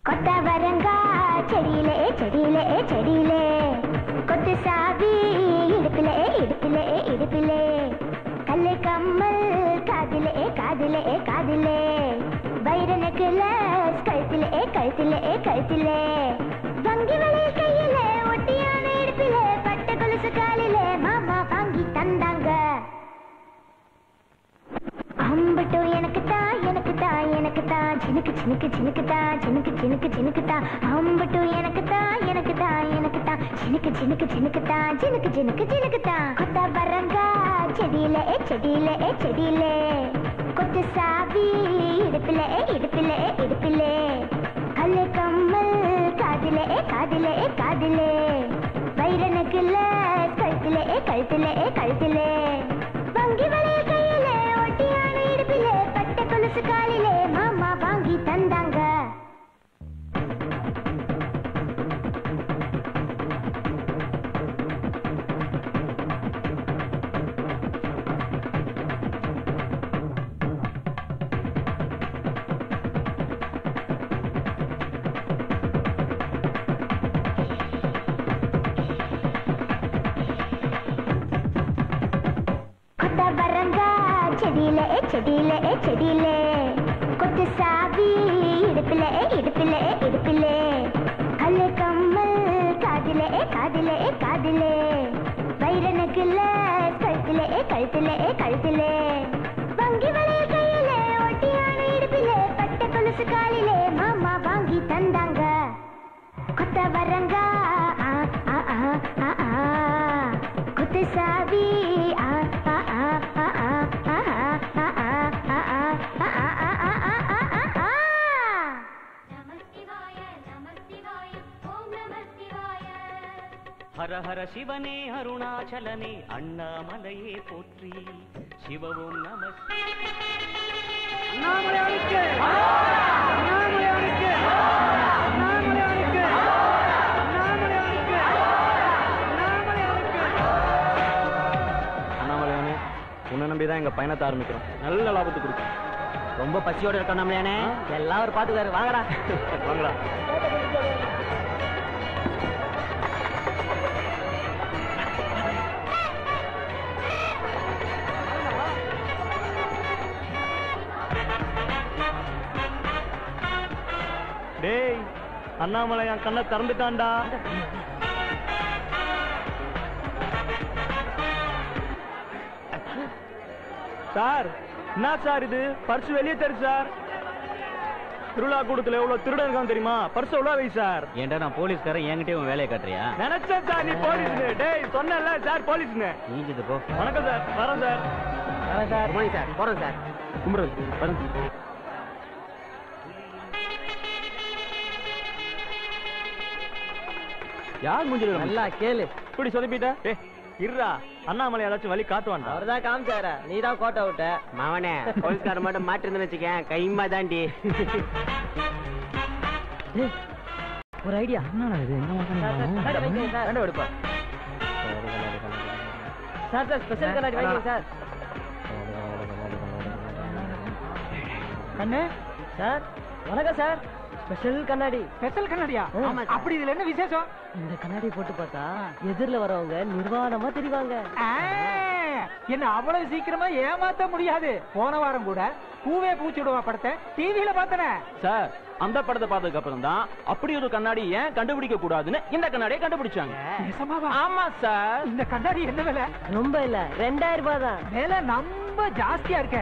கொத்தவரங்கா செடியிலே செடியிலே செடியிலே கொத்து சாவி இடுப்பிலே இடுப்பிலே இடுப்பிலே கல்லு கம்மல் காதிலே காதிலே காதிலே வைர நெக்லஸ் கழுத்திலே கழுத்திலே கழுத்திலே வங்கி வளையல் கையிலே ஒட்டியான இடுப்பிலே பட்ட கொலுசு காலிலே மாமா வாங்கி தந்தாங்க அம்பட்டு எனக்கு தான் எனக்கு தான் எனக்கு தான் சினுக்கு சினுக்கு சினுக்கு தான் சினுக்கு சினுக்கு சினுக்கு தான் அம்பட்டு எனக்கு தான் எனக்கு தான் எனக்கு தான் சினுக்கு சினுக்கு சினுக்கு தான் சினுக்கு சினுக்கு சினுக்கு தான் கொத்த வரங்கா செடியில செடியில செடியில கொத்து சாவி இடுப்பிலே இடுப்பிலே இடுப்பிலே கல்லு கம்மல் காதிலே காதிலே காதிலே வைர நெக்லஸ் கழுத்திலே கழுத்திலே கழுத்திலே வங்கி வளையல் கையிலே ஒட்டியான இடுப்பிலே பட்ட கொலுசு காலிலே மாமா வாங்கி தந்தாங்க கொத்த வரங்கா செடியிலே செடியிலே செடியிலே கொத்து சாவி இடுப்பிலே இடுப்பிலே இடுப்பிலே கல்லு கம்மல் காதிலே காதிலே காதிலே வைர நெக்லஸ் கழுத்திலே கழுத்திலே கழுத்திலே வங்கி வளையல் கையிலே ஒட்டியான இடுப்பிலே பட்ட கொலுசு காலிலே மாமா வாங்கி தந்தாங்க கொத்த வரங்கா ஆ ஆ ஆ ஆ ஆ குத்து சாவி ஆ ஆ ஆ ஆ ஆ ஆ ஆ ஆ ஆ ஆ ஆ ஆ ஆ ஆ ஆ ஆ ஆ ஆ ஹர ஹர சிவனே அருணாச்சலனே அண்ணாமலையே போற்றி சிவவும் நம அண்ணாமலையானே உன்னை நம்பி தான் எங்க பயணத்தை ஆரம்பிக்கிறோம் நல்ல லாபத்தை கொடுக்கும் ரொம்ப பசியோட இருக்கோம் நம்மளே எல்லாம் ஒரு பாத்துக்காரு வாங்கடா வாங்கடா டேய் அண்ணாமலை என் கண்ணை திறந்துட்டான்டா சார் என்ன சார் இது பர்ஸ் வெளியே தரு சார் திருவிழா கூடத்துல எவ்வளவு திருடன் இருக்கான் தெரியுமா பர்ஸ் எவ்வளவு வை சார் ஏன்டா நான் போலீஸ்காரன் என்கிட்டயே உன் வேலையை காட்டுறியா நினைச்சேன் சார் நீ போலீஸ்னு டேய் சொன்னல சார் போலீஸ்னு நீஞ்சது போ வணக்கம் சார் வரோம் சார் வரேன் சார் குட் சார் போறோம் சார் கும்பிடுறேன் வரேன் யார் மூஞ்சில நல்லா கேளு இப்படி சொதப்பிட்ட ஏ இருடா அண்ணாமலை ஏதாச்சும் வழி காட்டுவான்டா அவர்தான் காமிச்சாரா நீ தான் கோட்டை விட்ட மாவனே போலீஸ்காரன் மட்டும் மாட்டிருந்தேன்னு வச்சுக்கேன் கைமா தாண்டி ஒரு ஐடியா ரெண்டு எடுப்பா சார் சார் ஸ்பெஷல் கண்ணாடி வாங்கிங்க சார் கண்ணு சார் வணக்கம் சார் ஸ்பெஷல் கண்ணாடி ஸ்பெஷல் கண்ணாடியா ஆமா சார். அப்படி இதுல என்ன விசேஷம் இந்த கண்ணாடி போட்டு பார்த்தா எதிர்ல வரவங்க நிர்வாணமா தெரிவாங்க ஆ, என்ன அவ்வளவு சீக்கிரமா ஏமாத்த முடியாது போன வாரம் கூட பூவே பூச்சிடுவா படத்தை டிவியில பார்த்தனே சார் அந்த படத்தை பார்த்ததுக்கு அப்புறம் தான் அப்படி ஒரு கண்ணாடி ஏன் கண்டுபிடிக்க கூடாதுன்னு இந்த கண்ணாடியை கண்டுபிடிச்சாங்க நிஜமாவா ஆமா சார் இந்த கண்ணாடி என்ன விலை ரொம்ப இல்ல ரெண்டாயிரம் ரூபாய் தான் விலை ரொம்ப ஜாஸ்தியா இருக்க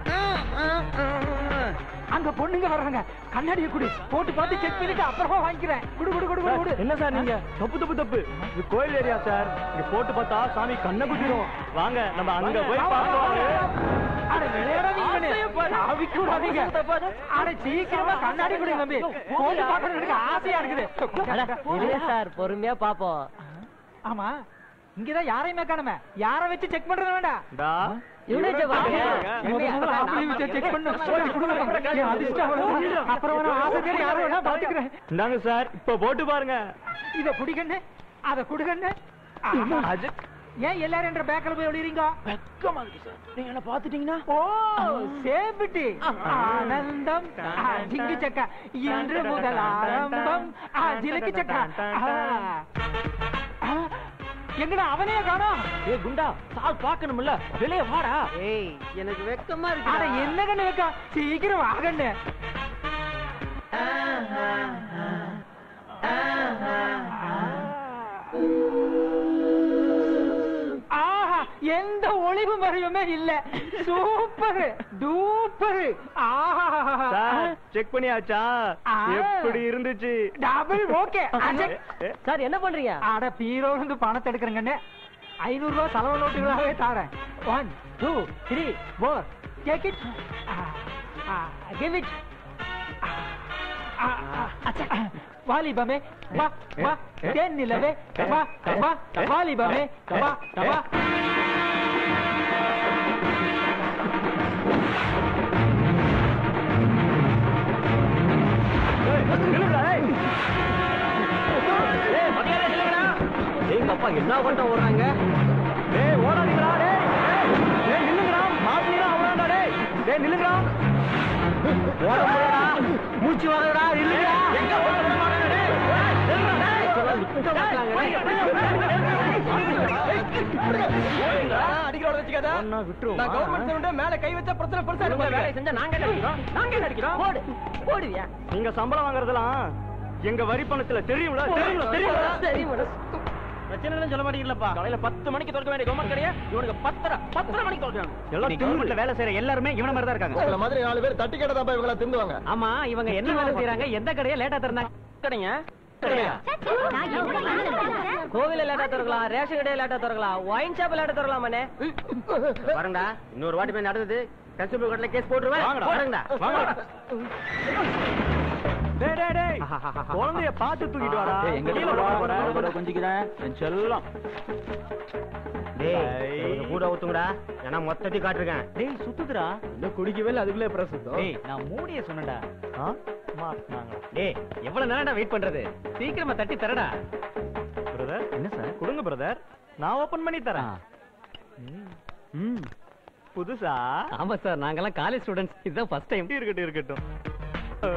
அங்க பொண்ணுங்க வர்றாங்க கண்ணாடியை குடு போட்டு பார்த்து செக் பண்ணிட்டு அப்புறமா வாங்கிக்கிறேன் குடு குடு குடு குடு குடு என்ன சார் நீங்க தப்பு தப்பு தப்பு இது கோயில் ஏரியா சார் இங்க போட்டு பார்த்தா சாமி கண்ணை குத்திரும் வாங்க நம்ம அங்க போய் பார்ப்போம் அட விளையாட நீங்க ஆவிக்கு விடாதீங்க அட சீக்கிரமா கண்ணாடி குடு தம்பி போட்டு பார்க்கணும் எனக்கு ஆசையா இருக்குது சார் பொறுமையா பாப்போம் ஆமா இங்கதான் யாரையுமே காணுமே யாரை வச்சு செக் பண்றது வேண்டாம் டா இவனே ஜெபா. முதல்ல முதல்ல ஆம்பளை வச்சு check பண்ணு. போட்டு கொடுங்க. என் அதிர்ஷ்டம் அவ்வளவுதான். அப்புறம் நான் ஆசை தேடி யாரை வேணா பாத்துக்கிறேன் இந்தாங்க சார் இப்ப போட்டு பாருங்க இத குடிக்கண்ணு அத குடுக்கண்ணு அது ஏன் எல்லாரும் என்ற பேக்கல போய் ஒளிறீங்க வெக்கமா இருக்கு சார் நீங்க என்ன பாத்துட்டீங்கன்னா ஓ சேபிட்டி ஆனந்தம் ஆ, ஜிங்கு சக்கா இன்று முதல் ஆரம்பம் ஆ, ஜிலுக்கு சக்கா ஆ. ஆ, எங்கடா அவனே காணோம் ஏ குண்டா சால் பாக்கணும்ல வெளிய வாடா ஏய் எனக்கு வெக்கமா அட இருக்கு என்ன கண்ணு வைக்கா சீக்கிரம் வாகண்ணு ஆஹா எந்த ஒளிவு மறைவுமே இல்ல சூப்பர் டூப்பர் ஆஹா சார் செக் பண்ணியாச்சா ஆ. எப்படி இருந்துச்சு டபுள் ஓகே ஏ, சார் என்ன பண்றீங்க அட பீரோ இருந்து பணத்தை எடுக்கிறேங்கன்னு ஐநூறு ரூபாய் செலவு நோட்டுகளாவே தாரேன் one two three four take it give it வாலிபமே வா வா தேன் நிலவே வா வா வாலிபமே வா வா ஏய், நில்லுடா, ஏய். ஏய் மரியாதை இல்லைங்கடா எங்க அப்பா என்ன பண்ண ஓடுறாங்க டேய் ஓடாதீங்கடா டேய் டேய், டேய் நில்லுங்கடா மாட்டினீங்கன்னா அவ்வளவுதான்டா டேய் டேய் நில்லுங்கடா ஓட முடியலடா மூச்சு வாங்கடா இல்லையா எங்க ஓட விட மாட்டாங்க டேய் டேய், நில்லுடா, டேய். நிக்க மாட்டாங்க ஒண்ணா விட்டுருவோமா? நான் கவர்மெண்ட் சர்வெண்ட் மேல கை வச்சா பிரச்சனை பெருசா இருக்கும் வேலை செஞ்சா நாங்க என்ன அடிக்கிறோம் நாங்க என்ன அடிக்கிறோம் போடு போடுவியா நீங்க சம்பளம் வாங்குறதெல்லாம் எங்க வரி பணத்துல தெரியும்ல தெரியும்ல தெரியும்ல தெரியும் பிரச்சனை சொல்ல மாட்டீங்களப்பா காலையில பத்து மணிக்கு திறக்க வேண்டிய கவர்மெண்ட் கடையா இவனுக்கு பத்தரை பத்தரை மணிக்கு திறக்கிறாங்க எல்லாம் கவர்மெண்ட்ல வேலை செய்யற எல்லாருமே இவன மாதிரி தான் இருக்காங்க உங்களை மாதிரி நாலு பேர் தட்டி கேட்டதாப்பா இவங்கள திருந்துவாங்க ஆமா இவங்க என்ன வேலை செய்யறாங்க எந்த கடையா லேட்டா திறந்தாங்க கடைங்க கடையா கோவில லேட்டா திறக்கலாம் ரேஷன் கடையில லேட்டா திறக்கலாம் ஒயின் ஷாப் லேட்டா திறக்கலாம் மண்ணே வரங்கடா இன்னொரு வாட்டி போய் நடந்தது கன்சியூமர் கோர்ட்ல கேஸ் போட்டுருவேன் வாங்கடா. போடுங்கடா வாங்கடா. டேய் டேய் டேய் குழந்தைய பார்த்து தூக்கிட்டு வாடா கீழே விட போற. கொஞ்சிக்கிறேன் என் செல்லம் டேய் கொஞ்சம் கூட ஊத்துங்கடா ஏன்னா மொத்தத்தையும் காட்டிருக்கேன் டேய் சுத்துதுடா இன்னும் குடிக்கவே இல்லை அதுக்குள்ளே பிரசுத்தம் டேய் நான் மூடிய சொன்னடா ஆ? மாட்டினாங்களா? டேய் எவ்வளவு நேரம்டா வெயிட் பண்றது சீக்கிரமா தட்டி தரடா பிரதர் என்ன சார் கொடுங்க பிரதர் நான் ஓபன் பண்ணி தரேன் ம் புதுசா ஆமா சார் நாங்கெல்லாம் காலேஜ் ஸ்டூடெண்ட்ஸ் இதுதான் ஃபர்ஸ்ட் டைம் இருக்கட்டும் இருக்கட்டும் ஆ.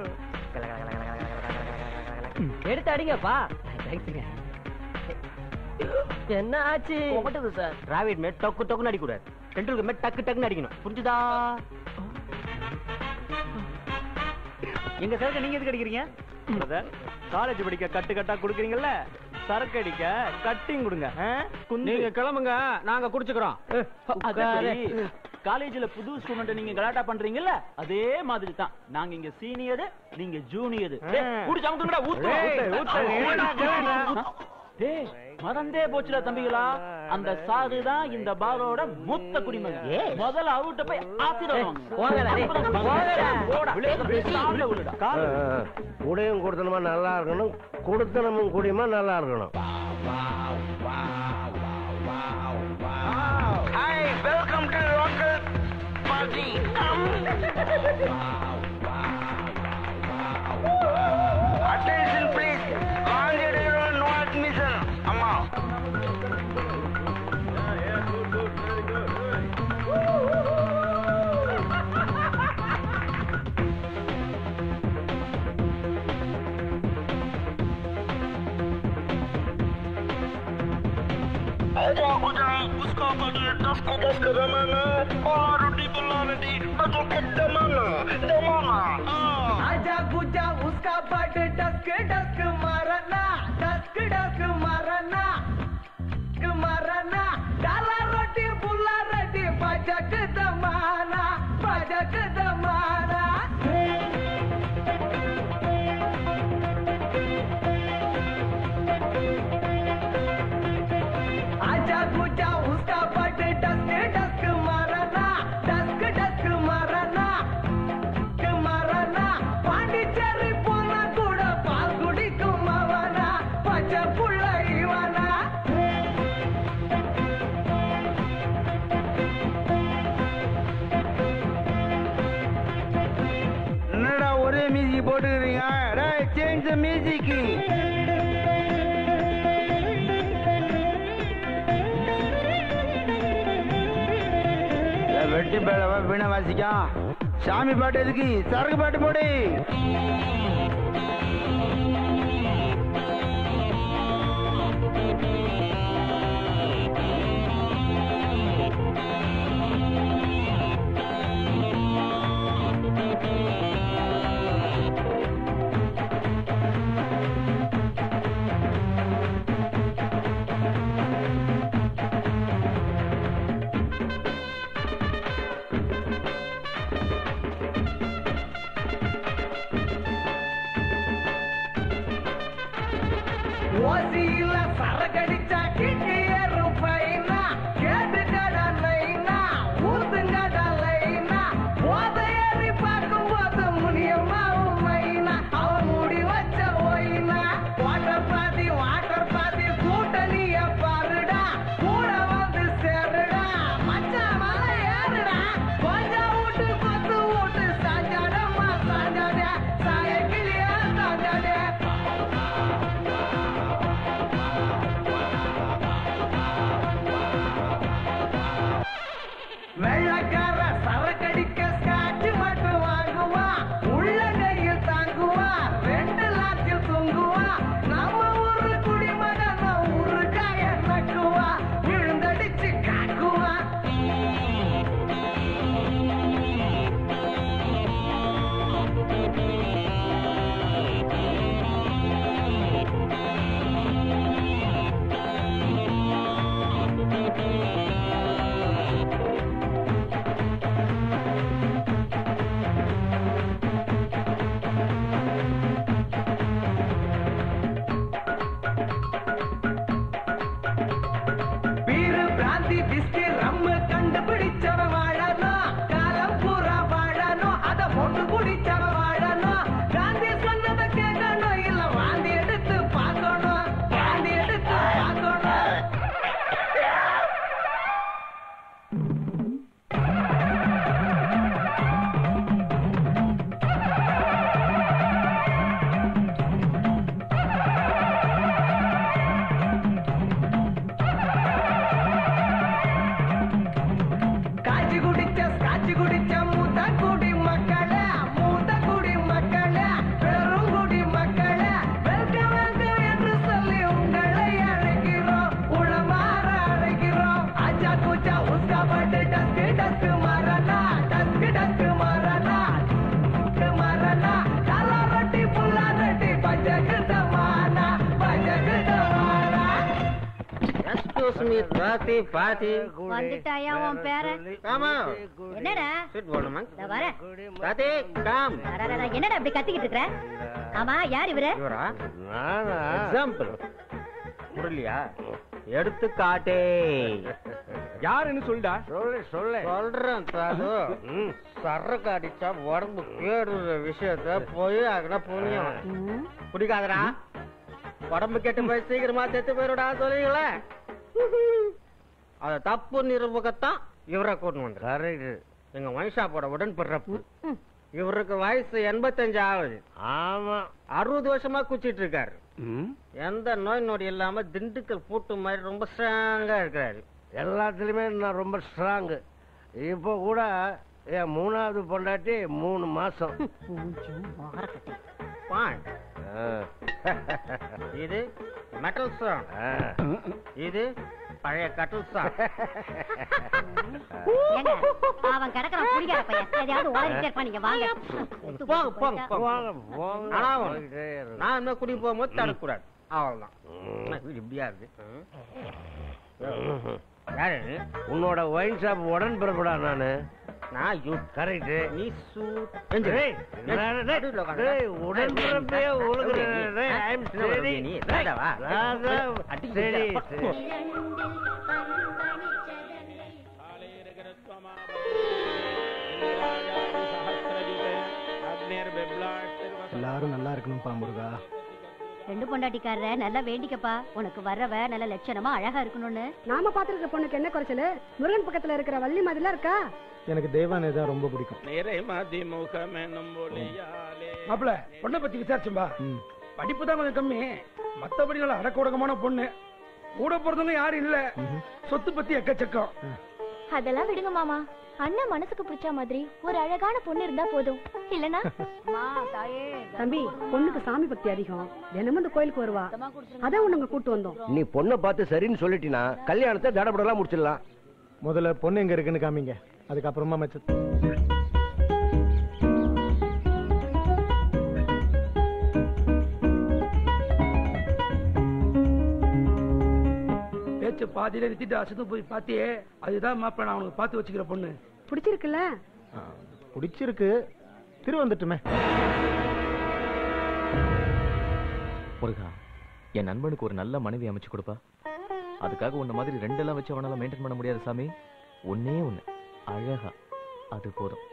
எடுத்து அடிங்கப்பா தேங்க்ஸுங்க என்ன ஆச்சு ஓட்டுது சார் டிராவிட் மேட் டொக்கு டொக்குன்னு அடிக்கூடாது டெண்டுல்கர் மேட் டக்கு டக்குன்னு அடிக்கணும் புரிஞ்சுதா எங்க சரக்கு நீங்க எதுக்கு அடிக்கிறீங்க பிரதர் காலேஜ் படிக்க கட்டு கட்டா குடுக்குறீங்கல்ல சரக்கு அடிக்க கட்டிங் கொடுங்க ஆ? குந்து. நீங்க கிளம்புங்க நாங்க குடிச்சுக்கிறோம் அதாரி காலேஜ்ல புது ஸ்டூடெண்ட் நீங்க கலாட்டா பண்றீங்கல்ல அதே மாதிரி தான் நாங்க இங்க சீனியர் நீங்க ஜூனியர் ஆ. குடி சமத்துங்கடா ஊத்து ஏய், ஊத்து, ஊத்து. டேய் மறந்தே போச்சுடா தம்பிகளா அந்த சாது தான் இந்த பாரோட மூத்த குடிமகன் முதல்ல அவர்கிட்ட போய் ஆத்திரம் போங்கடா, டேய், போங்கடா. காலு. குடையும் கொடுத்தனமா நல்லா இருக்கணும் கொடுத்தனமும் குடியுமா நல்லா இருக்கணும் welcome to local party attention please காந்தியடிகளோட நோ அட்மிஷன் அம்மா आजा गुजा उसका बट डस्क डस्क मारना डस्क डस्क मारना मारना डाला रोटी बुला रोटी बजक दमाना बजक दमाना आजा गुजा उसका बट डस्क डस्क मारना डस्क डस्क मारना மரணா பாண்டிச்சேரி போனா கூட பால் குடிக்கும் அவனா பச்சை புள்ள இவனா என்னடா ஒரே மியூசிக் போட்டுக்கிறீங்க சேஞ்ச் த மியூசிக் பேரவ வீணை வாசிக்கான் சாமி பாட்டு எதுக்கு சரக்கு பாட்டு போடு ஓசியில சரக்கடிச்சா கிட்டி ஏறும் பைனா கேட்டு கடலைனா ஊத்துங்கட லைனா போத ஏறி பார்க்கும் போது முனியமாவும் மைனா அவன் முடி வச்ச ஒயினா வாட்டர் பாதி வாட்டர் பாதி கூட்டணிய பாருடா கூட வந்து சேருடா மச்சான் மலை ஏறுடா கொஞ்சம் விட்டு பத்து விட்டு சாஞ்சாடம்மா சாஞ்சாடே சாய கிளியா சாஞ்சாடே வெள்ளக்கார சரக்கடிக்க ஸ்காட்ச் மட்டும் வாங்குவா உள்ள கையில் தாங்குவா ரெண்டு லாட்சில் தூங்குவா நம்ம ஊரு குடிமகன் ஊரு காய நக்குவா விழுந்தடிச்சு காக்குவா பீரு பிராந்தி பிஸ்கி ரம்மு கண்டுபிடிச்சவன் வாழணும் காலம் பூரா வாழணும் அத பொண்ணு குடிச்சவன் வாழணும் காந்தி சொன்னதை கேட்கணும் இல்ல வாந்தி எடுத்து பார்க்கணும் வாந்தி எடுத்து பார்க்கணும் காய்ச்சி குடிச்ச காய்ச்சி குடிச்ச மூத்த குடி மக்களே மூத்த குடி மக்களே பெரும் குடி மக்களே வெல்கம் வெல்கம் என்று சொல்லி உங்களை அழைக்கிறோம் உளமாற அழைக்கிறோம் ஆச்சா கூச்சா உஸ்கா பட்டு டஸ்கு டஸ்கு மரணா டஸ்கு டஸ்கு மரணா டஸ்கு மரணா காலா ரொட்டி புல்லா ரொட்டி பஜகு தமானா பஜகு தமானா எக்ஸ்கியூஸ் மீ பாத்தி பாத்தி வந்துட்டாயா உன் பேரன் ஆமா என்னடா சிட் போடுமா இதோ வரேன் பாத்தி கம் அடடடா, என்னடா இப்படி கத்திக்கிட்டு இருக்கிற ஆமா யார் இவரு இவரா நானா எக்ஸாம்பிள் புரியலையா எடுத்து காட்டே யாருன்னு சொல்லுடா சொல்லு சொல்லு சொல்றேன் தாது சரக்கு அடிச்சா உடம்பு கேடுற விஷயத்த போய் அங்கே புனியும் பிடிக்காதடா உடம்பு கெட்டு போய் சீக்கிரமா செத்து போயிருடா சொல்லுவீங்களே அத தப்பு நிரூபகத்தான் இவரை கூட்டு வந்து கரெக்ட் எங்க வைஷாப்போட உடன்பிறப்பு இவருக்கு வயசு எண்பத்தஞ்சு ஆகுது ஆமா அறுபது வருஷமா குச்சிட்டு இருக்காரு ம். எந்த நோய் நொடி இல்லாம திண்டுக்கல் பூட்டு மாதிரி ரொம்ப ஸ்ட்ராங்கா இருக்கிறாரு எல்லாத்துலயுமே நான் ரொம்ப ஸ்ட்ராங்கு இப்போ கூட என் மூணாவது பொண்டாட்டி மூணு மாசம் பாயிண்ட் ஆ. இது மெட்டல் சாங் ஆ. இது பழைய கட்டில் சாங் ஏங்க அவன் கிடக்குறான் குடிக்கார பையன் எதையாவது உளறிட்டே இருப்பான் நீங்க வாங்க போங்க போங்க போங்க போங்க, போங்க. ஆனா ஒண்ணு. போயிட்டே இரு. நான் என்ன குடி போகும்போது தடக்கூடாது அவ்வளவுதான் ம். என்ன வீடு இப்படியா இருக்கு யாரு இது? உன்னோட ஒயின் ஷாப் உடன் பிறப்படா நானு நான் யூ கரெக்ட் நீ சூட் டேய், நான் டேய், டேய், உடன்பிறப்பே உழுகுற, டேய், I'm சரி. நீ ராஜாவா? நான் தான் அடி சரி, பிடிச்சா. சரி. எல்லாரும் நல்லா இருக்கணும்பா முருகா ரெண்டு பொண்டாட்டிக்காரர நல்லா வேண்டிக்கப்பா உனக்கு வர்றவ நல்ல லட்சணமா அழகா இருக்கணும்னு நாம பாத்துருக்க பொண்ணுக்கு என்ன குறைச்சலு முருகன் பக்கத்துல இருக்கிற வள்ளி மாதிரிலாம் இருக்கா எனக்கு தேவானே தான் ரொம்ப பிடிக்கும் மாப்பிள பொண்ணை பத்தி விசாரிச்சும்பா ம். படிப்பு தான் கொஞ்சம் கம்மி மத்தபடி நல்ல அடக்க உடக்கமான பொண்ணு கூட பிறந்தவங்க யாரும் இல்ல சொத்து பத்தி எக்கச்சக்கம் அதெல்லாம் விடுங்க மாமா அண்ணன் மனசுக்கு பிடிச்ச மாதிரி ஒரு அழகான பொண்ணு இருந்தா போதும் இல்லனா தம்பி பொண்ணுக்கு சாமி பக்தி அதிகம் தினமும் இந்த கோயிலுக்கு வருவா அதான் உன்னை கூட்டு வந்தோம் நீ பொண்ணை பார்த்து சரின்னு சொல்லிட்டினா கல்யாணத்தை தடபடலாம் முடிச்சிடலாம் முதல்ல பொண்ணு எங்க இருக்குன்னு காமிங்க அதுக்கப்புறமா மச்ச பேச்ச பாதியில நிறுத்திட்டு அசந்து போய் பாத்தியே அதுதான் மாப்பிள்ள நான் உனக்கு பார்த்து வச்சுக்கிற பொண்ணு பிடிச்சிருக்குல்ல பிடிச்சிருக்கு திரு வந்துட்டுமே முருகா என் நண்பனுக்கு ஒரு நல்ல மனைவி அமைச்சு கொடுப்பா அதுக்காக உன்ன மாதிரி ரெண்டெல்லாம் வச்சு அவனால மெயின்டைன் பண்ண முடியாது சாமி ஒன்னே ஒண்ணு அழகா அது போதும்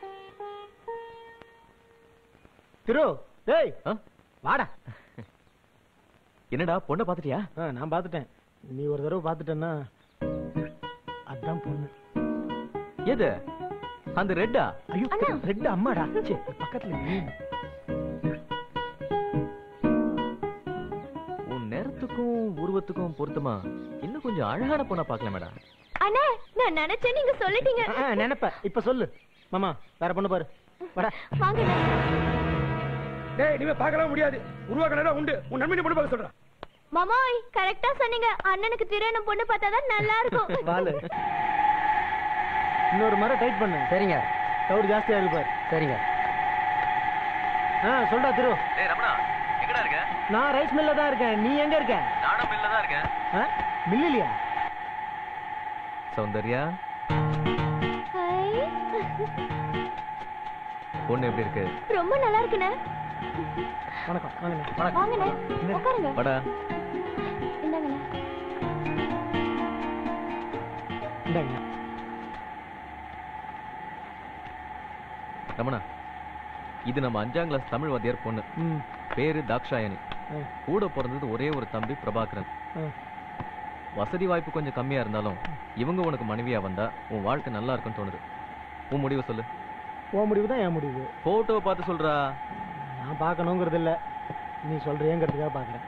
திரு டேய் ஆ? வாடா என்னடா பொண்ணை பாத்துட்டியா ஆ, நான் பார்த்துட்டேன் நீ ஒரு தடவை பார்த்துட்டேன்னா அதான் பொண்ணு எது அந்த ரெட்டா ஐயோ ரெண்டு அம்மாடா ச்சே, பக்கத்துல green. உன் நேரத்துக்கும் உருவத்துக்கும் பொருத்தமா இன்னும் கொஞ்சம் அழகான பொண்ணா பார்க்கலாம் மேடம் அண்ணே நான் நினைச்சேன் நீங்க சொல்லிட்டீங்க ஆ, நினைப்ப இப்ப சொல்லு மாமா வேற பொண்ணு பாரு வாடா வாங்க டேய் இனிமே பார்க்கலாம் முடியாது உருவாக்கலாம் உண்டு உன் நண்பனை பொண்ணு பார்க்க சொல்றேன் மாமாய் கரெக்டா சொன்னீங்க அண்ணனுக்கு திருமணம் பொண்ணு பார்த்தாதான் நல்லா இருக்கும் பாலு இன்னொரு மரம் டைட் பண்ணு சரிங்க தவிடு ஜாஸ்தியா இருக்கு பாரு சரிங்க ஆ சொல்டா திரு ஏய் ரமணா எங்கடா இருக்க நான் ரைஸ் மில்ல தான் இருக்கேன் நீ எங்க இருக்க நானும் மில்ல தான் இருக்கேன் ஆ? மில்லிலியா சௌந்தர்யா ஹாய். பொண்ணு எப்படி இருக்கு ரொம்ப நல்லா இருக்குண்ணே வணக்கம் வாங்க வாங்கண்ணே உட்காருங்க வாடா இந்தாங்கண்ணே இந்தாங்க ரமணா இது நம்ம அஞ்சாம் கிளாஸ் தமிழ் வாத்தியார் பொண்ணு ம் பேரு தாக்ஷாயணி ஆ. கூட பிறந்தது ஒரே ஒரு தம்பி பிரபாகரன் ஆ. வசதி வாய்ப்பு கொஞ்சம் கம்மியா இருந்தாலும் இவங்க உனக்கு மனைவியா வந்தா உன் வாழ்க்கை நல்லா இருக்கும்னு தோணுது உன் முடிவை சொல்லு உன் முடிவு தான் என் முடிவு போட்டோவை பார்த்து சொல்றா நான் பார்க்கணுங்கிறது இல்ல நீ சொல்றியேங்கிறதுக்காக பார்க்கறேன்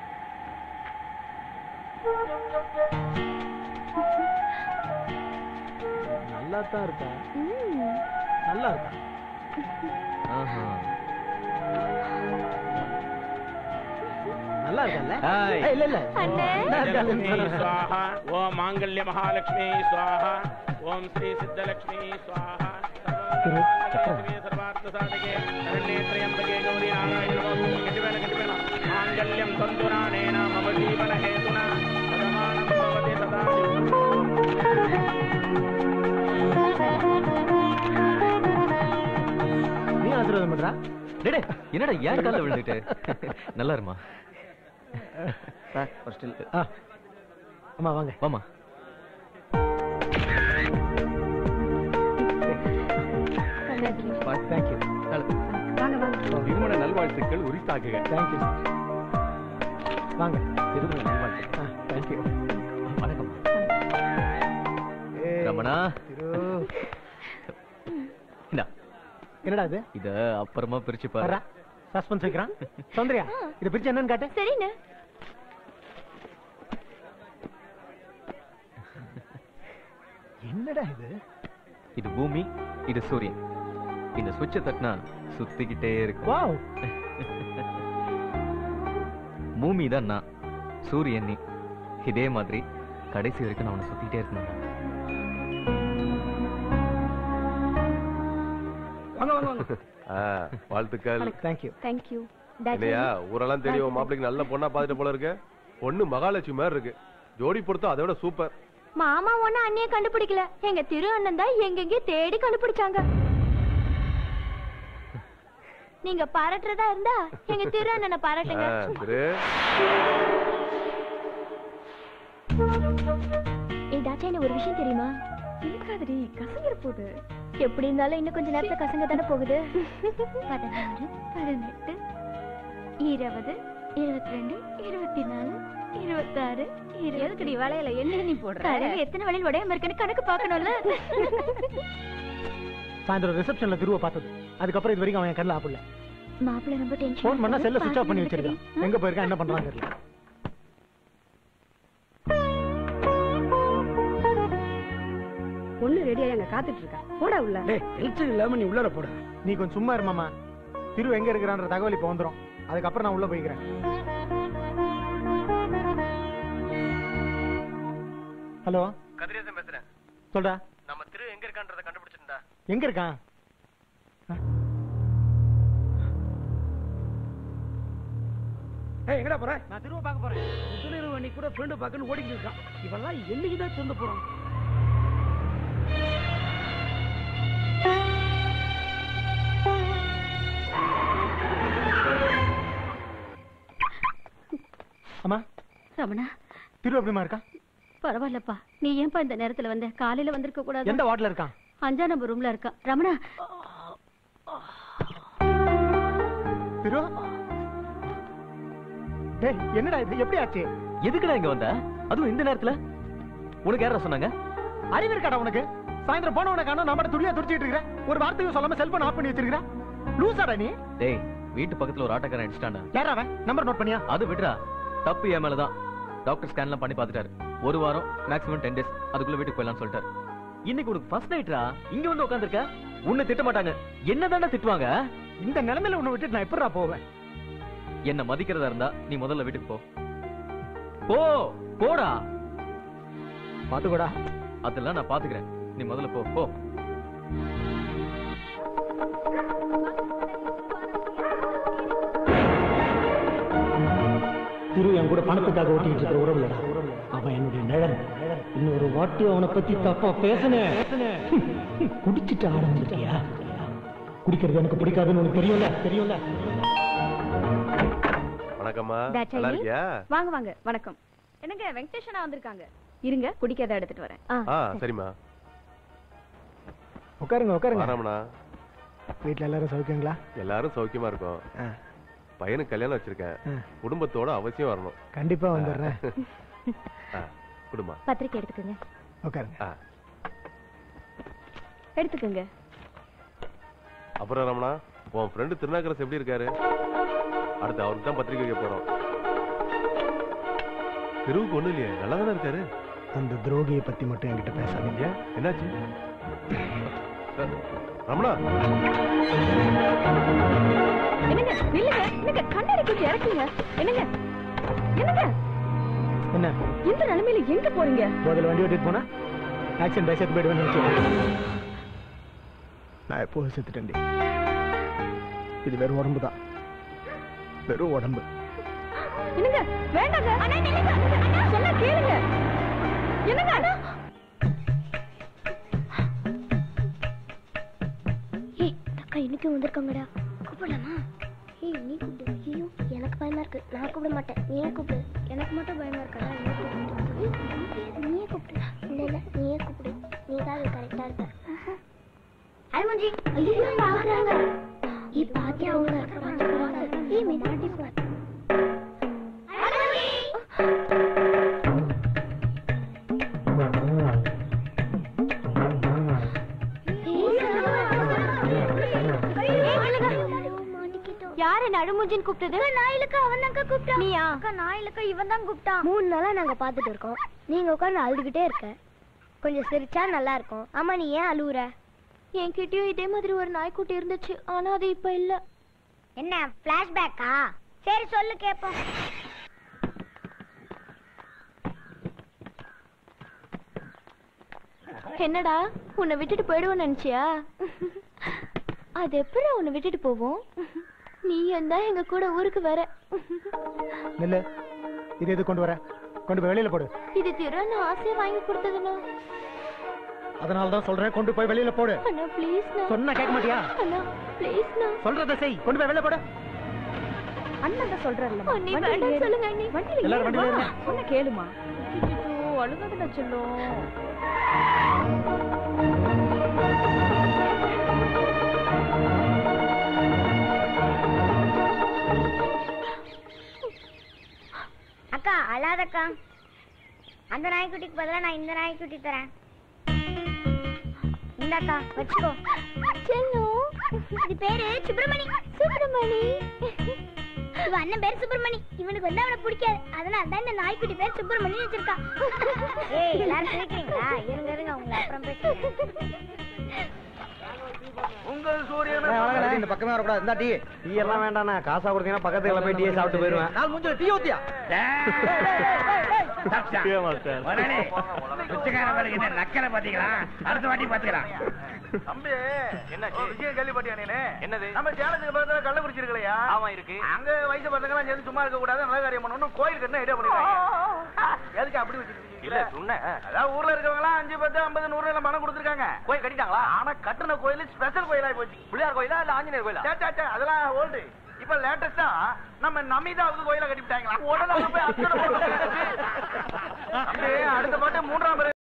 நல்லா தான் இருக்கா ம். நல்லா இருக்கா ஆஹா. நல்லா இருக்கல்ல ஹாய். ஏய், இல்ல இல்ல அண்ணே. நல்லா இருக்கான்னு लक्ष्मी சொன்னேன். स्वाहा ओम मांगल्य महालक्ष्मी स्वाहा ओम श्री सिद्धलक्ष्मी स्वाहा திரு, सर्वमंगलमंगले सर्वार्थ साधके शरण्ये त्र्यंबके गौरी नारायण नमोस्तुते कटिवेन कटिवेन मांगल्यं तन्तुनानेन मम जीवन हेतुना प्रमाणं भवति सदा நீ ஆசீர்வாதம் பண்றா டேய், டேய், என்னடா ஏன் கால விழுந்துட்டு நல்லா இருமா ஆ. அம்மா வாங்க வாமா தேங்க்யூ வாங்க வாங்க திருமண நல்வாழ்த்துக்கள் உரித்தாக்குக தேங்க்யூ வாங்க திருமண நல்வாழ்த்துக்கள் தேங்க்யூ வணக்கம் ரமணா திரு இந்தா என்னடா இது இத அப்புறமா பிரிச்சு பாரு வர்றா சஸ்பென்ஸ் வைக்கிறான் சௌந்தர்யா இதை பிரிச்சு என்னன்னு காட்டு சரிண்ணே என்னடா இது இது பூமி இது சூரியன் இந்த சுவிட்சை தட்டினா சுத்திக்கிட்டே இருக்கும் வாவ் பூமி தான் நான் சூரியன் நீ இதே மாதிரி கடைசி வரைக்கும் நான் உன்னை சுத்திக்கிட்டே இருக்கணும் வாங்க வாங்க வாங்க வாழ்த்துக்கள் தேங்க்யூ தேங்க்யூ இல்லையா ஊரெல்லாம் தெரியும் மாப்பிளைக்கு நல்ல பொண்ணா பார்த்துட்டு போல இருக்கு பொண்ணு மகாலட்சுமி மாதிரி இருக்கு ஜோடி பொறுத்தா அதை விட சூப்பர் மாமா ஒண்ணு அண்ணிய கண்டுபிடிக்கல எங்க திரு அண்ணன் தான் எங்கெங்கே தேடி கண்டுபிடிச்சாங்க நீங்க பாராட்டுறதா இருந்தா எங்க திரு அண்ணனை பாராட்டுங்க ஆ, திரு ஏதாச்சும் என்ன ஒரு விஷயம் தெரியுமா இருக்காதடி கசங்கிற போகுது எப்படி இருந்தாலும் இன்னும் கொஞ்ச நேரத்துல கசங்க தானே போகுது பதினாறு பதினெட்டு இருபது இருபத்தி ரெண்டு இருபத்தி நாலு இருபத்தாறு எதுக்கடி வளையல என்ன நீ போடுற எத்தனை வளையல் உடையாம இருக்குன்னு கணக்கு பார்க்கணும்ல சாயந்தரம் ரிசப்ஷன்ல திருவ பார்த்தது அதுக்கப்புறம் இது வரைக்கும் அவன் என் கண்ணில் ஆப்பிடல மாப்பிள்ளை ரொம்ப டென்ஷன் ஃபோன் பண்ணா செல்ல சுவிட்ச் ஆஃப் பண்ணி வச்சிருக்கான் எங்க போயிருக்கான் என்ன பண்றான்னு தெரியல பொண்ணு ரெடியா எங்க காத்துட்டு இருக்கா போடா உள்ள டேய் டென்ஷன் இல்லாம நீ உள்ளார போட நீ கொஞ்சம் சும்மா இரு மாமா திரு எங்க இருக்கிறான்ற தகவல் இப்ப வந்துரும் அதுக்கப்புறம் நான் உள்ள போய்க்கிறேன் ஹலோ கதிரேசன் பேசுறேன் சொல்டா நம்ம திரு எங்க இருக்கான்றத கண்டுபிடிச்சிருந்தா எங்க இருக்கான் ஏய் எங்கடா போற நான் திரும்ப பார்க்க போறேன் முதலிரவு அன்னைக்கு கூட ஃப்ரெண்டு பார்க்கன்னு ஓடிக்கிட்டு இருக்கான் இவெல்லாம் என்னைக்கு தான் திருந்த போறான் அம்மா ரமணா திரு எப்படிமா இருக்கான் பரவாயில்லப்பா நீ ஏன்பா இந்த நேரத்துல வந்த காலையில வந்திருக்க கூடாது எந்த வார்டுல இருக்கான் அஞ்சா நம்பர் ரூம்ல இருக்கான் ரமணா திரு டேய் என்னடா இது எப்படி ஆச்சு எதுக்குடா இங்க வந்த அதுவும் இந்த நேரத்துல உனக்கு யாரா சொன்னாங்க அறிவு இருக்காடா உனக்கு சாயந்தரம் போனவன காணோம் நம்ம துளியா துடிச்சிட்டு இருக்கிற ஒரு வார்த்தையும் சொல்லாம செல்போன் ஆஃப் பண்ணி வச்சிருக்கிற லூசாடா நீ டேய் வீட்டு பக்கத்துல ஒரு ஆட்டோக்காரன் அடிச்சிட்டான்டா யாரா அவன் நம்பர் நோட் பண்ணியா அது விடுறா தப்பு என் மேலதான் டாக்டர் ஸ்கேன்லாம் பண்ணி பார்த்துட்டாரு ஒரு வாரம் மேக்ஸிமம் டென் டேஸ் அதுக்குள்ள வீட்டுக்கு போயிடலாம்னு சொல்லிட்டாரு இன்னைக்கு உனக்கு ஃபர்ஸ்ட் நைட்ரா இங்க வந்து உட்காந்துருக்க உன்னை திட்ட மாட்டாங்க என்ன திட்டுவாங்க இந்த நிலைமையில உன்னை விட்டுட்டு நான் எப்படிடா போவேன் என்ன மதிக்கிறதா இருந்தா நீ முதல்ல வீட்டுக்கு போ போ போடா பாத்துக்கோடா அதெல்லாம் நான் பாத்துக்கிறேன் நீ முதல்ல போ போ திரு என் கூட பணத்துக்காக ஓட்டிட்டு இருக்கிற உறவுலடா அவன் என்னுடைய நிழல் இன்னொரு வாட்டி அவனை பத்தி தப்பா பேசுனேன் குடிச்சிட்டு ஆரம்பிச்சிட்டியா குடிக்கிறது எனக்கு பிடிக்காதுன்னு உனக்கு தெரியும்ல தெரியும்ல வணக்கம்மா That's நல்லா Aileen. இருக்கியா வாங்க வாங்க வணக்கம் என்னங்க வெங்கடேஷனா வந்திருக்காங்க இருங்க குடிக்காத எடுத்துட்டு வரேன் ஆ சரிம்மா உட்காருங்க உட்காருங்க வராமண்ணா வீட்ல எல்லாரும் சௌக்கியங்களா எல்லாரும் சௌக்கியமா இருக்கோம் ஆ. பையனுக்கு கல்யாணம் வச்சிருக்கேன் ஆ. குடும்பத்தோட அவசியம் வரணும் கண்டிப்பா வந்துடுறேன் ஆ, குடும்பம் பத்திரிக்கை எடுத்துக்கோங்க உட்காருங்க ஆ. எடுத்துக்கோங்க அப்புறம் ரமணா உன் ஃப்ரெண்டு திருநாகரஸ் எப்படி இருக்காரு அடுத்து அவருக்கு தான் பத்திரிக்கை வைக்க போறோம் தெருவுக்கு ஒண்ணு இல்லையே நல்லா தானே இருக்காரு அந்த துரோகியை பத்தி மட்டும் என்கிட்ட பேசாதீங்க என்னாச்சு அஹ், ரமணா என்னங்க நில்லுங்க என்னங்க கண்ணாடி கொஞ்சம் இறக்குங்க என்னங்க என்னங்க என்ன இந்த நிலைமையில எங்க போறீங்க முதல்ல வண்டி ஓட்டிட்டு போனா ஆக்சிடென்ட் பேசிட்டு போயிடுவேன்னு நினைச்சேன் நான் எப்போது செத்துட்டேன் இது வெறும் உடம்பு தான் வெறும் உடம்பு என்னங்க வேண்டாங்க அண்ணா நில்லுங்க அண்ணா சொன்னா கேளுங்க என்னங்க அண்ணா ஏய் அக்கா இன்னைக்கு வந்திருக்காங்கடா கூப்பிடலாமா ஏய் நீ கூப்பிடு ஐயோ எனக்கு பயமா இருக்கு நான் கூப்பிட மாட்டேன் நீயே கூப்பிடு எனக்கு மட்டும் பயமா இருக்காடா நீ கூப்பிடு ஏய், நீயே கூப்பிடு இல்ல இல்ல நீயே கூப்பிடு நீ தான் கரெக்டா இருக்க அல்மஞ்சி ஐயோ பாக்குறாங்க ஏய் பாத்தியா அவங்க பாத்துக்கறாங்க ஏய் மீ மாட்டிக்குவார் யாரு நடுமுஞ்சின்னு கூப்பிட்டது நாயிலுக்கு அவன் தாங்க கூப்பிட்டான் நீயா? அக்கா நாயிலுக்கு இவன் தான் கூப்பிட்டான் மூணு நாளா நாங்க பாத்துட்டு இருக்கோம் நீங்க உட்கார்ந்து அழுதுகிட்டே இருக்க கொஞ்சம் சிரிச்சா நல்லா இருக்கும் ஆமா நீ ஏன் அழுவுற என்கிட்டயும் இதே மாதிரி ஒரு நாய்க்குட்டி இருந்துச்சு ஆனா அது இப்ப இல்ல என்ன பிளாஷ்பேக்கா சரி சொல்லு கேப்போம் என்னடா உன்னை விட்டுட்டு போயிடுவோன்னு நினைச்சியா அது எப்படி உன்னை விட்டுட்டு போவோம் நீ தான் எங்க கூட ஊருக்கு வர நில்லு இது எது கொண்டு வர கொண்டு போய் வெளியில போடு இது திறன்னு ஆசையா வாங்கி கொடுத்ததுண்ணா அதனால தான் சொல்றேன் கொண்டு போய் வெளியில போடு அண்ணா ப்ளீஸ் சொன்னா கேட்க மாட்டியா அண்ணா ப்ளீஸ்ண்ணா சொல்றத செய் கொண்டு போய் வெளியில போடு அண்ணன் தான் சொல்றாருல்ல அண்ணி வேண்டாம் சொல்லுங்க அண்ணி வண்டியில எல்லாரும் ஏறுமா? வண்டியில ஏறுங்க. சொன்ன கேளுமா அழுகாதுல சொல்லும் அக்கா அழாதக்கா அந்த நாய்க்குட்டிக்கு பதிலா நான் இந்த நாய்க்குட்டி தரேன் இந்தாக்கா வச்சுக்கோ செல்லும் இது பேரு சுப்பிரமணி சுப்பிரமணி இவ அண்ணன் பேர் சுப்பிரமணி இவனுக்கு வந்து அவனை பிடிக்காது அதனால தான் இந்த நாய்க்குட்டி பேர் சுப்பிரமணி வச்சிருக்கான் ஏய் எல்லாரும் கேக்குறீங்களா இருங்க இருங்க உங்களை அப்புறம் பேசுறேன் பொங்கல் சூரியன் இந்த பக்கமே வரக்கூடாது இந்த டீ டீ எல்லாம் வேண்டாண்ணா காசா கொடுத்தீங்கன்னா பக்கத்துல போய் டீயை சாப்பிட்டு போயிருவேன் நாலு மூஞ்சில டீ ஊத்தியா நக்கலை பாத்தீங்களா அடுத்த வாட்டி பாத்துக்கலாம் தம்பி என்ன விஷயம் கேள்விப்பட்டியா நீனு என்னது நம்ம சேலத்துக்கு பக்கத்துல கள்ளக்குறிச்சி இருக்கலையா ஆமா இருக்கு அங்க வயசு பசங்க எல்லாம் சேர்ந்து சும்மா இருக்க கூடாது நல்ல காரியம் பண்ணணும் கோயில் கட்டின ஐடியா பண்ணிருக்காங்க எதுக்கு அப்படி வச்சிருக்கீங்க இல்ல சொன்னேன் அதாவது ஊர்ல இருக்கவங்க எல்லாம் அஞ்சு பத்து ஐம்பது நூறு எல்லாம் பணம் கொடுத்துருக்காங்க கோயில் கட்டிட்டாங்களா ஆனா கட்டின கோயில் ஸ்பெஷல் கோயிலா போச்சு பிள்ளையார் கோயிலா இல்ல ஆஞ்சநேயர் கோயிலா சே, சே, சே, அதெல்லாம் ஓல்டு இப்ப லேட்டஸ்டா நம்ம நமிதாவுக்கு கோயில கட்டிவிட்டாங்களா உடனே அங்க போய் அர்ச்சனை போட்டு தம்பி, அடுத்த பாட்டு மூன்றாம் பிறகு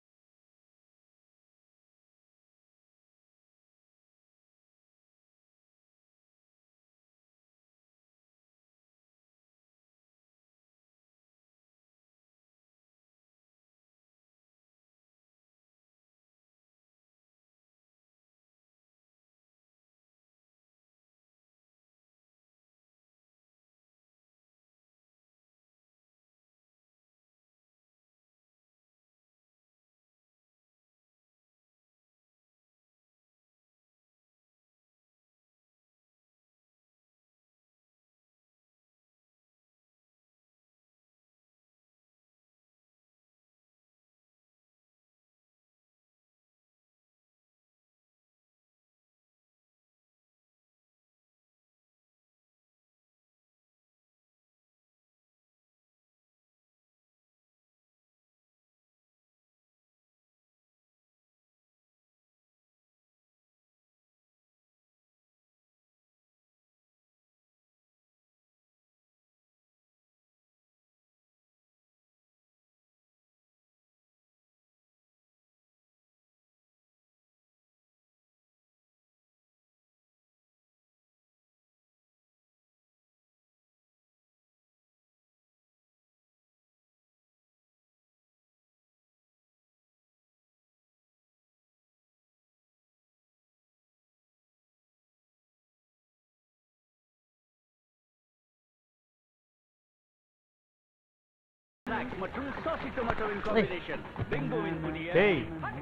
டேய்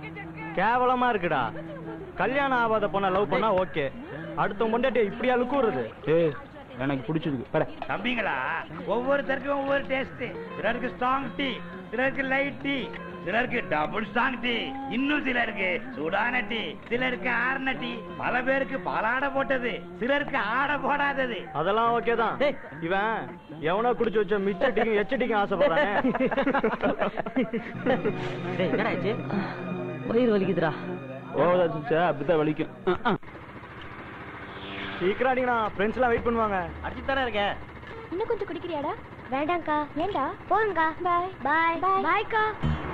கேவலமா இருக்குடா கல்யாணம் ஆகாத பொண்ண லவ் பண்ணா ஓகே அடுத்த பொண்டாட்டி இப்படியா லுக்குறது ஏய் எனக்கு பிடிச்சது பர தம்பிங்களா ஒவ்வொருத்தருக்கும் ஒவ்வொரு டேஸ்ட் சிலருக்கு ஸ்ட்ராங் டீ சிலருக்கு லைட் டீ சிலருக்கு டபுள் ஸ்ட்ராங் டீ இன்னும் சிலருக்கு சூடான டீ சிலருக்கு ஆறுன டீ பல பேருக்கு பாலாடை போட்டது சிலருக்கு ஆடை போடாதது அதெல்லாம் ஓகே தான் இவன் எவனோ குடிச்சு வச்ச மிச்ச டீக்கும் எச்ச டீக்கும் ஆசைப்படுறானே வயிறு வலிக்குதுடா ஓ அப்படித்தான் வலிக்கும் சீக்கிரம் அடிங்கண்ணா ஃப்ரெண்ட்ஸ் எல்லாம் வெயிட் பண்ணுவாங்க அடிச்சு தானே இருக்கேன் இன்னும் கொஞ்சம் குடிக்கிறியாடா வேண்டாம்க்கா ஏண்டா போங்கக்கா பாய் பாய் பாய் பாய்க்கா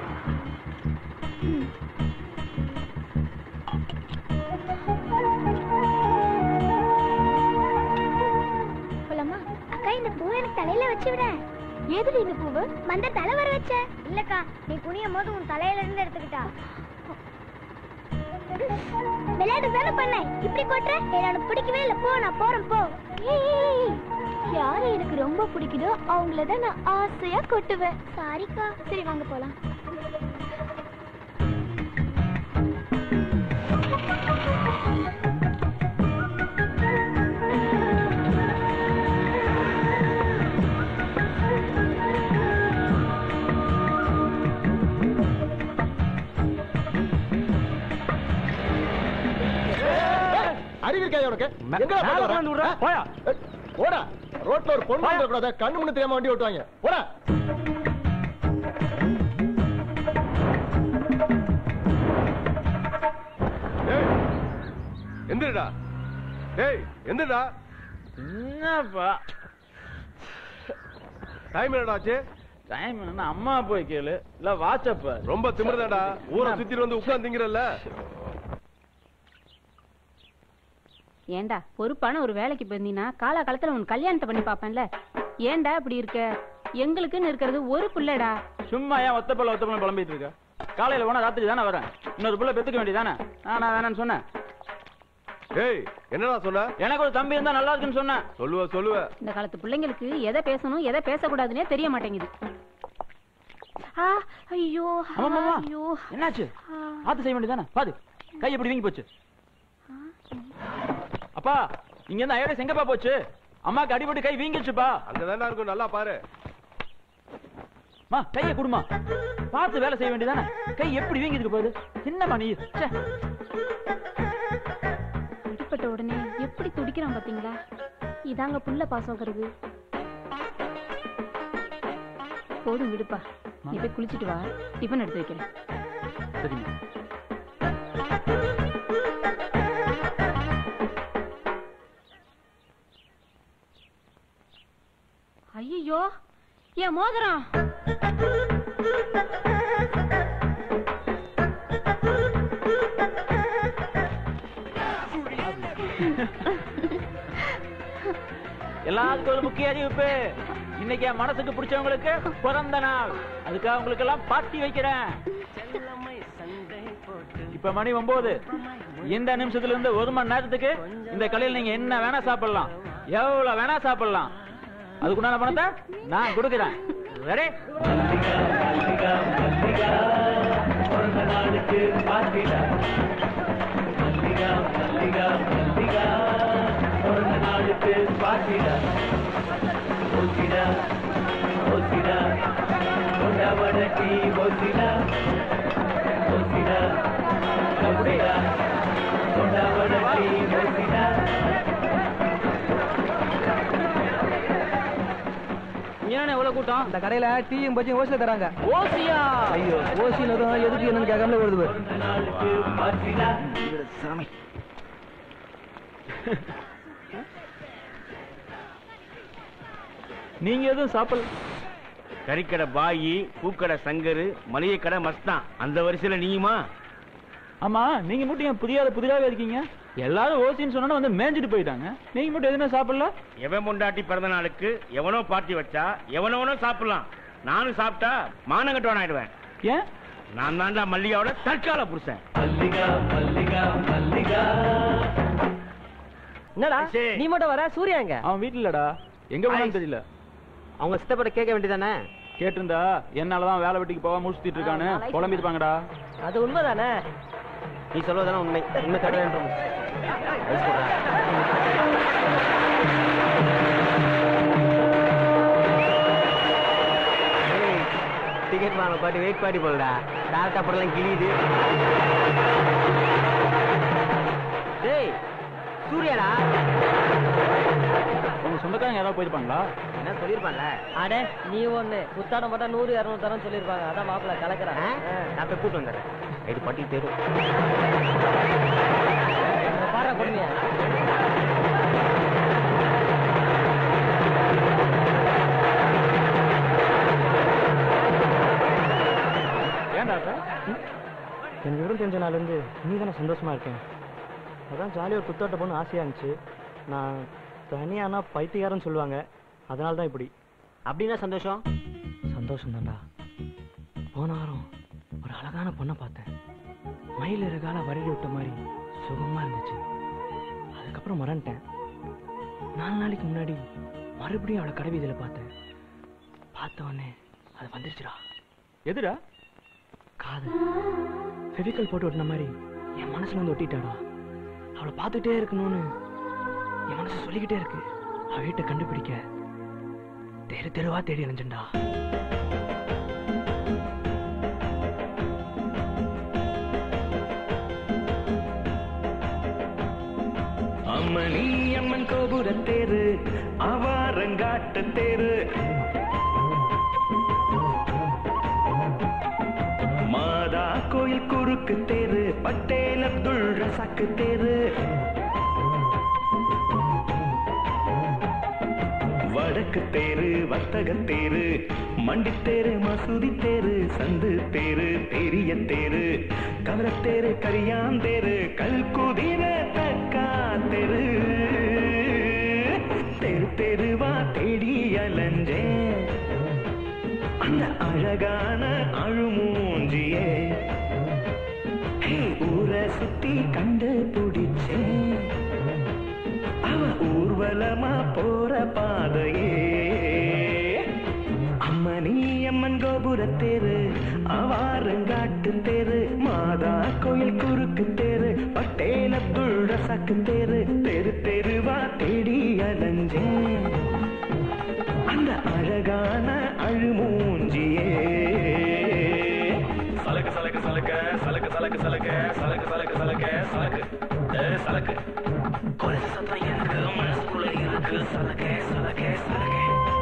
போலாமா அக்கா இந்த பூ எனக்கு தலையில வச்சு விட எதுல இந்த பூவு மந்த தலை வர வச்ச இல்லக்கா நீ குனியும் போது உன் தலையில இருந்து எடுத்துக்கிட்டா விளையாட்டு தானே பண்ணேன் இப்படி கொட்டுற எனக்கு பிடிக்கவே இல்ல போ நான் போறேன் போ யாரை எனக்கு ரொம்ப பிடிக்குதோ அவங்கள தான் நான் ஆசையா கொட்டுவேன் சாரிக்கா சரி வாங்க போலாம் அறிவிருக்காயா உனக்கு எங்கடா மேல போயிட்டு வர? உட்கார்ந்து விடுறா, போயா. ஏய், போடா ரோட்ல ஒரு பொண்ணு வந்துட கூடாது கண்ணு முன்னு தெரியாம வண்டி ஓட்டுவாங்க போடா ஏய், எந்திரிடா ஏய் எந்திரிடா என்னப்பா டைம் என்னடா ஆச்சு டைம் என்ன அம்மா போய் கேளு இல்ல வாட்ஸ்அப் ரொம்ப திமிருதாடா ஊரை சுத்திட்டு வந்து உட்கார்ந்தீங்கறல்ல ஏண்டா பொறுப்பான ஒரு வேலைக்கு போயிருந்தீங்கன்னா காலா காலத்துல உன் கல்யாணத்தை பண்ணி பாப்பேன்ல ஏன்டா இப்படி இருக்க எங்களுக்குன்னு இருக்கிறது ஒரு புள்ளடா சும்மா ஏன் ஒத்த பல்ல ஒத்த பல்ல புலம்பிட்டு இருக்க காலையில போனா ராத்திரி தானே வரேன் இன்னொரு புள்ள பெத்துக்க வேண்டியதானே நான் வேணாம்னு சொன்னேன் ஏய் என்னடா சொன்ன எனக்கு ஒரு தம்பி இருந்தா நல்லா இருக்குன்னு சொன்னேன் சொல்லுவ சொல்லுவ இந்த காலத்து பிள்ளைங்களுக்கு எதை பேசணும் எதை பேசக்கூடாதுன்னே தெரிய மாட்டேங்குது ஆ ஐயோ ஆமா, ஆமா. ஐயோ என்னாச்சு பார்த்து செய்ய வேண்டியதானே பாது கை எப்படி வீங்கி போச்சு அப்பா இங்க இருந்து ஐரஸ் எங்கப்பா போச்சு அம்மாக்கு அடிபட்டு கை வீங்கிச்சுப்பா அங்கதானே இருக்கும் நல்லா பாரு மா கையை குடுமா பார்த்து வேலை செய்ய வேண்டியதானே கை எப்படி வீங்கிருக்கு போகுது என்னம்மா நீ ச்சே. அடிப்பட்ட உடனே எப்படி துடிக்கிறான் பாத்தீங்களா இதாங்க புள்ள பாசங்கிறது போதும் விடுப்பா நீ போய் குளிச்சிட்டு வா டிஃபன் எடுத்து வைக்கிறேன் சரிங்க ஐயோ என் மோதிரம் எல்லாத்துக்கும் ஒரு முக்கிய அறிவிப்பு இன்னைக்கு என் மனசுக்கு பிடிச்சவங்களுக்கு பிறந்த நாள் அதுக்காக உங்களுக்கு எல்லாம் பார்ட்டி வைக்கிறேன் இப்ப மணி ஒன்பது இந்த நிமிஷத்துல இருந்து ஒரு மணி நேரத்துக்கு இந்த கடையில் நீங்க என்ன வேணா சாப்பிடலாம் எவ்வளவு வேணா சாப்பிடலாம் அதுக்குண்டான பணத்தை நான் கொடுக்குறேன் ரெடி ஏன்னா எவ்வளவு கூட்டம் இந்த கடையில டீயும் பஜ்ஜியும் ஓசில தராங்க ஓசியா ஐயோ ஓசினதும் எதுக்கு என்னன்னு கேட்காமலே வருது சாமி நீங்க எதுவும் சாப்பிடல கறிக்கடை பாயி பூக்கடை சங்கரு மளிகை கடை மஸ்தான் அந்த வரிசையில நீயுமா ஆமா நீங்க மட்டும் ஏன் புதியாத புதிதாவே இருக்கீங்க எல்லாரும் ஓசின்னு சொன்னா வந்து மேய்ஞ்சிட்டு போயிட்டாங்க நீங்க மட்டும் எதுவுமே சாப்பிடல எவன் பொண்டாட்டி பிறந்த நாளுக்கு எவனோ பார்ட்டி வச்சா எவனவனோ சாப்பிடலாம் நானும் சாப்பிட்டா மானங்கட்டவன் ஆயிடுவேன் ஏன் நான் தான்டா மல்லிகாவோட தற்கால புருஷன் என்னடா நீ மட்டும் வர சூர்யா எங்க அவன் வீட்டுல இல்லடா எங்க போனான்னு தெரியல அவங்க சித்தப்பட கேட்க வேண்டியதானே கேட்டிருந்தா என்னாலதான் வேலை வெட்டிக்கு போக முடிச்சுட்டு இருக்கானு புலம்பிருப்பாங்கடா அது உண்மைதானே நீ சொல்வதானே உண்மை உண்மை கடவுள் டிக்கெட் வாங்க பாட்டு வெயிட் பாட்டி போகலடா டால்டா படம்லாம் கிழியுது டேய் சூர்யாடா உங்க சொந்தக்காரங்க யாராவது போயிருப்பாங்களா என்ன சொல்லிருப்பான்ல அடே நீ ஒண்ணு புத்தாடம் போட்டா நூறு இரநூறு தரம் சொல்லிருப்பாங்க அதான் மாப்பிள்ள கலக்குறேன் நான் போய் கூட்டு வந்துடுறேன் இது பட்டி தேரும் பாரு கொடுமையா ஏன்டா இப்ப? எனக்கு விவரம் தெரிஞ்ச நாள்லேருந்து நீ தானே சந்தோஷமா இருக்கேன் அதான் ஜாலியாக ஒரு குத்தாட்ட பொண்ணு ஆசையாக இருந்துச்சு நான் தனியானா பைத்தியாரன்னு சொல்லுவாங்க அதனால தான் இப்படி அப்படின்னா சந்தோஷம் சந்தோஷம் தான்டா போன வாரம் ஒரு அழகான பொண்ணை பார்த்தேன் மயில் இருகால வருடி விட்ட மாதிரி சுகமா இருந்துச்சு அதுக்கப்புறம் மறந்துட்டேன் நாலு நாளைக்கு முன்னாடி மறுபடியும் அவளை கடை வீதியில பார்த்தேன் பார்த்த உடனே அது வந்துருச்சுடா எதுடா காதல் ஃபெவிக்கல் போட்டு ஒட்டின மாதிரி என் மனசுல வந்து ஒட்டிட்டாடா அவளை பார்த்துட்டே இருக்கணும்னு என் மனசு சொல்லிக்கிட்டே இருக்கு அவ வீட்டை கண்டுபிடிக்க தெரு தெருவா தேடி அலைஞ்சண்டா அம்மணி அம்மன் கோபுர தேரு அவாரங்காட்டு தேரு மாதா கோயில் குறுக்கு தேரு பட்டேல் அப்துல் ரசாக்கு தேரு வடக்கு தேரு வர்த்தக தேரு மண்டி தேரு மசூதி தேரு சந்து தேரு பெரிய தேரு கவரத்தேரு கரியாந்தேரு கல்குதிர தக்கா தெரு தெரு தெருவா தேடி அலைஞ்சேன் அந்த அழகான அழுமூஞ்சியே ஹே, ஊரை சுத்தி கண்டு பிடிச்சேன் அவ ஊர்வலமா போற பாதையே அம்மனி அம்மன் கோபுர தேரு அவாரங்காட்டு தேரு மாதா கோயில் குறுக்கு தேரு பட்டேல துள் ரசாக்கு தேரு தெரு தேரு தொலைஞ்சேன் அந்த அழகான அழுமூஞ்சியே சலக்கு சலக்கு சலக்க சலக்கு சலக்கு சலக்க சலக்கு சலக்கு சலக்க சலக்கு ஏ, சலக்கு கொலுசு சத்தம் எனக்கு மனசுக்குள்ள இருக்கு சலக்கே சலக்கே சலக்கே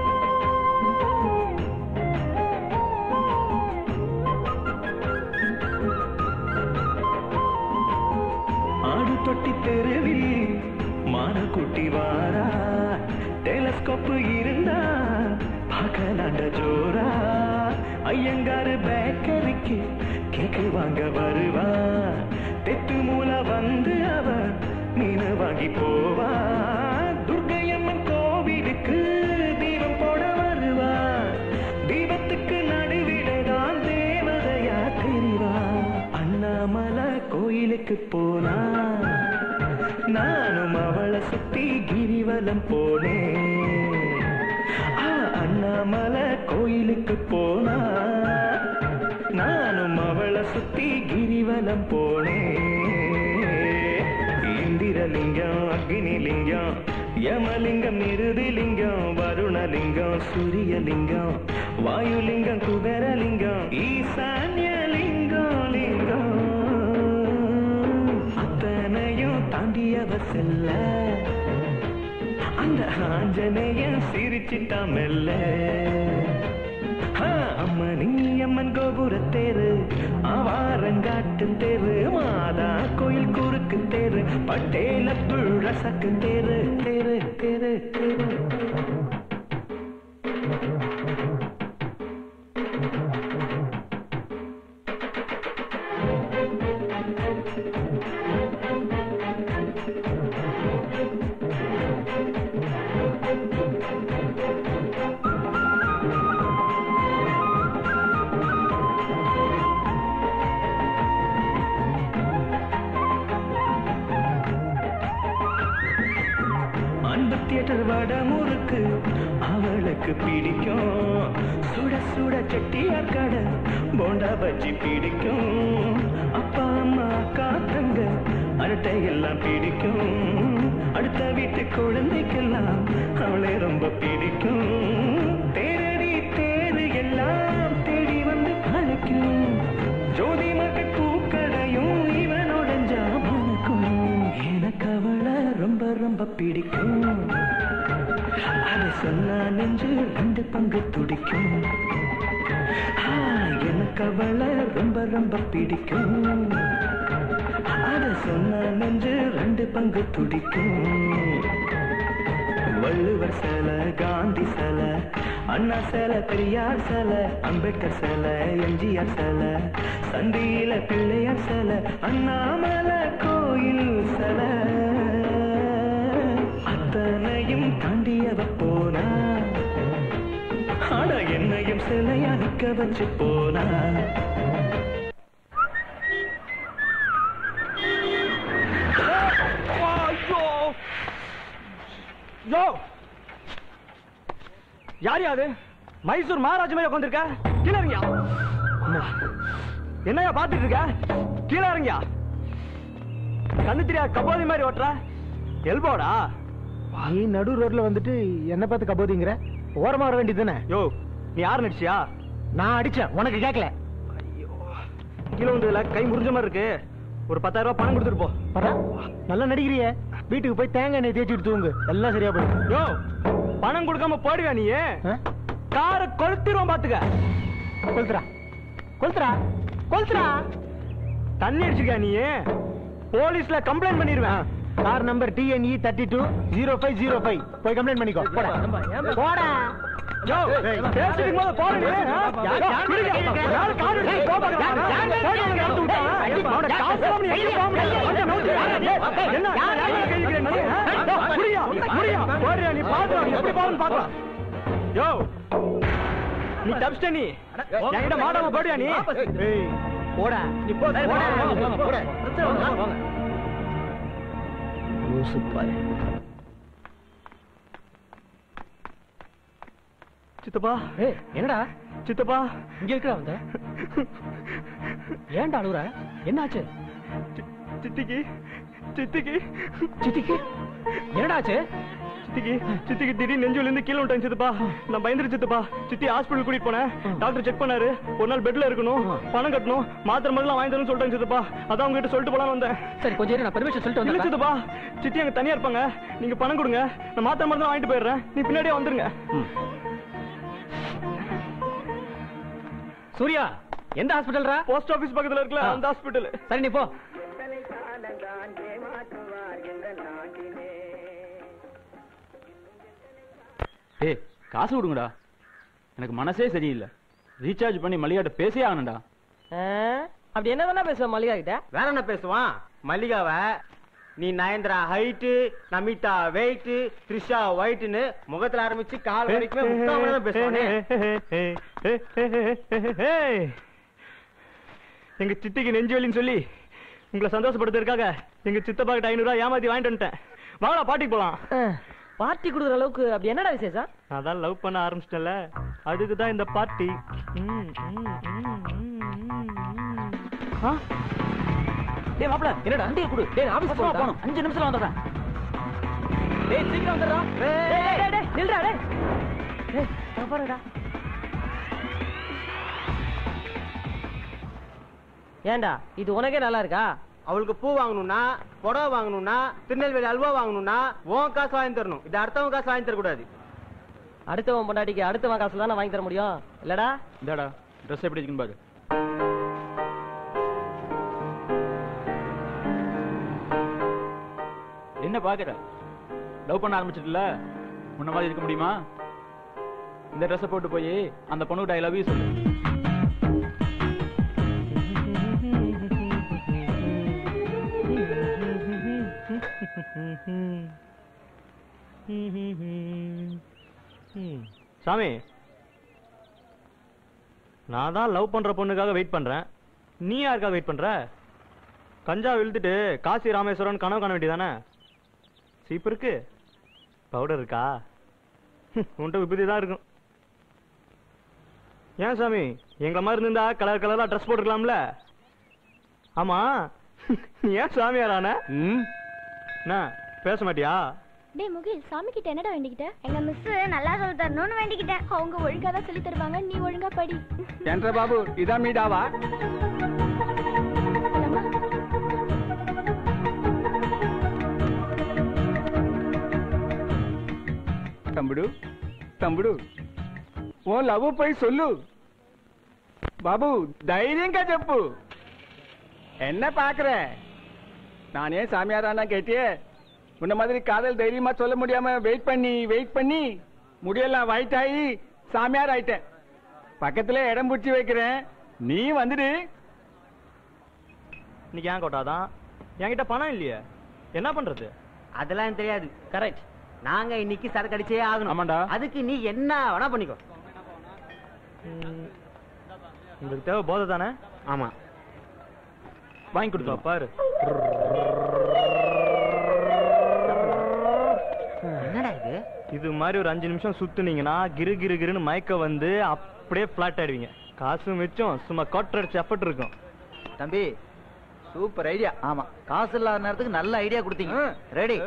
ஆடு தொட்டி தெருவில் மான குட்டி வாரா டெலஸ்கோப் இருந்தா பார்க்கலாண்ட ஜோரா ஐயங்காரு பேக்கரிக்கு கேக்கு வாங்க வருவா தெத்து மூல வந்து அவ மீன் வாங்கி போவா துர்க்கையம்மன் கோவிலுக்கு தீபம் போட வருவா தீபத்துக்கு நடுவிலே தான் தேவதையா தெரிவா அண்ணாமலை கோயிலுக்கு போனா நானும் அவளை சுத்தி கிரிவலம் போனேன் ஆ, அண்ணாமலை கோயிலுக்கு போனா நானும் அவளை சுத்தி கிரிவலம் போனேன் இந்திரலிங்கம் அக்னிலிங்கம் யமலிங்கம் நிருதிலிங்கம் வருணலிங்கம் சூரியலிங்கம் வாயுலிங்கம் குபேரலிங்கம் ஈசான்யலிங்கம் லிங்கம் அத்தனையும் தாண்டியவ செல்ல அந்த ஆஞ்சநேயன் சிரிச்சிட்டா மெல்ல ஆ, அம்மணி அம்மன் கோபுர தேரு ஆவாரங்காட்டு தேரு மாதா கோயில் குறுக்கு தேரு பட்டேல ரசக்கு தேரு தேரு தேரு தேரு அன்பு தியேட்டர் வட முறுக்கு அவளுக்கு பிடிக்கும் சுட சுட செட்டியார் கடை போண்டா பஜ்ஜி பிடிக்கும் அப்பா அம்மா அக்கா தங்க அரட்டை எல்லாம் பிடிக்கும் அடுத்த வீட்டு குழந்தைக்கெல்லாம் அவளை ரொம்ப பிடிக்கும் தேரடி தேரு எல்லாம் தேடி வந்து அழைக்கும் ஜோதி மக்கள் பூக்கடையும் இவனோட ஜாமனுக்கும் எனக்கு அவளை ரொம்ப ரொம்ப பிடிக்கும் அதை சொன்னா நெஞ்சு ரெண்டு பங்கு துடிக்கும் ஆ, எனக்கு அவளை ரொம்ப ரொம்ப பிடிக்கும் அதை சொன்னா நெஞ்சு ரெண்டு பங்கு துடிக்கும் வள்ளுவர் சிலை காந்தி சிலை அண்ணா சிலை பெரியார் சிலை அம்பேத்கர் சிலை எம்ஜிஆர் சிலை சந்தியில பிள்ளையார் சிலை அண்ணாமலை கோயில் சிலை அத்தனையும் தாண்டியவ போனா ஆட என்னையும் சிலையா நிக்க வச்சு போனா ஐயோ யோ யார் யாது மைசூர் மகாராஜ் மாதிரி உட்காந்துருக்க கீழே இறங்கியா என்னையா பாத்துட்டு இருக்க கீழே இறங்கியா கண்ணு தெரியா கபோதி மாதிரி ஓட்டுற எல்போடா நீ நடு ரோட்ல வந்துட்டு என்ன பார்த்து கபோதிங்கிற ஓரமா வர வேண்டியது தானே யோ நீ யார் நடிச்சியா நான் அடிச்சேன் உனக்கு கேட்கல கீழே வந்ததுல கை முறிஞ்ச மாதிரி இருக்கு ஒரு பத்தாயிரம் ரூபாய் பணம் கொடுத்துட்டு போ பரா நல்லா நடிக்கிறிய வீட்டுக்கு போய் தேங்காய் எண்ணெய் தேய்ச்சிட்டு தூங்கு எல்லாம் சரியா போயிடும் யோ பணம் கொடுக்காம போடுவியா நீ காரை கொளுத்திடுவோம் பாத்துக்க கொளுத்துறா கொளுத்துறா கொளுத்துறா தண்ணி அடிச்சிருக்கியா நீ போலீஸ்ல கம்ப்ளைண்ட் பண்ணிடுவேன் car number TNE thirty two zero five zero five போய் கம்ப்ளைண்ட் பண்ணிக்கோ போடா போடா யோ, பேசிட்டு இருக்கும்போது போடு நீ, ஆ? யோ, பிடிக்க. யாரு கார் எடுத்து போ பாக்க. போடி அவனை எடுத்து விட்டா. அவனை காசு இல்லாம நீ எங்கேயும் போக முடியாது. வண்டியை நவுத்து. ஏய், என்ன யார் மேல கை வைக்கிற நீ, ஆ? முடியா, முடியா. போடுறியா, நீ பாத்து, நீ எப்படி போகணும்னு பாக்கலாம். யோ, நீ தப்பிச்சிட்ட நீ என்கிட்ட மாடாம போடியா நீ ஏய், போடா நீ போ போடா போடா லூசு பாரு சித்தப்பா ஏய் என்னடா சித்தப்பா இங்க இருக்கிற வந்த ஏன்டா அழுகுற என்னாச்சு சித்திக்கு சித்திக்கு சித்திக்கு என்னடா ஆச்சு சித்திக்கு சித்திக்கு திடீர்னு நெஞ்சுல இருந்து கீழே விட்டாங்க சித்தப்பா நான் பயந்துரு சித்தப்பா சித்தி ஹாஸ்பிட்டல் கூட்டிட்டு போனேன் டாக்டர் செக் பண்ணாரு ஒரு நாள் பெட்ல இருக்கணும் பணம் கட்டணும் மாத்திரை மருந்து வாங்கி தரணும்னு சொல்லிட்டாங்க சித்தப்பா அதான் உங்ககிட்ட சொல்லிட்டு போலாம் வந்தேன் சரி கொஞ்சம் இரு, நான் பெர்மிஷன் சொல்லிட்டு இல்ல வந்துடுறேன். சித்தப்பா சித்தி அங்க தனியா இருப்பாங்க நீங்க பணம் கொடுங்க நான் மாத்திரை மருந்து வாங்கிட்டு போயிடுறேன் நீ பின்னாடியே வந்துருங்க சூர்யா எந்த ஹாஸ்பிட்டல்ரா போஸ்ட் ஆபீஸ் பக்கத்துல இருக்குல்ல அந்த ஹாஸ்பிட்டல் சரி நீ போ ஏய் காசு கொடுங்கடா எனக்கு மனசே சரியில்லை ரீசார்ஜ் பண்ணி மல்லிகாட்ட பேசியே ஆகணும்டா அப்படி என்ன தானே பேசுவேன் மல்லிகா கிட்ட வேற என்ன பேசுவான் மல்லிகாவ நீ நயன்தரா ஹைட்டு நமிதா வெயிட் த்ரிஷா ஒயிட்னு முகத்துல ஆரம்பிச்சு கால் வரைக்குமே முக்காம தான் பேசுவானே எங்க சித்திக்கு நெஞ்சு வலின்னு சொல்லி உங்களை சந்தோஷப்படுத்துறதுக்காக எங்க சித்தப்பா கிட்ட ஐநூறு ரூபாய் ஏமாத்தி வாங்கிட்டு வந்துட்டேன் வாங்கடா பாட்டிக்கு போலாம் பார்ட்டி கொடுக்குற அளவுக்கு அப்படி என்னடா விசேஷம் அதான் லவ் பண்ண ஆரம்பிச்சிட்டல அதுக்கு தான் இந்த பார்ட்டி ம், ம், ம், ம், ம். ஆ? டேய் மாப்ள என்னடா வண்டியை கொடு டேய் ஆபீஸ் போகணும். போகணும் அஞ்சு நிமிஷத்துல வந்துடுறேன் டேய் சீக்கிரம் வந்துடுறா டேய், டேய், டேய், டேய், நில்றா, டேய். டேய், அங்க பாருடா. ஏன்டா இது உனக்கே நல்லா இருக்கா அவளுக்கு பூ வாங்கணும்னா புடவை வாங்கணும்னா திருநெல்வேலி அல்வா வாங்கணும்னா உன் காசு வாங்கி தரணும் இது அடுத்தவன் காசு வாங்கி தரக்கூடாது அடுத்தவன் பொண்டாட்டிக்கு அடுத்தவன் காசுல தானே வாங்கி தர முடியும் இல்லடா இந்தாடா ட்ரெஸ் எப்படி இருக்குன்னு பாரு என்ன பாக்குற லவ் பண்ண ஆரம்பிச்சிட்டல முன்ன மாதிரி இருக்க முடியுமா இந்த ட்ரெஸ்ஸை போட்டு போய் அந்த பொண்ணுகிட்ட ஐ லவ் யூ சொல்லு ம். சாமி நான் தான் லவ் பண்ற பொண்ணுக்காக வெயிட் பண்றேன் நீ யாருக்காக வெயிட் பண்ற கஞ்சா விழுத்துட்டு காசி ராமேஸ்வரன் கனவு காண வேண்டியதானே சீப்பு இருக்கு பவுடர் இருக்கா உன்ட்ட விபதி தான் இருக்கும் ஏன் சாமி எங்க மாதிரி இருந்தா கலர் கலரா ட்ரெஸ் போட்டுக்கலாம்ல ஆமா நீ ஏன் சாமியாரான என்ன பேச மாட்டியா டேய் முகில் சாமி கிட்ட என்னடா வேண்டிக்கிட்ட எங்க மிஸ் நல்லா சொல்லி தரணும்னு வேண்டிக்கிட்டேன் அவங்க ஒழுங்கா தான் சொல்லி தருவாங்க நீ ஒழுங்கா படி ఏంట్రా బాబు ఇదా మీ డావా తమ్ముడు తమ్ముడు ఓ లవ్ పోయి సొల్లు బాబు ధైర్యంగా చెప్పు என்ன பாக்குற நானே சாமியாரானா கேட்டியே உன்ன மாதிரி காதல் தைரியமா சொல்ல முடியாம வெயிட் பண்ணி வெயிட் பண்ணி முடியெல்லாம் ஒயிட் ஆகி சாமியார் ஆயிட்டேன் பக்கத்துல இடம் பிடிச்சி வைக்கிறேன் நீ வந்துடு இன்னைக்கு ஏன் கோட்டாதான் என்கிட்ட பணம் இல்லையே என்ன பண்றது அதெல்லாம் எனக்கு தெரியாது கரெக்ட் நாங்க இன்னைக்கு சரக்கு அடிச்சே ஆகணும் ஆமாண்டா அதுக்கு நீ என்ன வேணா பண்ணிக்கோ உங்களுக்கு தேவை போதை தானே ஆமா வாங்கி கொடுத்தா பாரு என்னடா இது இது மாதிரி ஒரு அஞ்சு நிமிஷம் சுத்துனீங்கன்னா கிரு கிரு கிருன்னு மயக்க வந்து அப்படியே பிளாட் ஆயிடுவீங்க காசு மிச்சம் சும்மா கோட்டர் அடிச்சு எஃபர்ட் இருக்கும் தம்பி சூப்பர் ஐடியா ஆமா காசு இல்லாத நேரத்துக்கு நல்ல ஐடியா கொடுத்தீங்க ரெடி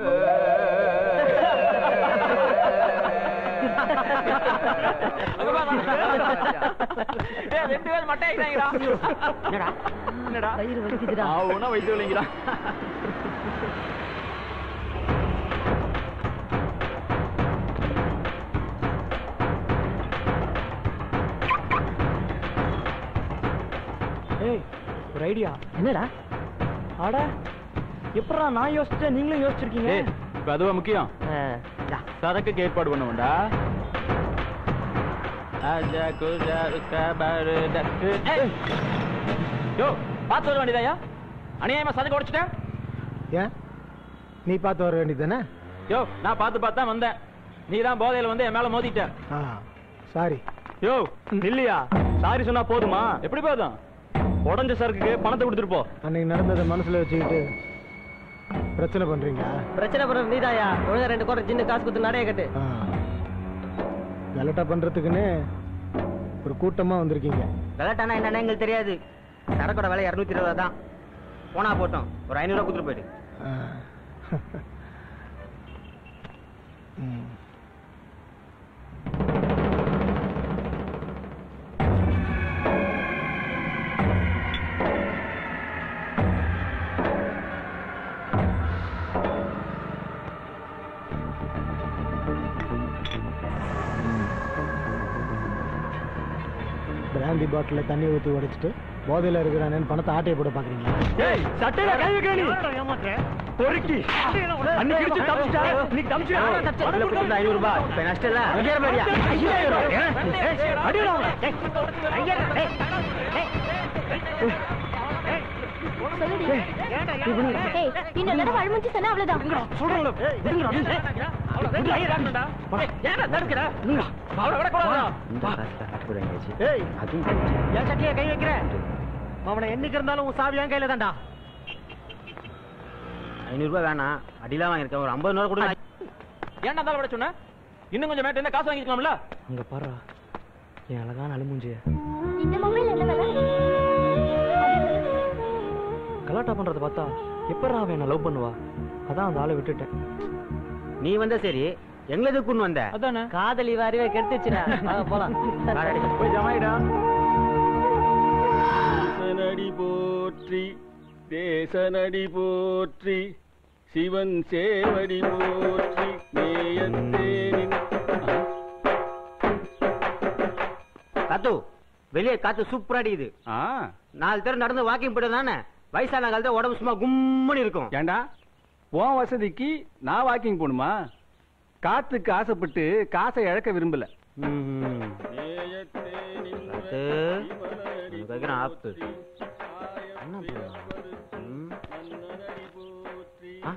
டேய் ரெண்டு பேர் மட்டை ஆயிட்டாங்கடா என்னடா என்னடா வயிறு வலிக்குதுடா ஆவுனா வயித்து வலிங்கடா ஏய் ஒரு ஐடியா என்னடா அட எப்படா நான் யோசிச்சேன் நீங்களும் யோசிச்சிருக்கீங்க ஏய் இப்ப அதுவா முக்கியம் சரக்குக்கு ஏற்பாடு பண்ணுவோம்டா ஆஜா குஜா உஸ்கா பாரு தக்கு ஏய். யோ பார்த்து வர வேண்டியதாயா அநியாயமா சரக்கு உடைச்சிட்டேன் ஏன் நீ பார்த்து வர வேண்டியதானே யோ நான் பார்த்து பார்த்து தான் வந்தேன் நீ தான் போதையில வந்து என் மேல மோதிட்ட ஆ சாரி யோ இல்லையா சாரி சொன்னா போதுமா எப்படி போதும் உடஞ்ச சரக்குக்கு பணத்தை கொடுத்துட்டு போ அன்னைக்கு நடந்ததை மனசுல வச்சுக்கிட்டு பிரச்சனை பண்றீங்க பிரச்சனை பண்ற நீதாயா ஒழுங்கா ரெண்டு கோட்டை சின்ன காசு கொடுத்து நடைய கட்டு ஆ. கலட்டா பண்றதுக்குன்னு ஒரு கூட்டமா வந்திருக்கீங்க கலாட்டானா என்னன்னு எங்களுக்கு தெரியாது சரக்கோட விலை இரநூத்தி இருபது தான் போனா போட்டோம் ஒரு ஐநூறுவா கொடுத்துட்டு போயிடு ஆ. பிராந்தி பாட்டில தண்ணி ஊற்றி உடைச்சிட்டு போதையில இருக்கிறானேன்னு பணத்தை ஆட்டையை போட பாக்குறீங்களா ஏய் சட்டையில கை வைக்க நீ பொறுக்கி அன்னைக்கு இடிச்சு தப்பிச்சிட்டா இன்னைக்கு தப்பிச்சிட்டா ஐநூறு ரூபாய் இப்ப நஷ்டம் இல்ல ஐயாயிரம் ரூபாயா அடிடா அவனை. ஏய், இன்னொரு தடவை அழுமுஞ்சி சொன்னா அவ்வளவுதான் ஏய் என் சட்டையை கை வைக்கிற அவனை என்னைக்கு இருந்தாலும் உன் சாவி என் கையில தான்டா ஐநூறு ரூபாய் வேணாம் அடிலாம் வாங்கியிருக்கேன் ஒரு ஐம்பது ரூபா கூட ஏன்டா இருந்தாலும் விட சொன்ன இன்னும் கொஞ்சம் மேட்டு இருந்தா காசு வாங்கிக்கலாம்ல அங்க பாரு என் அழகான அழுமுஞ்சிய இந்த மொபைல் என்ன விலை கலாட்டா பண்றத பார்த்தா எப்படா அவன் என்ன லவ் பண்ணுவா அதான் அந்த ஆளை விட்டுட்டேன் நீ வந்த சரி எங்களை எதுக்கு வந்த அதானே காதலி வாரிவே கெடுத்துச்சுடா வாங்க போலாம் போய் ஜமாயிடா தேசநடி போற்றி தேசநடி போற்றி சிவன் சேவடி போற்றி நேயத்தேனின் காத்து வெளியே காத்து சூப்பரா அடிக்குது நாலு பேர் நடந்து வாக்கிங் போயிட்டு தானே வயசான காலத்துல உடம்பு சும்மா கும்முன்னு இருக்கும் ஏண்டா உன் வசதிக்கு நான் வாக்கிங் போகணுமா காத்துக்கு ஆசைப்பட்டு காசை இழக்க விரும்பல காத்து உனக்கு வைக்கிறேன் ஆப்பு என்ன பண்ணுவா? ம். ஆ?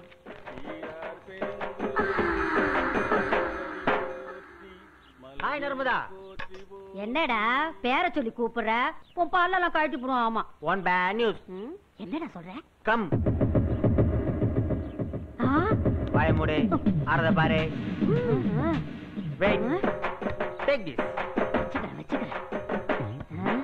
ஹாய் நர்மதா என்னடா பேர சொல்லி கூப்பிடுற உன் பல்லெல்லாம் கழட்டி போடுவோம் ஆமா ஒன் பேட் நியூஸ் என்னடா சொல்ற கம் ஆ? வாய மூடு ஆறத பாரு வெயிட் டேக் திஸ் வச்சுக்கிறேன் வச்சுக்கிறேன் ஆ?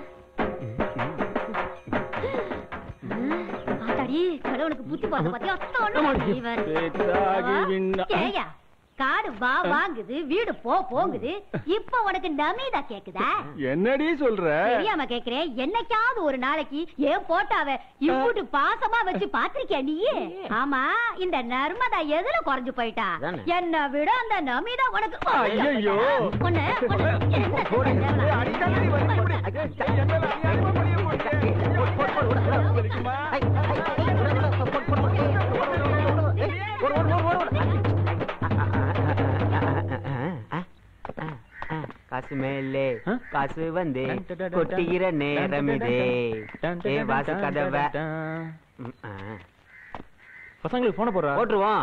ஆத்தாடி கடவுளுக்கு புத்தி பார்த்து பாத்தியா பேச்சாகி விண்ணா ஏயா காடு வா வாங்குது வீடு போ போங்குது இப்ப உனக்கு நமீதா கேக்குதா என்னடி சொல்ற தெரியாம கேக்குறேன் என்னைக்காவது ஒரு நாளைக்கு ஏன் போட்டாவ இம்புட்டு பாசமா வச்சு பாத்திருக்கியா நீ ஆமா இந்த நர்மதா எதுல குறைஞ்சு போயிட்டா அதானே. என்ன விட அந்த நமிதா உனக்கு ஐயையோ. உன்னை உன்னை என்ன காசு மேலே காசு வந்து கொட்டுகிற நேரம் இதே ஏ வாசு கதவை ம், ஆ. பசங்களுக்கு போன போடுறா போட்டுருவோம்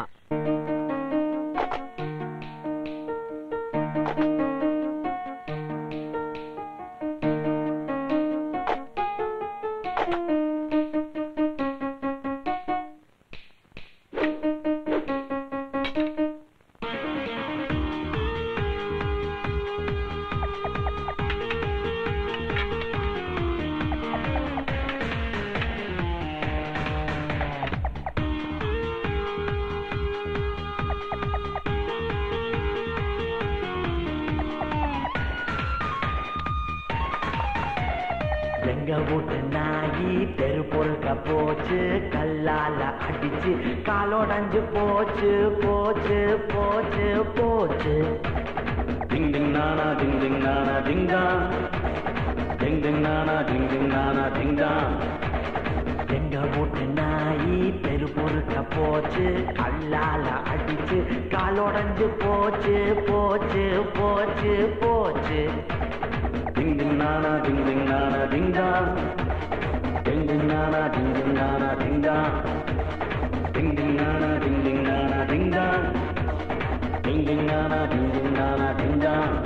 எங்க வீட்டு நாயி தெரு பொறுக்க போச்சு கல்லால அடிச்சு காலோடஞ்சு போச்சு போச்சு போச்சு போச்சு டிங் டிங் நானா டிங் டிங் நானா டிங் டாங் டிங் டிங் நானா டிங் டிங் நானா டிங் டாங் எங்க வீட்டு நாயி தெரு பொறுக்க போச்சு கல்லால அடிச்சு காலோடஞ்சு போச்சு போச்சு போச்சு போச்சு டிங் டிங் நானா டிங் டிங் நானா டிங் டாங் டிங் டிங் நானா டிங் டிங் நானா டிங் டாங் டிங் டிங் நானா டிங் டிங் நானா டிங் டாங் டிங் டிங் நானா டிங் டிங் நானா டிங் டாங்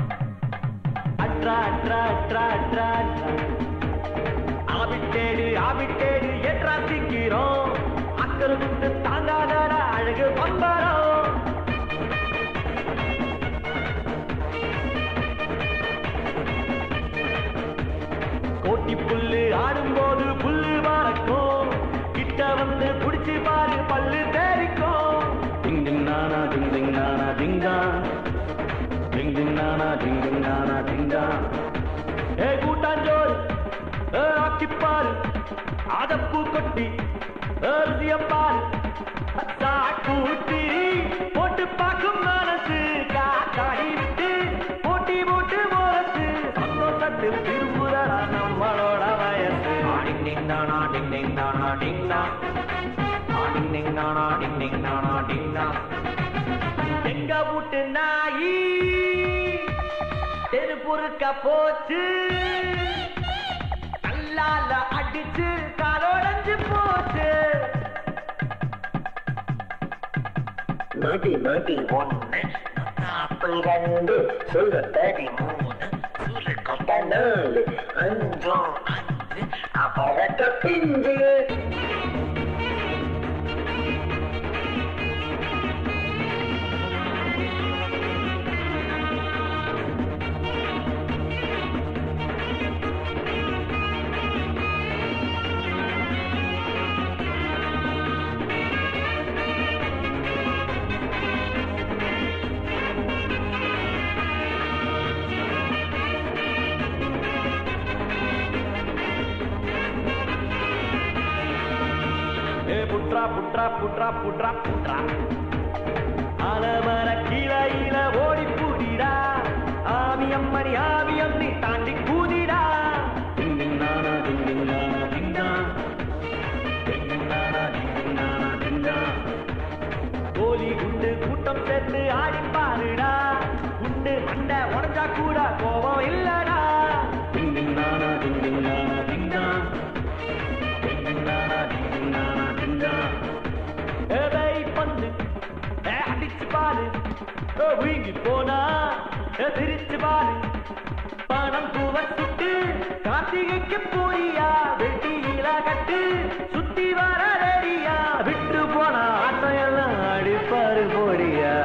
அட்ரா அட்ரா அட்ரா அட்ரா அட்ரா ஆவிட்டேடு ஏ கூட்டாஞ்சோறு ஏ ஆக்கிப்பாரு அதப்பூ கொட்டி அரிசியப்பாரு கூட்டி போட்டு பார்க்கும் மனசு காத்தாடி விட்டு போட்டி போட்டு போறது சந்தோஷத்தில் திரும்புதடா நம்மளோட வயசு டிங் டிங் தானா டிங் டிங் தானா டிங் டா டிங் டிங் தானா டிங் டிங் தானா டிங் டா எங்க வீட்டு நாயி தெரு பொறுக்க போச்சு கல்லால அடிச்சு காலோடஞ்சு போச்சு மாட்டி மாட்டி ஒன்று அப்படி ரெண்டு சொல்லு தேடி மூணு சொல்லு கொட்ட நாலு அஞ்சு அஞ்சு அப்பழக்க பிஞ்சு ஏ புட்ரா புட்ரா புட்ரா புட்ரா புட்ரா அலமர கீழையில ஓடி பூடிடா ஆவி அம்மணி ஆவி அம்மி தாண்டி கூதிடா டிங் டிங் நானா டிங் டிங் நானா டிங் டா. டிங் டிங் நானா டிங் டிங் நானா டிங் டா. கோலி குண்டு கூட்டம் சேர்த்து ஆடி பாருடா குண்டு மண்டை உடஞ்சா கூட கோபம் இல்லடா டிங் டிங் நானா டிங் டிங் நானா டிங் டா. டிங் டிங் நானா டிங் டிங் நானா டிங் டா. ஏதை பந்து ஏ அடிச்சு பாரு ஏ வீங்கி போனா ஏ சிரிச்சு பாரு பணம் பூவ சுட்டு கார்த்திகைக்கு போறியா வெட்டியில கட்டு சுத்தி வர ரெடியா விட்டு போனா ஆட்டையெல்லாம் அடிப்பாரு போடியா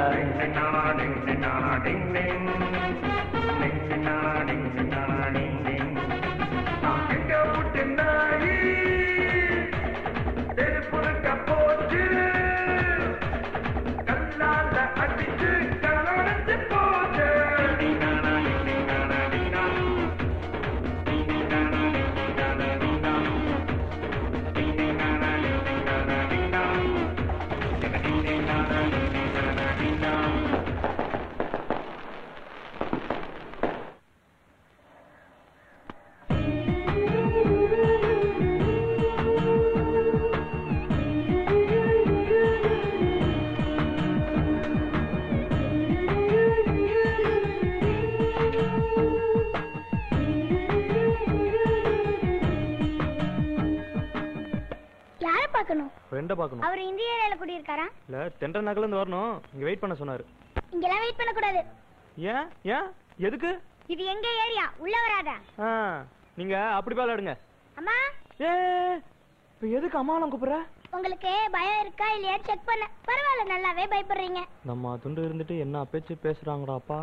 யார பார்க்கணும் ஃப்ரெண்டை பார்க்கணும் அவர் இந்த ஏரியால குடியிருக்காரா இல்ல தென்ற நகர்ல இருந்து வரணும் இங்க வெயிட் பண்ண சொன்னாரு இங்கெல்லாம் வெயிட் பண்ண கூடாது ஏன் ஏன் எதுக்கு இது எங்க ஏரியா உள்ள வராத ஆ, நீங்க அப்படி விளையாடுங்க அம்மா ஏ இப்ப எதுக்கு அம்மாலாம் கூப்பிடுற உங்களுக்கு பயம் இருக்கா இல்லையா செக் பண்ண பரவாயில்ல நல்லாவே பயப்படுறீங்க நம்ம துண்டு இருந்துட்டு என்ன பேச்சு பேசுறாங்கடாப்பா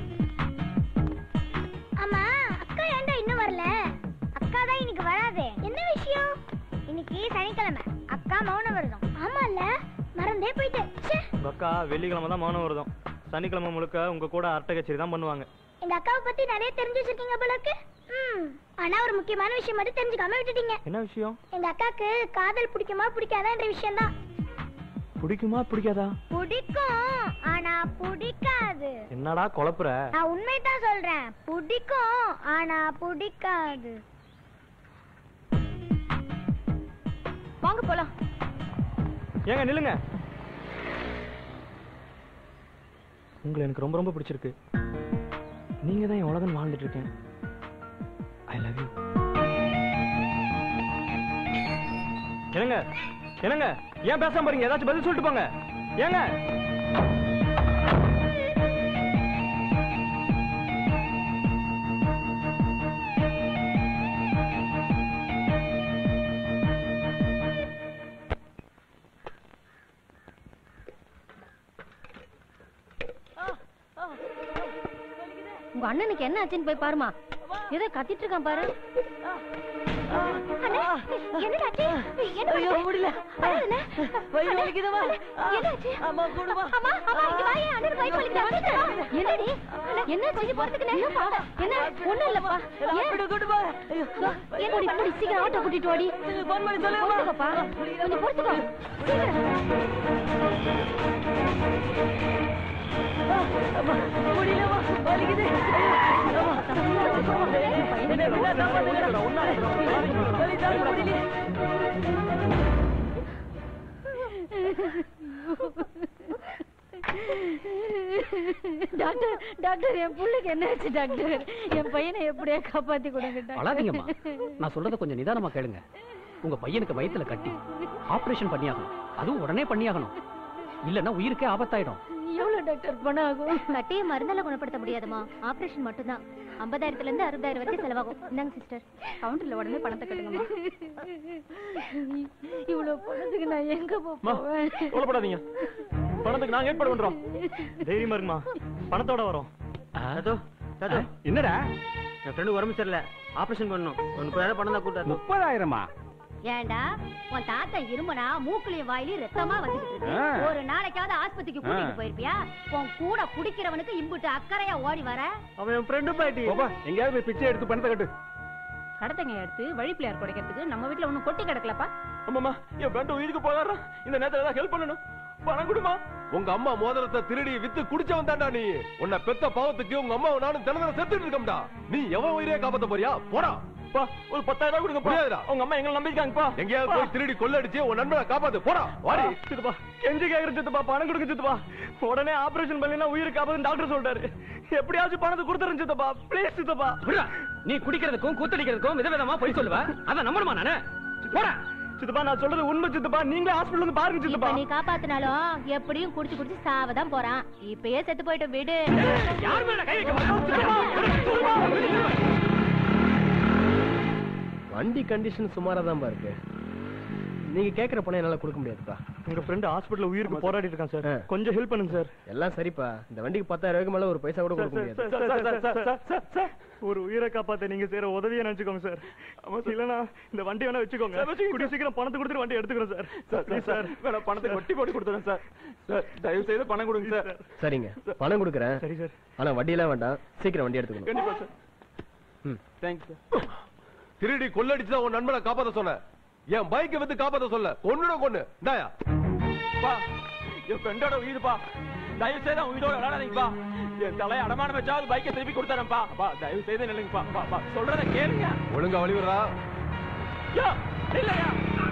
ஆமா அக்கா ஏன்டா இன்னும் வரல அக்கா தான் இன்னைக்கு வராதே என்ன விஷயம் இன்னைக்கு சனிக்கிழமை அக்கா மௌன விரதம் ஆமால மறந்தே போயிட்டேன் ச்சே. உங்க அக்கா வெள்ளிக்கிழமை தான் மௌனம் வருதும் சனிக்கிழமை முழுக்க உங்க கூட அரட்டை கச்சேரி தான் பண்ணுவாங்க எங்க அக்காவை பத்தி நிறைய தெரிஞ்சு வச்சிருக்கீங்க போல இருக்கு ம், ஆனா ஒரு முக்கியமான விஷயம் மட்டும் தெரிஞ்சுக்காம விட்டுட்டீங்க என்ன விஷயம் எங்க அக்காக்கு காதல் பிடிக்குமா பிடிக்காதான்ற விஷயம் தான் பிடிக்குமா பிடிக்காதா பிடிக்கும் ஆனா பிடிக்காது என்னடா குழப்புற நான் உண்மைதான் சொல்றேன் பிடிக்கும் ஆனா பிடிக்காது வாங்க போலாம் ஏங்க நில்லுங்க உங்களை எனக்கு ரொம்ப ரொம்ப பிடிச்சிருக்கு நீங்க தான் என் உலகம் வாழ்ந்துட்டு இருக்கேன் ஐ லவ் யூ என்னங்க என்னங்க ஏன் பேசாம போறீங்க ஏதாச்சும் பதில் சொல்லிட்டு போங்க ஏங்க உங்க அண்ணனுக்கு என்ன ஆச்சுன்னு போய் பாருமா ஏதோ கத்திட்டு இருக்கான் பாரு என்னடாச்சு என்ன ஐயோ, முடியல. வயிறு வலிக்குதுமா? அம்மா கூடுமா அம்மா அம்மா இங்க வாயே அண்ணன் வயிறு வலிக்குது என்னடி என்ன செஞ்சு போறதுக்கு என்னப்பா என்ன ஒண்ணும் இல்லப்பா ஹாஸ்பிடல் கூட்டு போ. ஐயோ, என்ன ஓடி போடி சீக்கிரம் ஆட்டோ கூட்டிட்டு ஓடி போன் பண்ணி சொல்லுங்கம்மா. பொறுத்துக்கப்பா கொஞ்சம் பொறுத்துக்கோ அம்மா, முடியலம்மா, வலிக்குது. அம்மா, என்ன, என்ன, காப்பாத்துங்கடா. வலி தாங்க முடியலையே. டாக்டர் டாக்டர் என் புள்ளைக்கு என்ன ஆச்சு டாக்டர் என் பையனை எப்படியா காப்பாத்தி கொடுங்க அழாதீங்கம்மா டாக்டர் நான் சொல்றத கொஞ்சம் நிதானமா கேளுங்க உங்க பையனுக்கு வயித்துல கட்டி ஆபரேஷன் பண்ணியாகணும் அதுவும் உடனே பண்ணியாகணும் இல்லன்னா உயிருக்கே ஆபத்தாயிடும் எவ்வளவு டாக்டர் பணம் ஆகும் கட்டிய மருந்தால குணப்படுத்த முடியாதுமா ஆபரேஷன் மட்டும்தான் ஐம்பதாயிரத்துல இருந்து அறுபதாயிரம் வரைக்கும் செலவாகும் இந்தாங்க சிஸ்டர் கவுண்டர்ல உடனே பணத்தை கட்டுங்கம்மா இவ்வளவு பணத்துக்கு நான் எங்க அம்மா, போவேன் கவலைப்படாதீங்க பணத்துக்கு நாங்க ஏற்பாடு பண்றோம் தைரியமா இருக்குமா பணத்தோட வரோம் தத்து தத்து என்னடா என் ஃப்ரெண்டு உடம்பு சரியில்லை ஆபரேஷன் பண்ணணும் ஒரு முப்பதாயிரம் பணம் தான் கூட்டாரு முப்பதாயிரமா ஏண்டா உன் தாத்தா இருமுனா மூக்குலயும் வாயிலையும் ரத்தமா வந்துகிட்டு இருக்கு ஆ. ஒரு நாளைக்காவது ஆஸ்பத்திரிக்கு கூட்டிட்டு ஆ. போயிருப்பியா உன் கூட குடிக்கிறவனுக்கு இம்புட்டு அக்கறையா ஓடி வர அவன் என் ஃப்ரெண்டு பாட்டி எங்கேயாவது போய் பிச்சை எடுத்து பணத்தை கட்டு கடத்தங்க எடுத்து வழி பிள்ளையார் குடைக்கிறதுக்கு நம்ம வீட்டுல ஒண்ணும் கொட்டி கிடக்கலப்பா அம்மாமா என் ஃப்ரெண்ட் உயிருக்கு போகாரா இந்த நேரத்துல ஏதாவது ஹெல்ப் பண்ணணும் பணம் கொடுமா உங்க அம்மா மோதிரத்தை திருடி வித்து குடிச்சவன் தான்டா நீ உன்னை பெத்த பாவத்துக்கு உங்க அம்மா நானும் தினந்தன செத்துட்டு இருக்கோம்டா நீ எவன் உயிரே காப்பாத்த போறியா போடா பா ஒரு பத்தாயிரம் ரூபாய் கொடுங்க முடியாதுடா உங்க அம்மா எங்களை நம்பிருக்காங்கப்பா எங்கேயாவது போய் திருடி கொள்ளடிச்சு உன் நண்பனை காப்பாத்து போடா வாடி சித்துப்பா கெஞ்சி கேக்குற சித்துப்பா பணம் கொடுங்க சித்துப்பா உடனே ஆபரேஷன் பண்ணா உயிருக்கு ஆபத்து டாக்டர் சொல்லிட்டாரு எப்படியாச்சும் பணத்தை கொடுத்துருங்க சித்தப்பா ப்ளீஸ் சித்தப்பா நீ குடிக்கிறதுக்கும் கூத்தடிக்கிறதுக்கும் விதவிதமா போய் சொல்லுவ அத நம்பணுமா நானு போடா சித்தப்பா நான் சொல்றது உண்மை சித்தப்பா நீங்களே ஹாஸ்பிடல் வந்து பாருங்க இப்ப சித்தப்பா நீ காப்பாத்தினாலும் எப்படியும் குடிச்சு குடிச்சு சாவதான் போறான் இப்பயே செத்து போயிட்டு விடு யார் மேல கை வைக்க வண்டி கண்டிஷன் சுமாரா தான் இருக்கு நீங்க கேக்குற பணம் என்னால கொடுக்க முடியாதுப்பா உங்க ஃப்ரெண்ட் ஹாஸ்பிடல்ல உயிருக்கு போராடி இருக்கான் சார் கொஞ்சம் ஹெல்ப் பண்ணுங்க சார் எல்லாம் சரிப்பா இந்த வண்டிக்கு பத்தாயிரம் ரூபாய்க்கு மேல ஒரு பைசா கூட கொடுக்க முடியாது ஒரு உயிரை காப்பாத்த நீங்க செய்யற உதவியை நினைச்சுக்கோங்க சார் ஆமா இல்லனா இந்த வண்டி வேணா வச்சுக்கோங்க கூடிய சீக்கிரம் பணத்தை கொடுத்துட்டு வண்டி எடுத்துக்கிறோம் சார் ப்ளீஸ் சார் வேணா பணத்தை கொட்டி போட்டு கொடுத்துறேன் சார் சார் தயவு செய்து பணம் கொடுங்க சார் சரிங்க பணம் கொடுக்குறேன் சரி சார் ஆனா வண்டியெல்லாம் வேண்டாம் சீக்கிரம் வண்டி எடுத்துக்கணும் கண்டிப்பா சார் ம். தேங்க்ஸ் சார் திருடி கொள்ளடிச்சுதான் உன் நண்பனை காப்பாத்த சொன்ன என் பைக்கை வித்து காப்பாத்த சொல்ல கொன்னுட கொன்னு இந்தாயா பா என் ஃப்ரெண்டோட உயிர்ப்பா தயவு செய்து அவன் உயிரோட விளையாடாதீங்கப்பா என் தலையை அடமானம் வச்சாவது பைக்கை திருப்பி கொடுத்துறேன்ப்பா பா தயவு செய்து நில்லுங்கப்பா பா பா சொல்றத கேளுங்க ஒழுங்கா வழிவிடுறா யா இல்லையா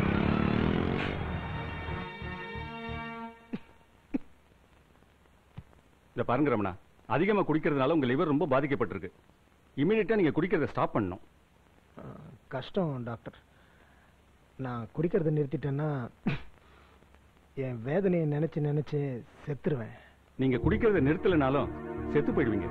இந்த பாருங்க ரமணா அதிகமா குடிக்கிறதுனால உங்க லிவர் ரொம்ப பாதிக்கப்பட்டிருக்கு இமீடியட்டா நீங்க குடிக்கிறத ஸ்டாப் பண்ணணும் கஷ்டம் டாக்டர் நான் குடிக்கிறத நிறுத்திட்டேன்னா என் வேதனையை நினைச்சு நினைச்சு செத்துருவேன் நீங்க குடிக்கிறத நிறுத்தலைனாலும் செத்து போயிடுவீங்க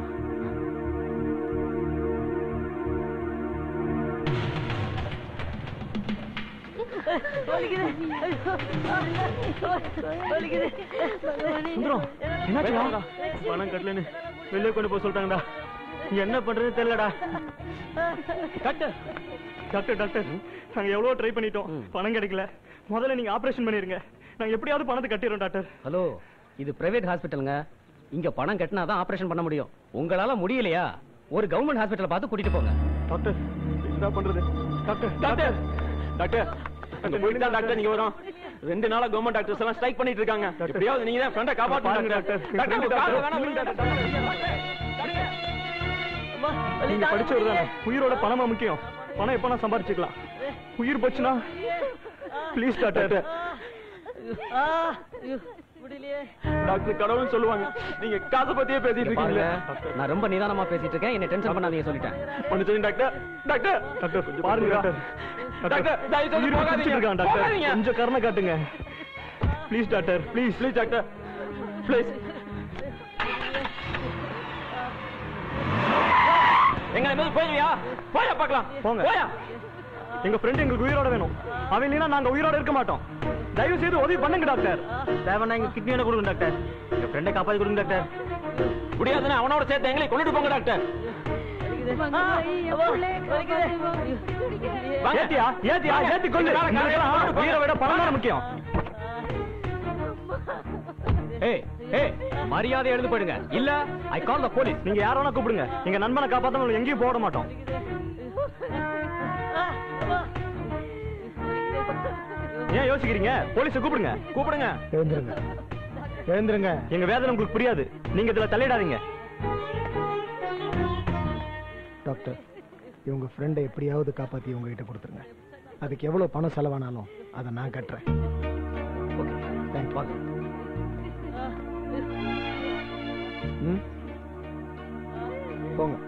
சுந்தரம் என்னாச்சுடா பணம் கட்டலன்னு வெளியே கொண்டு போக சொல்லிட்டாங்கடா என்ன பண்றதுன்னு தெரியலடா டாக்டர் டாக்டர் டாக்டர் நாங்க எவ்வளவு ட்ரை பண்ணிட்டோம் பணம் கிடைக்கல முதல்ல நீங்க ஆபரேஷன் பண்ணிருங்க நாங்க எப்படியாவது பணத்தை கட்டிடுறோம் டாக்டர் ஹலோ இது பிரைவேட் ஹாஸ்பிட்டலுங்க இங்க பணம் கட்டினாதான் ஆபரேஷன் பண்ண முடியும் உங்களால முடியலையா ஒரு கவர்மெண்ட் ஹாஸ்பிட்டல் பார்த்து கூட்டிட்டு போங்க டாக்டர் என்ன பண்றது டாக்டர் டாக்டர் டாக்டர் அங்க போயிட்டு தான் டாக்டர் நீங்க வரோம் ரெண்டு நாளா கவர்மெண்ட் டாக்டர்ஸ் எல்லாம் ஸ்ட்ரைக் பண்ணிட்டு இருக்காங்க எப்படியாவது நீங்க தான் ஃப்ரெண்ட காப்பாத்துங்க டாக்டர் டாக்டர் உங்க கால் வேணா விடுங்க டாக்டர் நீங்க படிச்சவர் தானே உயிரோட பணமா முக்கியம் பணம் எப்ப நான் சம்பாரிச்சுக்கலாம் உயிர் போச்சுன்னா ப்ளீஸ் டாக்டர் முடியலையே டாக்டர் கடவுள்னு சொல்லுவாங்க நீங்க காசை பத்தியே பேசிட்டு பாருங்க இருக்கீங்களே நான் ரொம்ப நிதானமா பேசிட்டு இருக்கேன் என்ன டென்ஷன் பண்ணாதீங்க சொல்லிட்டேன் மன்னிச்சுங்க டாக்டர் டாக்டர் டாக்டர் பாருங்க டாக்டர் டாக்டர் தயவு செய்து உயிர் போகாதீங்க பிடிச்சிட்டு இருக்கான் டாக்டர். போகாதீங்க. கொஞ்சம் கருணை காட்டுங்க please doctor please please doctor please எங்க என்ன போய்யா போயா பார்க்கலாம் போங்க போயா எங்க ஃப்ரெண்ட் எங்களுக்கு உயிரோட வேணும் அவன் இல்லைன்னா நாங்க உயிரோட இருக்க மாட்டோம் தயவு செய்து உதவி பண்ணுங்க டாக்டர் தேவைன்னா எங்க கிட்னி கொடுங்க டாக்டர் எங்க ஃப்ரெண்டை காப்பாத்தி கொடுங்க டாக்டர் முடியாதுன்னா அவனோட சேர்த்து எங்களை கொண்டுட்டு போங்க டாக்டர் ஏத்தியா ஏத்தியா ஏத்தி கொள்ளு உங்களுக்கெல்லாம் உயிரை விட பணம் தானே முக்கியம் ஏய் ஏய் மரியாதை எழுந்து போயிடுங்க இல்ல ஐ கால் த போலீஸ் நீங்க யார வேணா கூப்பிடுங்க எங்க நண்பனை காப்பாத்த எங்கேயும் போட மாட்டோம் ஏன் யோசிக்கிறீங்க போலீஸ கூப்பிடுங்க கூப்பிடுங்க எழுந்துருங்க எழுந்துருங்க எங்க வேதனை உங்களுக்கு புரியாது நீங்க இதுல தலையிடாதீங்க டாக்டர் இவங்க ஃப்ரெண்டை எப்படியாவது காப்பாத்தி உங்ககிட்ட கொடுத்துருங்க அதுக்கு எவ்வளவு பணம் செலவானாலும் அதை நான் கட்டுறேன் தேங்க்யூ ம் போங்க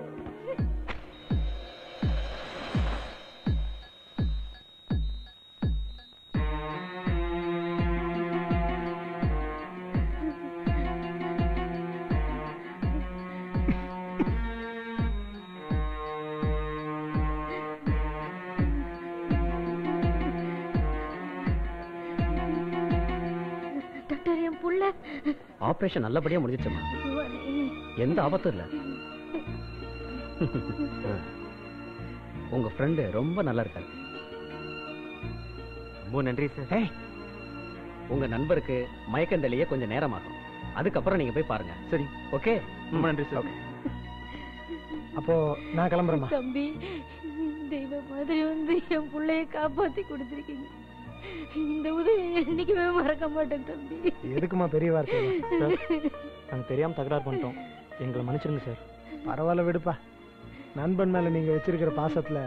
டாக்டர் என் புள்ள ஆபரேஷன் நல்லபடியா முடிஞ்சிச்சுமா எந்த ஆபத்தும் இல்ல உங்க ஃப்ரெண்டு ரொம்ப நல்லா இருக்காரு ரொம்ப நன்றி சார் உங்க நண்பருக்கு மயக்கம் தெளிய கொஞ்சம் நேரம் ஆகும் அதுக்கப்புறம் நீங்க போய் பாருங்க சரி ஓகே ரொம்ப நன்றி சார் அப்போ நான் கிளம்புறேம்மா தம்பி தெய்வ மாதிரி வந்து என் புள்ளைய காப்பாத்தி கொடுத்துருக்கீங்க இந்த உதவி என்னைக்குமே மறக்க மாட்டேன் தம்பி எதுக்குமா பெரிய வார்த்தை சார் நாங்க தெரியாம தகராறு பண்ணிட்டோம் எங்களை மன்னிச்சிருங்க சார் பரவாயில்ல விடுப்பா நண்பன் மேல நீங்க வச்சிருக்கிற பாசத்துல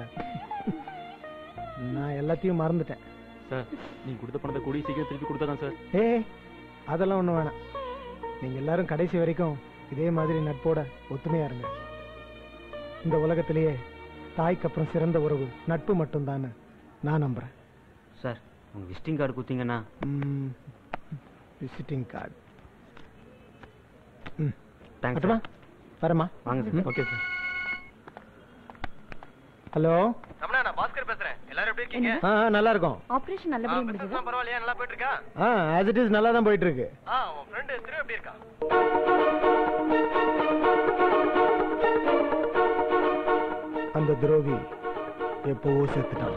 நான் எல்லாத்தையும் மறந்துட்டேன் சார் நீங்க கொடுத்த பணத்தை கூடி சீக்கிரம் திருப்பி கொடுத்தாதான் சார் ஏய் அதெல்லாம் ஒண்ணும் வேணாம் நீங்க எல்லாரும் கடைசி வரைக்கும் இதே மாதிரி நட்போட ஒத்துமையா இருங்க இந்த உலகத்திலேயே தாய்க்கு அப்புறம் சிறந்த உறவு நட்பு மட்டும்தான்னு நான் நம்புறேன் சார் உங்க விசிட்டிங் கார்டு கொடுத்தீங்கன்னா விசிட்டிங் கார்டு ம் தேங்க்ஸ் அட்டுமா வரமா வாங்க sir okay sir hello Ramana நான் பாஸ்கர் பேசுறேன் எல்லாரும் எப்படி இருக்கீங்க ஆ ஆ, நல்லா இருக்கும் ஆபரேஷன் நல்லபடியா முடிஞ்சது business எல்லாம் பரவாயில்லையா நல்லா போயிட்டு இருக்கா ஆ ஆஸ் இட் இஸ் நல்லா தான் போயிட்டு இருக்கு ஆ உன் ஃப்ரெண்டு திரு எப்படி இருக்கா அந்த துரோகி எப்பவோ செத்துட்டான்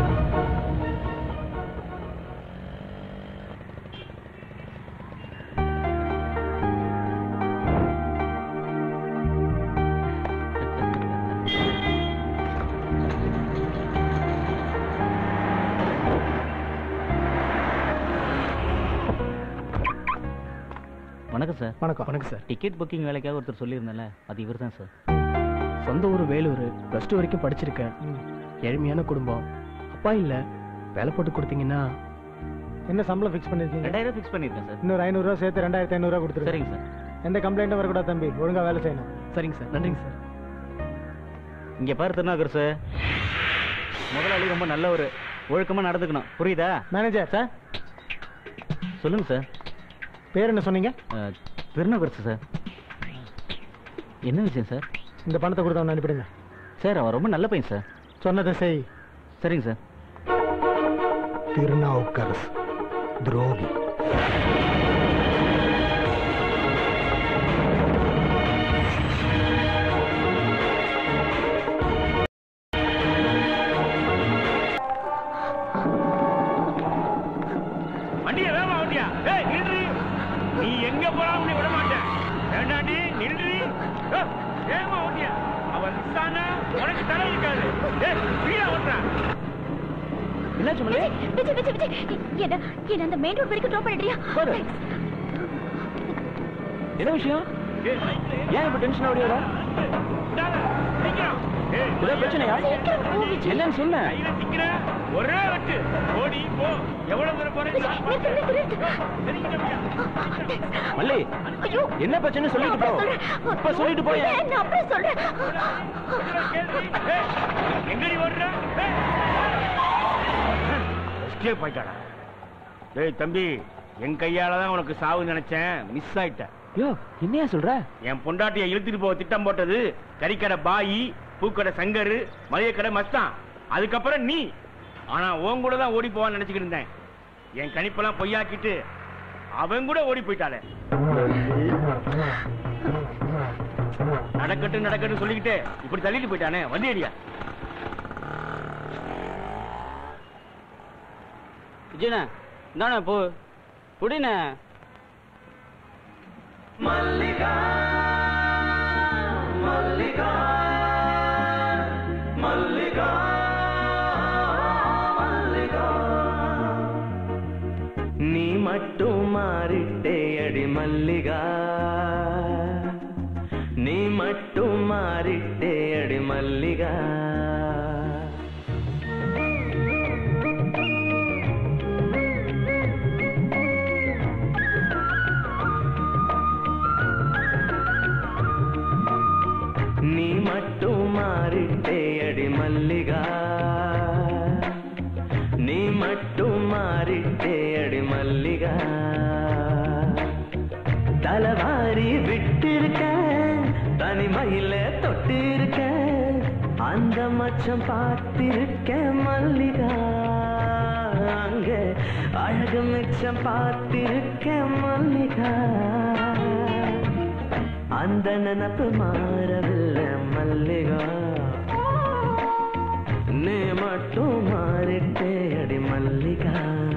வணக்கம் சார் வணக்கம் வணக்கம் சார் டிக்கெட் புக்கிங் வேலைக்காக ஒருத்தர் சொல்லியிருந்தேன்ல அது இவர் தான் சார் சொந்த ஊர் வேலூர் ப்ளஸ் டூ வரைக்கும் படிச்சிருக்கேன் ஏழ்மையான குடும்பம் அப்பா இல்ல வேலை போட்டு கொடுத்தீங்கன்னா என்ன சம்பளம் ஃபிக்ஸ் பண்ணிருக்கீங்க ரெண்டாயிரம் ஃபிக்ஸ் பண்ணியிருக்கேன் சார் இன்னொரு ஐநூறு ரூபா சேர்த்து ரெண்டாயிரத்தி ஐநூறு ரூபா கொடுத்துருங்க சரிங்க சார் எந்த கம்ப்ளைண்ட்டும் வரக்கூடாது தம்பி ஒழுங்கா வேலை செய்யணும் சரிங்க சார் நன்றிங்க சார் இங்க பாரு திருநாகர் சார் முதலாளி ரொம்ப நல்லவர் ஒழுக்கமா நடந்துக்கணும் புரியுதா மேனேஜர் சார் சொல்லுங்க சார் பேர் என்ன சொன்னீங்க திருநாகர் சார் என்ன விஷயம் சார் இந்த பணத்தை கொடுத்தவன அனுப்பிடுங்க சார் அவன் ரொம்ப நல்ல பையன் சார் சொன்னதை செய் சரிங்க சார் திருநாவுக்கரசு துரோகி வண்டிய வேமா வண்டியா ஏய் நில்றி நீ எங்க போனாலும் உன்னை விட மாட்டேன் வேண்டாண்டி நில்றி ஏய், வேகமா வண்டியா அவன் நிச்சானா உனக்கு தலை இருக்காது ஏய் வீடா ஓட்டுறான் என்னாச்சு மல்லி விஜய் விஜய் விஜய் என்ன என்ன அந்த மெயின் ரோட் வரைக்கும் ட்ராப் பண்ணிடுறியா என்ன விஷயம் ஏன் இப்ப டென்ஷன் ஆகுது வர ஏதோ பிரச்சனையா என்னன்னு சொல்ல ஒரே வெட்டு ஓடி போ எவ்வளவு தூரம் போறேன்னு மல்லி என்ன பிரச்சனை சொல்லிட்டு போ இப்ப சொல்லிட்டு போய் நான் அப்படியே சொல்றேன் எங்கடி ஓடுற எஸ்கேப் ஆயிட்டாடா டேய் தம்பி என் கையால தான் உனக்கு சாவு நினைச்சேன் மிஸ் ஆயிட்டேன் யோ என்னையா சொல்ற என் பொண்டாட்டிய இழுத்துட்டு போக திட்டம் போட்டது கறிக்கடை பாயி பூக்கடை சங்கரு மளிகை மஸ்தான் அதுக்கப்புறம் நீ ஆனா உன் கூட தான் ஓடி போவான்னு நினைச்சுக்கிட்டு இருந்தேன் என் கணிப்பெல்லாம் பொய்யாக்கிட்டு அவன் கூட ஓடி போயிட்டாளே நடக்கட்டும் நடக்கட்டும் சொல்லிக்கிட்டு இப்படி தள்ளிட்டு போயிட்டானே வண்டி அடியா விஜயண்ணா இந்தாண்ணே போ புடிண்ணே மல்லிகா மல்லிகா மல்லிகா மல்லிகா நீ மட்டும் மாறிட்டே அடி மல்லிகா நீ மட்டும் மாறிட்டே அடி மல்லிகா நீ மட்டும் மாறிட்டே அடி மல்லிகா நீ மட்டும் மாறிட்டே அடி மல்லிகா தலவாரி விட்டிருக்க தனிமையில தொட்டிருக்க அந்த மச்சம் பார்த்திருக்க மல்லிகா அங்க அழகு மிச்சம் பார்த்திருக்க மல்லிகா அந்த நினப்பு மாறவில்லை மல்லிகா நீ மட்டும் மாறிட்டே அடி மல்லிகா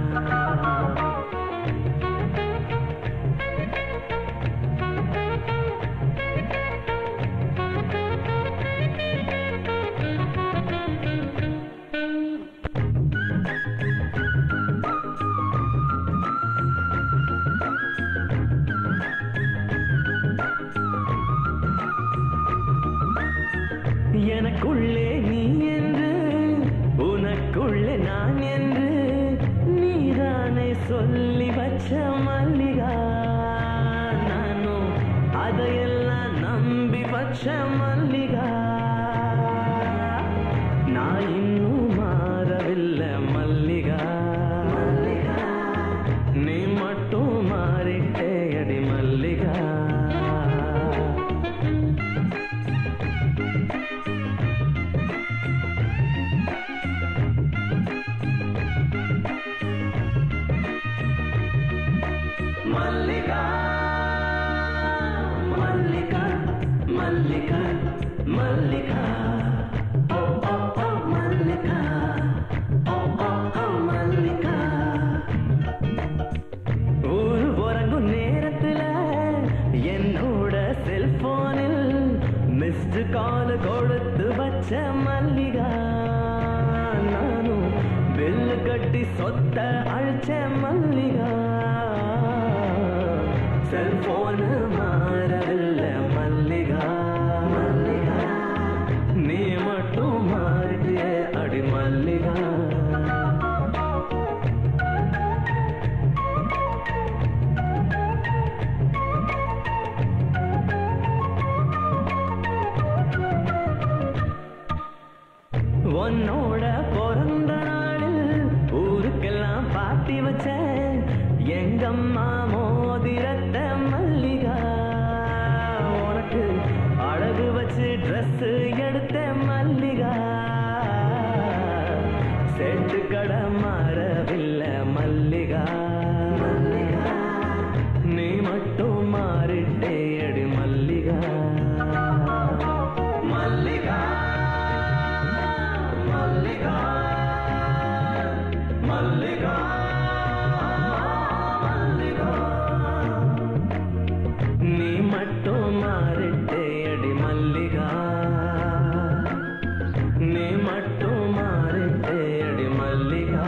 எனக்குள்ளே நீ என்று உனக்குள்ளே நான் என்று நீதானே சொல்லி வச்ச மல்லிகா நானும் அதையெல்லாம் நம்பி வச்ச மல்லிகா நான் இன்னும் மாறவில்லை மல்லிகா நீ மட்டும் மாறிட்டே அடி மல்லிகா மல்லிகா மல்லிகா மல்லிகா மல்லிகா ஓ ஓ ஓ மல்லிகா ஓ ஓ ஓ மல்லிகா ஊரு உறங்கும் நேரத்துல என்னோட செல்போனில் மிஸ்டு கால் கொடுத்து வச்ச மல்லிகா நானும் பில்லு கட்டி சொத்த அழிச்ச மல்லிகா செல்போன் மாறவில்லை மல்லிகா மல்லிகா நீ மட்டும் மாறிட்டிய அடி மல்லிகா உன்னோட பிறந்த நாளில் ஊருக்கெல்லாம் பாத்தி வச்சேன் எங்கம்மா மோதிரத்த மல்லிகா உனக்கு அழகு வச்சு ட்ரெஸ் எடுத்த மல்லிகா செட்டு கடை மாறவில்லை மல்லிகா நீ மட்டும் மாறிட்டே அடி மல்லிகா மல்லிகா மல்லிகா மல்லிகா மல்லிகா நீ மட்டும் மாறிட்டே அடி மல்லிகா நீ மட்டும் மாறிட்டே அடி மல்லிகா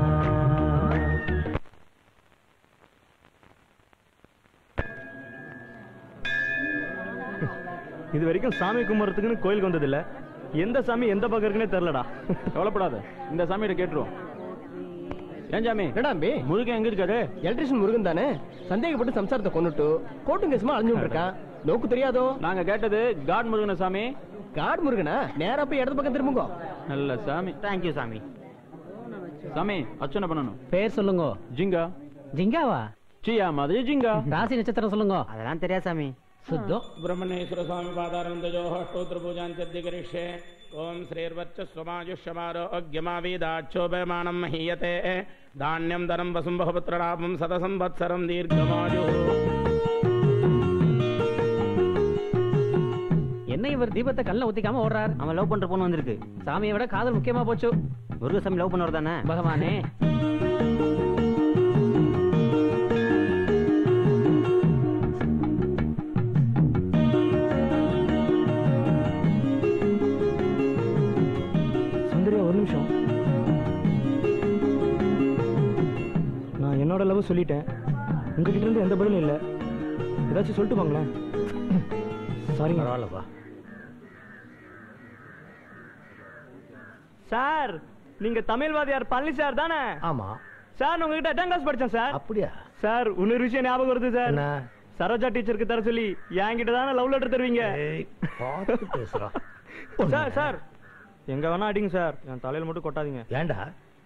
இது வரைக்கும் சாமி கும்பிட்றதுக்குன்னு கோயிலுக்கு வந்ததில்ல எந்த சாமி எந்த பக்கம் இருக்குன்னே தெரிலடா கவலைப்படாத இந்த சாமியிட்ட கேட்டுருவோம் ஏன் சாமி என்னடாம்பி முருகன் எங்க இருக்காரு எலக்ட்ரிஷியன் முருகன் தானே சந்தேகப்பட்டு சம்சாரத்தை கொண்டுட்டு கோட்டும் கேசுமா அழிஞ்சு இருக்கான் நோக்கு தெரியாதோ நாங்க கேட்டது காட் முருகன சாமி காட் முருகனா நேரா போய் இடது பக்கம் திரும்புங்க நல்ல சாமி தேங்க்யூ சாமி சாமி அர்ச்சனை பண்ணணும் பேர் சொல்லுங்க ஜிங்கா ஜிங்காவா சியா மாதிரி ஜிங்கா ராசி நட்சத்திரம் சொல்லுங்க அதெல்லாம் தெரியாது சாமி சுத்தம் ब्रह्मणेश्वर स्वामी पादारंदजो स्तोत्र पूजांत्यद्य करिष्ये ओम श्रीर्वच्चस्वमायुष्यमारोग्यमावेदाच्छोभमानं महीयते धान्यं धनं वसुं बहुपुत्रलाभं शतसंवत्सरं दीर्घमायुः இவர் தீபத்தை கல்ல ஊத்திக்காம ஓடுறார் அவன் லவ் பண்ற பொண்ணு வந்திருக்கு சாமியை விட காதல் முக்கியமா போச்சு முருகசாமி லவ் பண்ணவர் தானே பகவானே சுந்தரியா ஒரு நிமிஷம் நான் என்னோட லவ் சொல்லிட்டேன் உங்ககிட்ட இருந்து எந்த பதிலும் இல்லை ஏதாச்சும் சொல்லிட்டு போங்களேன் சாரி பரவாயில்லப்பா சார் நீங்க தமிழ்வாதியார் பழனி சார் தானே ஆமா சார் நான் உங்ககிட்ட எட்டாம் கிளாஸ் படிச்சேன் சார் அப்படியா சார் இன்னொரு விஷயம் ஞாபகம் வருது சார் என்ன? சரோஜா டீச்சருக்கு தர சொல்லி என்கிட்ட தானே லவ் லெட்டர் தருவீங்க பார்த்து பேசுறா சார் சார் எங்க வேணா அடிங்க சார் என் தலையில மட்டும் கொட்டாதீங்க ஏண்டா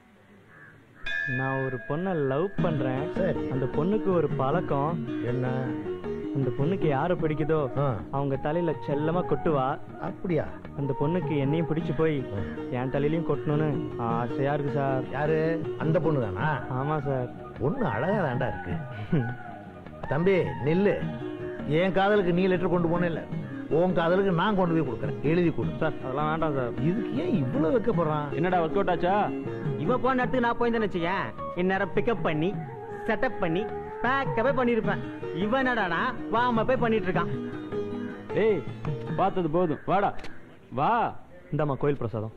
நான் ஒரு பொண்ணை லவ் பண்றேன் சரி. அந்த பொண்ணுக்கு ஒரு பழக்கம் என்ன அந்த பொண்ணுக்கு யாரை பிடிக்குதோ ஆ. அவங்க தலையில செல்லமா கொட்டுவா அப்படியா அந்த பொண்ணுக்கு என்னையும் பிடிச்சு போய் என் தலையிலயும் கொட்டணும்னு ஆசையா இருக்கு சார் யாரு அந்த பொண்ணு தானா ஆமா சார் பொண்ணு அழகா தாண்டா இருக்கு தம்பி நில்லு என் காதலுக்கு நீ லெட்டர் கொண்டு போன இல்ல உன் காதலுக்கு நான் கொண்டு போய் கொடுக்குறேன் எழுதி கொடு சார் அதெல்லாம் வேண்டாம் சார் இதுக்கு ஏன் இவ்வளவு வைக்கப்படுறான் என்னடா ஒர்க் அவுட் ஆச்சா இவ போன இடத்துக்கு நான் போயிருந்தேன்னு வச்சுக்கேன் இந்நேரம் பிக்கப் பண்ணி செட்டப் பண்ணி பேக்கவே பண்ணிருப்பேன் இவன் என்னடானா வாம போய் பண்ணிட்டு இருக்கான் ஏய் பார்த்தது போதும் வாடா வா இந்தாம்மா கோயில் பிரசாதம்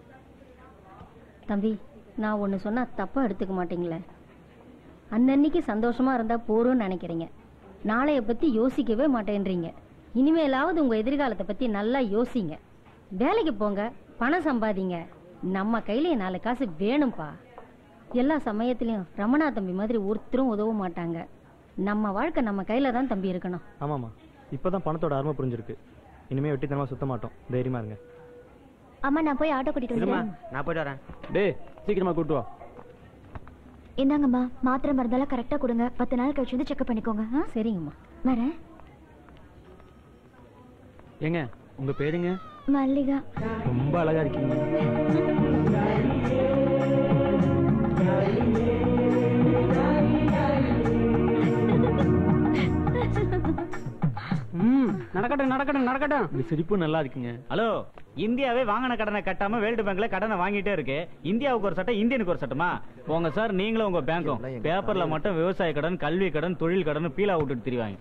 தம்பி நான் ஒன்று சொன்னா தப்பா எடுத்துக்க மாட்டீங்களே அன்னன்னைக்கு சந்தோஷமா இருந்தா போறோம்னு நினைக்கிறீங்க நாளைய பத்தி யோசிக்கவே மாட்டேன்றீங்க இனிமேலாவது உங்க எதிர்காலத்தை பத்தி நல்லா யோசிங்க வேலைக்கு போங்க பணம் சம்பாதிங்க நம்ம கையில நாலு காசு வேணும்பா எல்லா சமயத்திலயும் ரமணா தம்பி மாதிரி ஒருத்தரும் உதவ மாட்டாங்க நம்ம வாழ்க்கை நம்ம கையில தான் தம்பி இருக்கணும் ஆமாமா இப்பதான் பணத்தோட அருமை புரிஞ்சிருக்கு இனிமே வெட்டித்தனமா சுத்த மாட்டோம் தைரியமா இருங்க அம்மா நான் போய் ஆட்டோ கூட்டிட்டு இருமா வந்துடுறேன் நான் போயிட்டு வரேன் டேய் சீக்கிரமா கூட்டு வா இந்தாங்கம்மா மாத்திரை மருந்தெல்லாம் கரெக்டா கொடுங்க பத்து நாள் கழிச்சு வந்து செக்அப் பண்ணிக்கோங்க ஆ? சரிங்கம்மா வரேன் ஏங்க உங்க பேருங்க மல்லிகா ரொம்ப அழகா இருக்கீங்க ம் நடக்கட்டும் நடக்கட்டும் நடக்கட்டும் இந்த சிரிப்பு நல்லா இருக்குங்க ஹலோ இந்தியாவே வாங்கின கடனை கட்டாம வேர்ல்டு பேங்க்ல கடனை வாங்கிட்டே இருக்கு இந்தியாவுக்கு ஒரு சட்டம் இந்தியனுக்கு ஒரு சட்டமா போங்க சார் நீங்களும் உங்க பேங்க்கும் பேப்பர்ல மட்டும் விவசாய கடன் கல்வி கடன் தொழில் கடன் பீலா விட்டுட்டு திரிவாங்க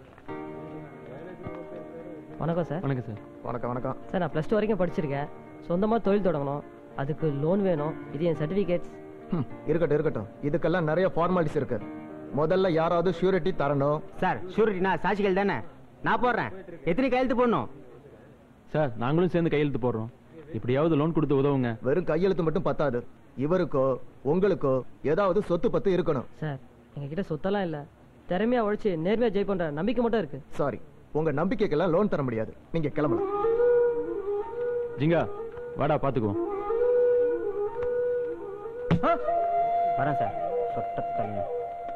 வணக்கம் சார் வணக்கம் சார் வணக்கம் வணக்கம் சார் நான் ப்ளஸ் டூ வரைக்கும் படிச்சிருக்கேன் சொந்தமாக தொழில் தொடங்கணும் அதுக்கு லோன் வேணும் இது என் சர்டிஃபிகேட்ஸ் இருக்கட்டும் இருக்கட்டும் இதுக்கெல்லாம் நிறைய ஃபார்மாலிட்டிஸ் இருக்கு முதல்ல யாராவது ஷூரிட்டி தரணும் சார் ஷூரிட்டினா சாட்சிகள் தானே நான் போடுறேன் எத்தனை கையெழுத்து போடணும் சார் நாங்களும் சேர்ந்து கையெழுத்து போடுறோம் எப்படியாவது லோன் கொடுத்து உதவுங்க வெறும் கையெழுத்து மட்டும் பத்தாது இவருக்கோ உங்களுக்கோ ஏதாவது சொத்து பத்து இருக்கணும் சார் எங்ககிட்ட சொத்தெல்லாம் இல்லை திறமையா உழைச்சி நேர்மையா ஜெயிப்போன்ற நம்பிக்கை மட்டும் இருக்கு சாரி உங்க நம்பிக்கைக்கெல்லாம் லோன் தர முடியாது நீங்க கிளம்பலாம் ஜிங்கா வாடா பாத்துக்குவோம் வரேன் சார் சொட்ட கல்யாணம்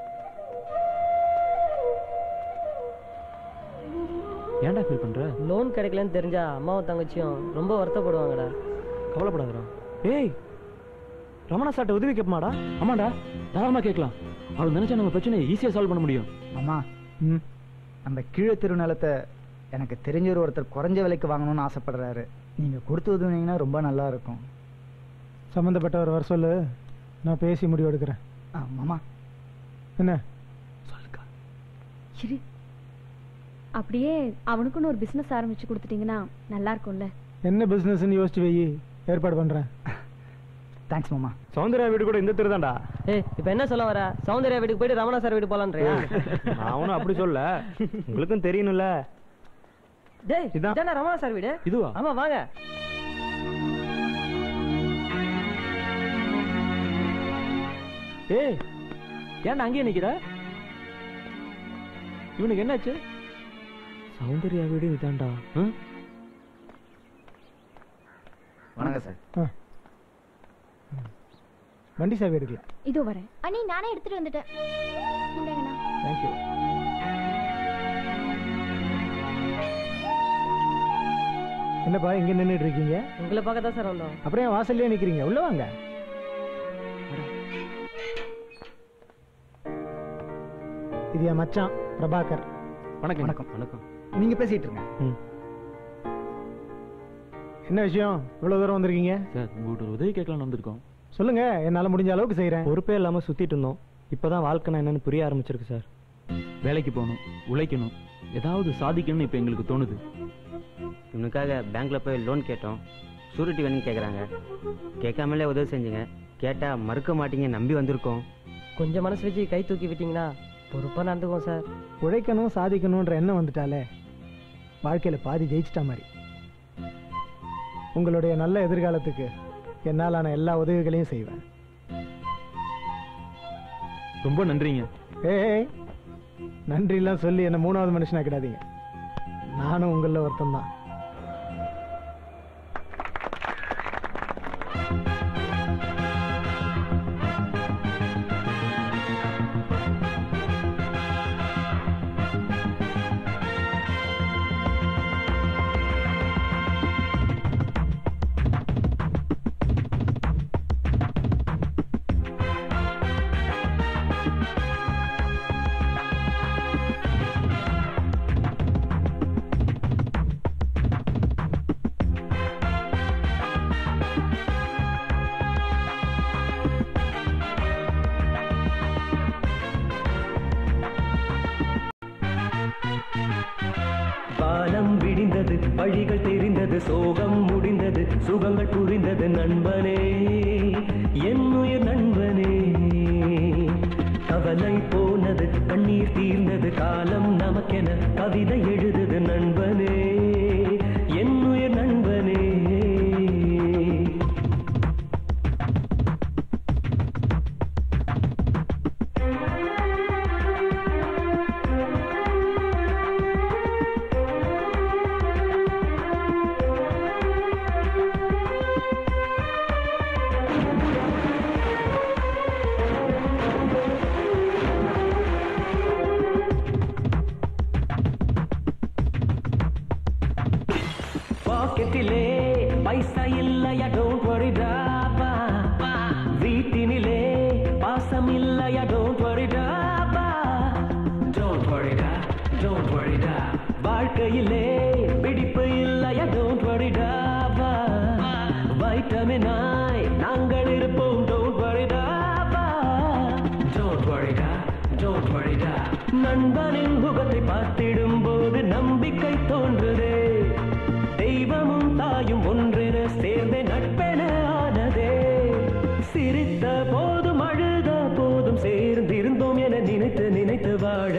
ஏன்டா ஃபீல் பண்ற லோன் கிடைக்கலன்னு தெரிஞ்சா அம்மாவும் தங்கச்சியும் ரொம்ப வருத்தப்படுவாங்கடா கவலைப்படாதடா டேய் ரமணா சார்ட்ட உதவி கேட்பமாடா ஆமாடா தாராளமா கேட்கலாம் அவர் நினைச்சா நம்ம பிரச்சனையை ஈஸியா சால்வ் பண்ண முடியும் அம்மா நம்ம கீழே திருநிலத்தை எனக்கு தெரிஞ்சவர் ஒருத்தர் குறைஞ்ச விலைக்கு வாங்கணும்னு ஆசைப்படுறாரு நீங்க கொடுத்து உதவுனீங்கன்னா ரொம்ப நல்லா இருக்கும் சம்பந்தப்பட்டவர் வர சொல்லு நான் பேசி முடிவு எடுக்கிறேன் ஆ, மாமா என்ன இரு அப்படியே அவனுக்குன்னு ஒரு பிசினஸ் ஆரம்பிச்சு கொடுத்துட்டீங்கன்னா நல்லா இருக்கும்ல என்ன பிசினஸ்னு யோசிச்சு வை ஏற்பாடு பண்றேன் தேங்க்ஸ் மாமா சௌந்தர்யா வீடு கூட இந்த தெரு தான்டா ஏய் இப்போ என்ன சொல்ல வர சௌந்தர்யா வீட்டுக்கு போயிட்டு ரமணா சார் வீட்டு போலான்றியா அவனும் அப்படி சொல்ல உங்களுக்கும் தெரியணும்ல டேய் இதானே ரமணா சார் வீடு இதுவா ஆமா வாங்க ஏய் ஏன்டா அங்கேயே நிக்கிற இவனுக்கு என்னாச்சு சௌந்தர்யா வீடு இதான்டா வணக்கம் சார் வண்டி சாவி எடுக்கல இதோ வரேன் அண்ணி நானே எடுத்துட்டு வந்துட்டேன் இந்தாங்கண்ணா தேங்க்யூ என்னப்பா இங்க நின்னுட்டு இருக்கீங்க உங்களை பார்க்க தான் சார் வந்தோம் அப்புறம் ஏன் வாசல்லே நிக்கிறீங்க உள்ள வாங்க இது என் மச்சான் பிரபாகர் வணக்கம் வணக்கம் வணக்கம் நீங்க பேசிட்டு இருங்க என்ன விஷயம் இவ்வளவு தூரம் வந்திருக்கீங்க சார் உங்கள்கிட்ட ஒரு உதவி கேட்கலாம்னு வந்திருக்கோம் சொல்லுங்க என்னால முடிஞ்ச அளவுக்கு செய்யறேன் பொறுப்பே இல்லாம சுத்திட்டு இருந்தோம் இப்பதான் வாழ்க்கைனா என்னன்னு புரிய ஆரம்பிச்சிருக்கு சார் வேலைக்கு போகணும் உழைக்கணும் ஏதாவது சாதிக்கணும்னு இப்ப எங்களுக்கு தோணுது இவனுக்காக பேங்க்ல போய் லோன் கேட்டோம் சூரிட்டி வேணும்னு கேக்குறாங்க கேட்காமலே உதவி செஞ்சுங்க கேட்டா மறுக்க மாட்டீங்க நம்பி வந்திருக்கோம் கொஞ்சம் மனசு வச்சு கை தூக்கி விட்டீங்கன்னா பொறுப்பா நடந்துக்குவோம் சார் உழைக்கணும் சாதிக்கணும்ன்ற எண்ணம் வந்துட்டாலே வாழ்க்கையில பாதி ஜெயிச்சிட்ட மாதிரி உங்களுடைய நல்ல எதிர்காலத்துக்கு என்னாலான எல்லா உதவிகளையும் செய்வேன் ரொம்ப நன்றிங்க ஏய் நன்றிலாம் சொல்லி என்ன மூணாவது மனுஷனா கிடாதீங்க நானும் உங்களில் ஒருத்தன் தான் காலம் விடிந்தது வழிகள் தெரிந்தது சோகம் முடிந்தது சுகங்கள் புரிந்தது நண்பனே என் உயிர் நண்பனே கவலை போனது கண்ணீர் தீர்ந்தது காலம் நமக்கென கவிதை எழுதுது நண்பனே என் உயிர் நண்பனே பாக்கெட்டிலே பைசா இல்லையா டோன்ட் வரி டாபா வீட்டினிலே பாசம் இல்லையா டோன்ட் வரி டாபா டோன்ட் வரி டா டோன்ட் வரி டா வாழ்க்கையிலே பிடிப்பு இல்லையா டோன்ட் வரி டாபா வைட்டமினாய் நாங்கள் இருப்போம் டோன்ட் வரி டாபா டோன்ட் வரி டா டோன்ட் வரி டா நண்பனின் முகத்தை பார்த்திடும் போது நம்பிக்கை தோன்றுதே தெய்வமும் தாயும் ஒன்றென சேர்ந்த நட்பென ஆனதே சிரித்த போதும் அழுத போதும் சேர்ந்திருந்தோம் என நினைத்து நினைத்து வாழ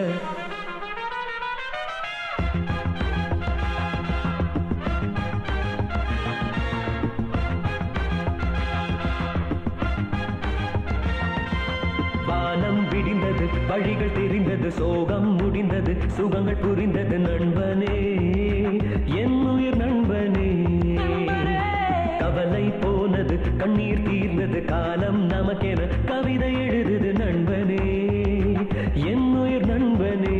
வானம் விடிந்தது வழிகள் தெரிந்தது சோகம் முடிந்தது சுகங்கள் புரிந்தது நண்பனே என் உயிர் நண்பனே கவலை போனது கண்ணீர் தீர்ந்தது காலம் நமக்கென கவிதை எழுதுது நண்பனே என் உயிர் நண்பனே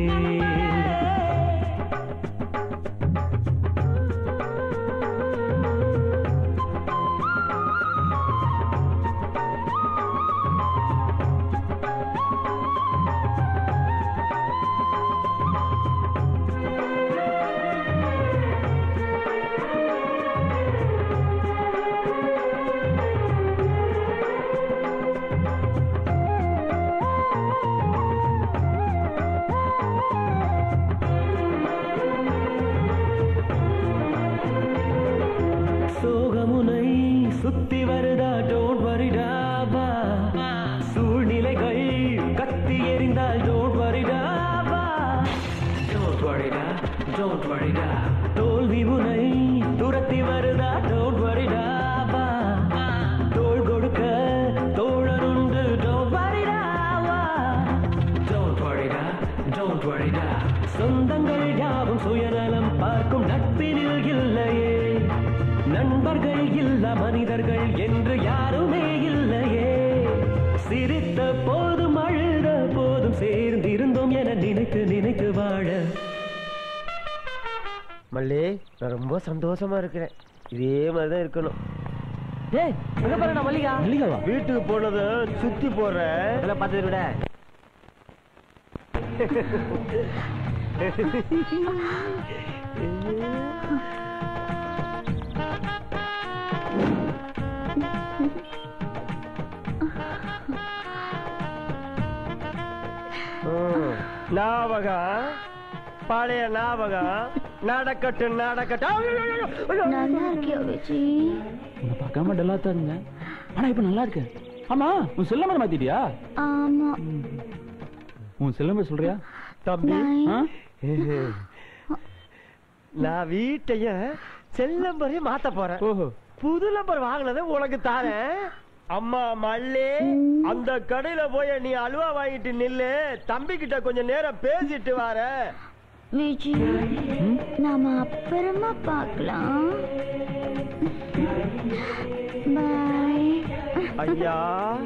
சோகமுனை சுத்தி வருதா டோன்ட் வரிடாபா சூழ்நிலைகள் கத்தி எறிந்தால் டோன்ட் வரிடாபா டோன்ட் வரிடா டோன்ட் வரிடா தோல்வி உனை துரத்தி வருதா டோன்ட் வரிடாபா தோள் கொடுக்க தோழனுண்டு டோன்ட் வரிடாவா டோன்ட் வரிடா டோன்ட் வரிடா சொந்தங்கள் யாவும் சுயநலம் பார்க்கும் நட்பினில் இல்லையே நண்பர்கள் இல்ல மனிதர்கள் என்று யாருமே இல்லையே சிரித்த போதும் அழுத போதும் சேர்ந்திருந்தோம் என நினைத்து நினைத்து வாழ மல்லி நான் ரொம்ப சந்தோஷமா இருக்கிறேன் இதே மாதிரிதான் இருக்கணும் டேய் எங்க போறடா மல்லிகா மல்லிகாவா வீட்டுக்கு போனத சுத்தி போற இதெல்லாம் பார்த்ததை விட ம். ஞாபகம் பழைய ஞாபகம் நடக்கட்டு நடக்கட்டும் நல்லா இருக்கியா விஜய் உன்னை பார்க்காம டல்லா தான் இருந்தேன் ஆனா இப்ப நல்லா இருக்கேன் ஆமா உன் செல்ல நம்பர் மாத்திட்டியா ஆமா உன் செல்ல நம்பர் சொல்றியா தம்பி ஆ? நான் வீட்டைய செல் நம்பரையும் மாத்த போறேன் புது நம்பர் வாங்கினது உனக்கு தாரேன் அம்மா மல்லி அந்த கடையில போய் நீ அல்வா வாங்கிட்டு நில்லு தம்பி கிட்ட கொஞ்சம் நேரம் பேசிட்டு வார விஜய் நாம அப்புறமா பார்க்கலாம் பாய் ஐயா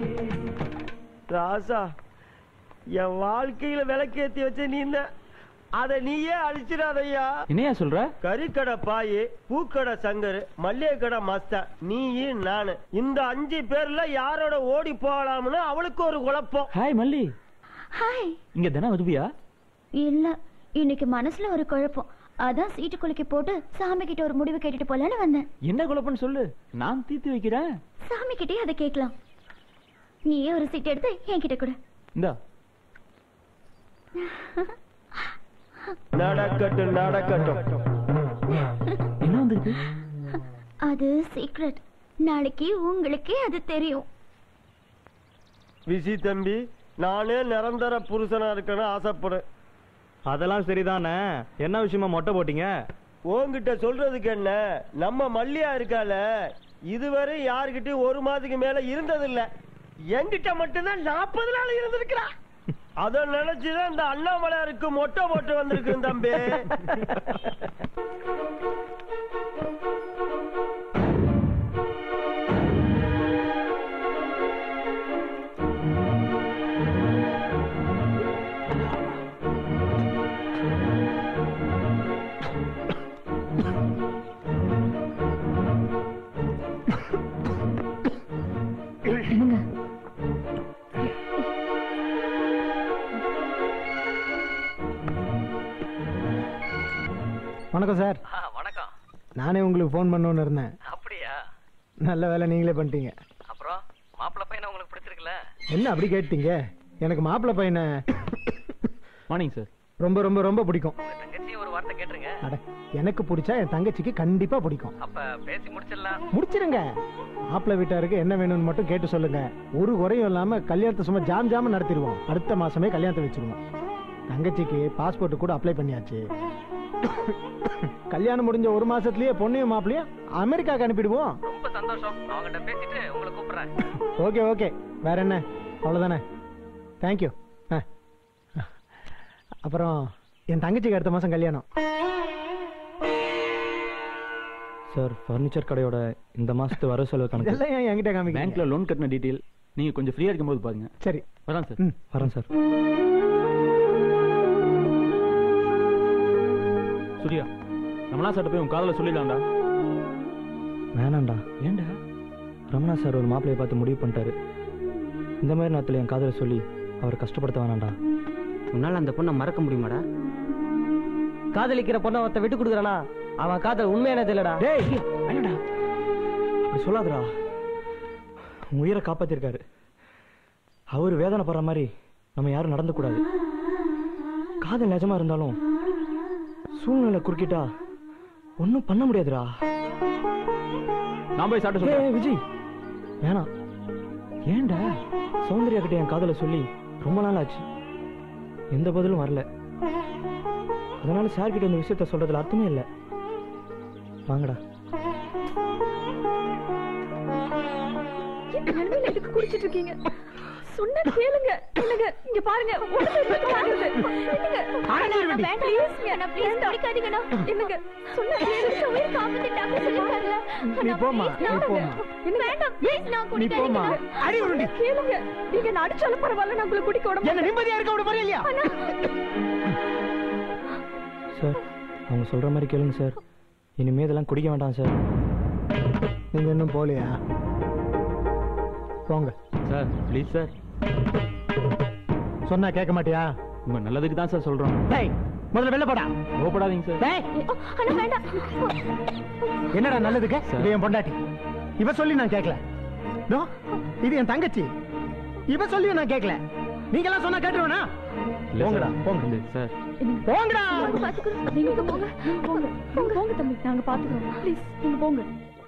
ராசா என் வாழ்க்கையில விளக்கேத்தி வச்ச நீ அத நீயே அழிச்சிடாதய்யா என்னையா சொல்ற கறிக்கடை பாயி பூக்கடை சங்கர் மல்லிகை கடை மஸ்தன் நீ நானு இந்த அஞ்சு பேர்ல யாரோட ஓடி போகலாம்னு அவளுக்கு ஒரு குழப்பம் ஹாய் மல்லி ஹாய் இங்க தினம் வருவியா இல்ல இன்னைக்கு மனசுல ஒரு குழப்பம் அதான் சீட்டு குலுக்கி போட்டு சாமி கிட்ட ஒரு முடிவு கேட்டுட்டு போலான்னு வந்தேன் என்ன குழப்பம்னு சொல்லு நான் தீர்த்து வைக்கிறேன் சாமி கிட்டே அதை கேட்கலாம் நீயே ஒரு சீட் எடுத்து என்கிட்ட கொடு இந்தா நடக்கட்டும் நடக்கட்டும் என்ன வந்திருக்கு அது சீக்ரெட் நாளைக்கு உங்களுக்கே அது தெரியும் விசி தம்பி நானே நிரந்தர புருஷனா இருக்கணும் ஆசைப்படுறேன் அதெல்லாம் சரிதானே என்ன விஷயமா மொட்டை போட்டீங்க உன்கிட்ட சொல்றதுக்கு என்ன நம்ம மல்லியா இருக்கால இதுவரை யாருகிட்டயும் ஒரு மாதத்துக்கு மேல இருந்ததில்ல என்கிட்ட மட்டும்தான் நாற்பது நாள் இருந்திருக்கிறா அத நினைச்சுதான் இந்த அண்ணாமலையாருக்கு மொட்டை போட்டு வந்திருக்கு தம்பி வணக்கம் சார் வணக்கம் நானே உங்களுக்கு ஃபோன் பண்ணணும்னு இருந்தேன் அப்படியா நல்ல வேலை நீங்களே பண்ணிட்டீங்க அப்புறம் மாப்பிள்ளை பையனை உங்களுக்கு பிடிச்சிருக்குல்ல என்ன அப்படி கேட்டீங்க எனக்கு மாப்பிள்ளை பையனை மார்னிங் சார் ரொம்ப ரொம்ப ரொம்ப பிடிக்கும் தங்கச்சியும் ஒரு வார்த்தை கேட்டுருங்க அட எனக்கு பிடிச்சா என் தங்கச்சிக்கு கண்டிப்பா பிடிக்கும் அப்ப பேசி முடிச்சிடலாம் முடிச்சிருங்க மாப்பிள்ளை வீட்டாருக்கு என்ன வேணும்னு மட்டும் கேட்டு சொல்லுங்க ஒரு குறையும் இல்லாம கல்யாணத்தை சும்மா ஜாம் ஜாம் நடத்திடுவோம் அடுத்த மாசமே கல்யாணத்தை வச்சிருவோம் தங்கச்சிக்கு பாஸ்போர்ட் கூட அப்ளை பண்ணியாச்சு கல்யாணம் முடிஞ்ச ஒரு மாசத்துலயே பொண்ணையும் மாப்பிளையும் அமெரிக்காக்கு அனுப்பிடுவோம் ரொம்ப சந்தோஷம் அவங்ககிட்ட பேசிட்டு உங்களை கூப்பிடுறேன் ஓகே ஓகே வேற என்ன அவ்வளவுதானே தேங்க்யூ அப்புறம் என் தங்கச்சிக்கு அடுத்த மாசம் கல்யாணம் சார் ஃபர்னிச்சர் கடையோட இந்த மாசத்து வர செலவு கணக்கு இதெல்லாம் ஏன் என்கிட்ட காமிக்கிறீங்க? பேங்க்ல லோன் கட்டின டீடைல் நீங்க கொஞ்சம் ஃப்ரீயா இருக்கும்போது பாருங்க சரி வரேன் சார் வரேன் சார் சூர்யா ரமணா சார்ட்ட போய் உன் காதல சொல்லிடலாம்டா வேணாம்டா ஏன்டா ரமணா சார் ஒரு மாப்பிள்ளையை பார்த்து முடிவு பண்ணிட்டாரு இந்த மாதிரி நேரத்தில் என் காதலை சொல்லி அவரை கஷ்டப்படுத்த வேணாம்டா உன்னால அந்த பொண்ணை மறக்க முடியுமாடா காதலிக்கிற பொண்ணை ஒருத்த விட்டு கொடுக்குறானா அவன் காதல் உண்மையானது இல்லடா டேய் வேணாம்டா அப்படி சொல்லாதடா உன் உயிரை காப்பாத்திருக்காரு அவர் வேதனைப்படுற மாதிரி நம்ம யாரும் நடந்துக்கூடாது காதல் நிஜமா இருந்தாலும் சூழ்நிலை குறுக்கிட்டா ஒன்றும் பண்ண முடியாதுடா நான் போய் சாப்பிட்டு டேய், சொல்றேன் விஜய் வேணாம் ஏன்டா சௌந்தர்யா கிட்ட என் காதலை சொல்லி ரொம்ப நாள் ஆச்சு எந்த பதிலும் வரல அதனால சார் கிட்ட இந்த விஷயத்த சொல்றதுல அர்த்தமே இல்லை வாங்கடா இந்த நிலைமையில எதுக்கு குடிச்சிட்டு இருக்கீங்க சொன்னா கேளுங்க இல்லங்க இங்க பாருங்க உடம்பு எதுக்கு வாங்குறது? என்னங்க? வேண்டாம் வேண்டாம் ப்ளீஸ் குடிக்காதீங்கண்ணா என்னங்க சொன்னா கேளுங்க உயிர் காப்பாத்தி டாக்டர் சொல்லிருக்காருல நீ போம்மா நீ போம்மா வேண்டாம் ப்ளீஸ் நான் நீ போம்மா குடிக்காதீங்க அடி உருண்டி கேளுங்க நீங்க நான் அடிச்சாலும் பரவாயில்ல நான் உங்களை குடிக்க விட என்ன நிம்மதியா இருக்க விட போறியா இல்லையா சார் அவங்க சொல்ற மாதிரி கேளுங்க சார் இனிமே இதெல்லாம் குடிக்க வேண்டாம் சார் நீங்க இன்னும் போகலையா போங்க சார் ப்ளீஸ் சார் சொன்னா கேட்க மாட்டியா உங்க நல்லதுக்கு தான் சார் சொல்றோம் டேய் முதல்ல வெளில போடா கோபப்படாதீங்க சார் டேய் அண்ணா வேண்டாம் என்னடா நல்லதுக்கு இது என் பொண்டாட்டி இவ சொல்லி நான் கேட்கல தோ, இது என் தங்கச்சி இவ சொல்லி நான் கேட்கல நீங்க எல்லாம் சொன்னா கேட்டுருவேனா போங்கடா போங்க சார் போங்கடா நாங்க பாத்துக்கிறோம் நீங்க இங்க போங்க போங்க போங்க போங்க தம்பி நாங்க பாத்துக்கிறோம் ப்ளீஸ் நீங்க போங்க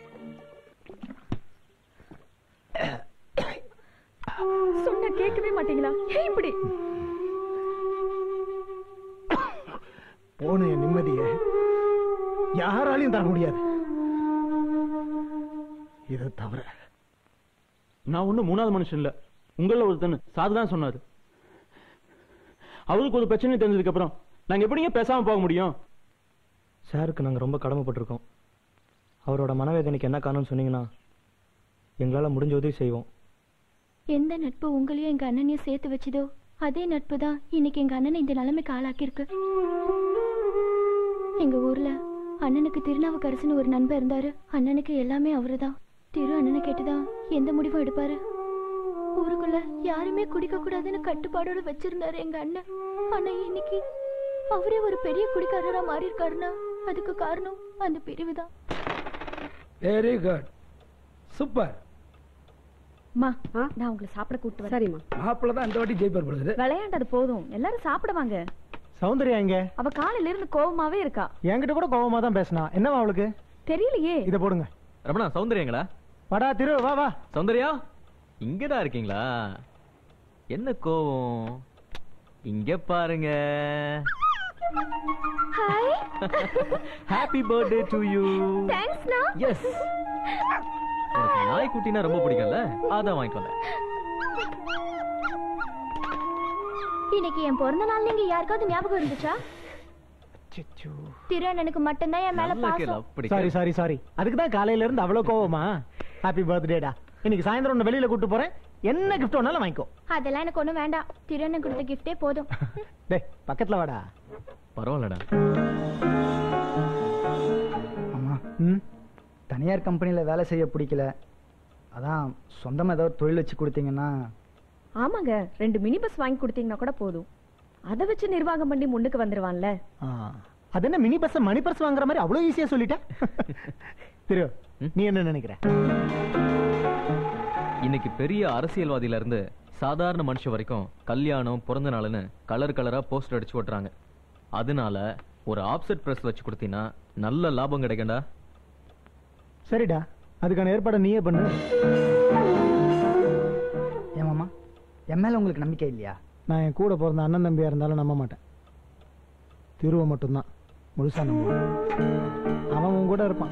சொன்ன கேட்கவே மாட்டீங்களா ஏன் இப்படி போன என் நிம்மதிய யாராலையும் தர முடியாது இதை தவிர நான் ஒண்ணும் மூணாவது மனுஷன் இல்ல உங்கள ஒருத்தன் சாது தான் சொன்னாரு அவருக்கு ஒரு பிரச்சனை தெரிஞ்சதுக்கு அப்புறம் நாங்க எப்படிங்க பேசாம போக முடியும் சாருக்கு நாங்கள் ரொம்ப கடமைப்பட்டிருக்கோம் அவரோட மனவேதனைக்கு என்ன காரணம்னு சொன்னீங்கன்னா எங்களால் முடிஞ்ச உதவி செய்வோம் எந்த நட்பு உங்களையும் எங்க அண்ணனையும் சேர்த்து வச்சதோ அதே நட்பு தான் இன்னைக்கு எங்க அண்ணனை இந்த நிலைமைக்கு ஆளாக்கியிருக்கு எங்க ஊர்ல அண்ணனுக்கு திருநாவுக்கரசுன்னு ஒரு நண்பர் இருந்தாரு அண்ணனுக்கு எல்லாமே அவருதான் திரு அண்ணனை கேட்டுதான் எந்த முடிவும் எடுப்பாரு ஊருக்குள்ள யாருமே குடிக்க கூடாதுன்னு கட்டுப்பாடோட வச்சிருந்தாரு எங்க அண்ணன் ஆனா இன்னைக்கு அவரே ஒரு பெரிய குடிக்காரரா மாறி இருக்காருன்னா அதுக்கு காரணம் அந்த பிரிவுதான் வெரி குட் சூப்பர் மா நான் உங்களை சாப்பிட கூட்டு வரேன் சரிம்மா மாப்பிள்ள தான் இந்த வாட்டி ஜெயிப்பார் பொழுது விளையாண்டது போதும் எல்லாரும் சாப்பிட வாங்க சௌந்தர்யா எங்க அவ காலையில இருந்து கோவமாவே இருக்கா என்கிட்ட கூட கோவமா தான் பேசினா என்னவா அவளுக்கு தெரியலையே இத போடுங்க ரமணா சௌந்தர்யங்களா வாடா திரு வா வா சௌந்தர்யா இங்கதான் இருக்கீங்களா என்ன கோவம் இங்க பாருங்க hi happy birthday to you தேங்க்ஸ்ண்ணா எஸ் உனக்கு நாய்க்குட்டினா ரொம்ப பிடிக்கும்ல அதான் வாங்கிட்டு வந்தேன் இன்னைக்கு என் பிறந்த நாள் நீங்க யாருக்காவது ஞாபகம் இருந்துச்சா திரு அண்ணனுக்கு மட்டும்தான் என் மேல பாசம் சாரி சாரி சாரி அதுக்கு தான் காலையில இருந்து அவ்வளவு கோவமா ஹாப்பி பர்த்டேடா இன்னைக்கு சாயந்தரம் உன்னை வெளியில கூட்டு போறேன் என்ன கிஃப்ட் வேணாலும் வாங்கிக்கோ அதெல்லாம் எனக்கு ஒண்ணும் வேண்டாம் திரு அண்ணன் கொடுத்த கிஃப்டே போதும் டேய் பக்கத்துல வாடா பரவாயில்லடா ஆமா ம் தனியார் கம்பெனியில் வேலை செய்ய பிடிக்கல அதான் சொந்தமாக ஏதாவது தொழில் வச்சு கொடுத்தீங்கன்னா ஆமாங்க ரெண்டு மினி பஸ் வாங்கி கொடுத்தீங்கன்னா கூட போதும் அதை வச்சு நிர்வாகம் பண்ணி முன்னுக்கு வந்துருவான்ல ஆ, அது என்ன மினி பஸ் மணி பர்ஸ் வாங்குற மாதிரி அவ்வளவு ஈஸியா சொல்லிட்ட திரு நீ என்ன நினைக்கிற இன்னைக்கு பெரிய அரசியல்வாதியில இருந்து சாதாரண மனுஷன் வரைக்கும் கல்யாணம் பிறந்த நாள்னு கலர் கலரா போஸ்டர் அடிச்சு ஓட்டுறாங்க அதனால ஒரு ஆப்செட் பிரஸ் வச்சு கொடுத்தீங்கன்னா நல்ல லாபம் கிடைக்கும்டா சரிடா அதுக்கான ஏற்பாடை நீயே பண்ணு ஏமாமா என் மேல உங்களுக்கு நம்பிக்கை இல்லையா நான் என் கூட பிறந்த அண்ணன் தம்பியா இருந்தாலும் நம்ப மாட்டேன் திருவ மட்டும்தான் முழுசா நம்புவேன் அவன் உன் கூட இருப்பான்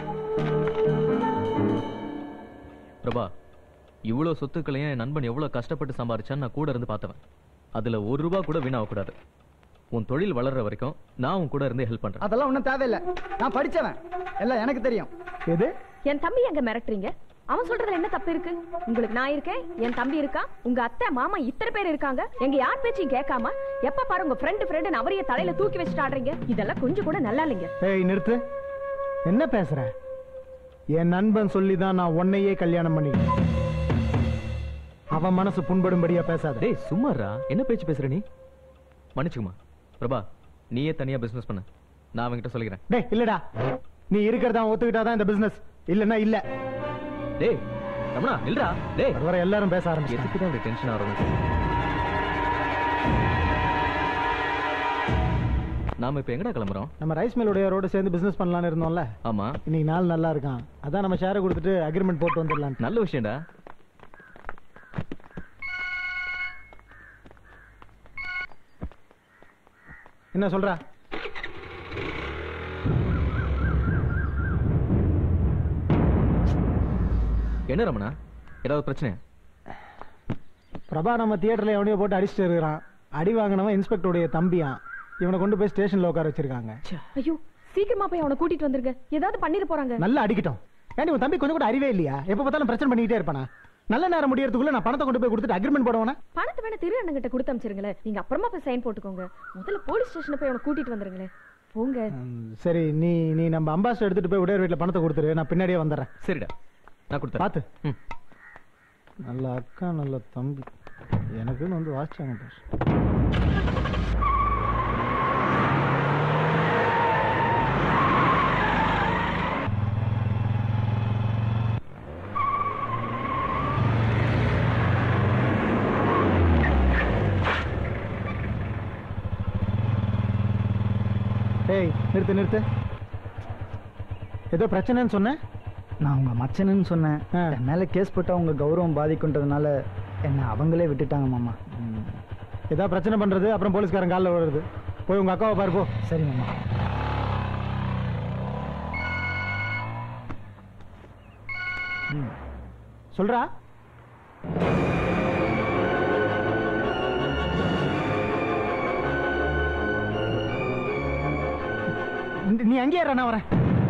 பிரபா இவ்வளவு சொத்துக்களையும் என் நண்பன் எவ்வளவு கஷ்டப்பட்டு சம்பாரிச்சான்னு நான் கூட இருந்து பார்த்தவன் அதுல ஒரு ரூபா கூட வீணாகக்கூடாது உன் தொழில் வளர்ற வரைக்கும் நான் உன் கூட இருந்து ஹெல்ப் பண்றேன் அதெல்லாம் ஒன்றும் தேவையில்லை நான் படிச்சவன் எல்லாம் எனக்கு தெரியும் எது என் தம்பி எங்க மிரட்டுறீங்க அவன் சொல்றதுல என்ன தப்பு இருக்கு உங்களுக்கு நான் இருக்கேன் என் தம்பி இருக்கான் உங்க அத்தை மாமா இத்தனை பேர் இருக்காங்க எங்க யார் பேச்சையும் கேட்காம எப்ப பாரு உங்க ஃப்ரெண்டு ஃப்ரெண்டு அவரைய தலையில தூக்கி வச்சுட்டு ஆடுறீங்க இதெல்லாம் கொஞ்சம் கூட நல்லா இல்லைங்க ஏய் நிறுத்து என்ன பேசுற என் நண்பன் சொல்லி தான் நான் உன்னையே கல்யாணம் பண்ணிக்கிறேன் அவன் மனசு புண்படும்படியா பேசாத டேய் சும்மாரா என்ன பேச்சு பேசுற நீ மன்னிச்சுக்குமா பிரபா நீயே தனியா பிசினஸ் பண்ணு நான் அவன்கிட்ட சொல்லிக்கிறேன் டேய் இல்லடா நீ இருக்கிறதா ஒத்துக்கிட்டாதான் இந்த பிசினஸ் இல்லன்னா இல்ல டேய் ரமணா இல்லடா டேய் அது வரை எல்லாரும் பேச ஆரம்பிச்சு எதுக்கு தான் இப்படி டென்ஷன் ஆகிறோம் நாம இப்ப எங்கடா கிளம்புறோம் நம்ம ரைஸ் மில்லுடையரோட சேர்ந்து பிசினஸ் பண்ணலாம்னு இருந்தோம்ல ஆமா இன்னைக்கு நாள் நல்லா இருக்கான் அதான் நம்ம ஷேரை கொடுத்துட்டு அக்ரிமெண்ட் போட்டு வந்துடலாம் நல்ல விஷயம்டா என்ன சொல்ற என்ன ரமணா ஏதாவது பிரச்சனை பிரபா நம்ம தியேட்டர்ல எவனையோ போட்டு அடிச்சுட்டு இருக்கிறான் அடி வாங்கினவன் இன்ஸ்பெக்டருடைய தம்பியான் இவனை கொண்டு போய் ஸ்டேஷன்ல உட்கார வச்சிருக்காங்க ஐயோ சீக்கிரமா போய் அவனை கூட்டிட்டு வந்துருங்க ஏதாவது பண்ணிட போறாங்க நல்லா அடிக்கட்டும் ஏன்டி உன் தம்பி கொஞ்சம் கூட அறிவே இல்லையா எப்ப பார்த்தாலும் பிரச்சனை பண்ணிக்கிட்டே இருப்பானா நல்ல நேரம் முடியறதுக்குள்ள நான் பணத்தை கொண்டு போய் கொடுத்துட்டு அக்ரிமெண்ட் போடுவேனா பணத்தை வேணா திரு அண்ணன் கிட்ட கொடுத்து அமிச்சிருங்களேன் நீங்க அப்புறமா போய் சைன் போட்டுக்கோங்க முதல்ல போலீஸ் ஸ்டேஷன் போய் அவனை கூட்டிட்டு வந்துருங்களேன் போங்க சரி நீ நீ நம்ம அம்பாசிடர் எடுத்துட்டு போய் உடையர் வீட்டுல பணத்தை கொடுத்துரு நான் பின்னாடியே வந்துடுறேன் சரிடா நான் கொடுத்தேன் பார்த்து நல்ல அக்கா நல்ல தம்பி எனக்குன்னு வந்து வாசிச்சாங்க பாரு ஏய் நிறுத்து நிறுத்து ஏதோ பிரச்சனைன்னு சொன்னேன் நான் உங்க மச்சனுன்னு சொன்னேன் என் மேல கேஸ் போட்டா உங்க கௌரவம் பாதிக்குன்றதுனால என்ன அவங்களே விட்டுட்டாங்க மாமா ஏதாவது பிரச்சனை பண்றது அப்புறம் போலீஸ்காரன் காலில் விழுறது போய் உங்க அக்காவை பாரு போ சரி மாமா சொல்றா நீ- நீ அங்கேயே இரு, நான் வரேன்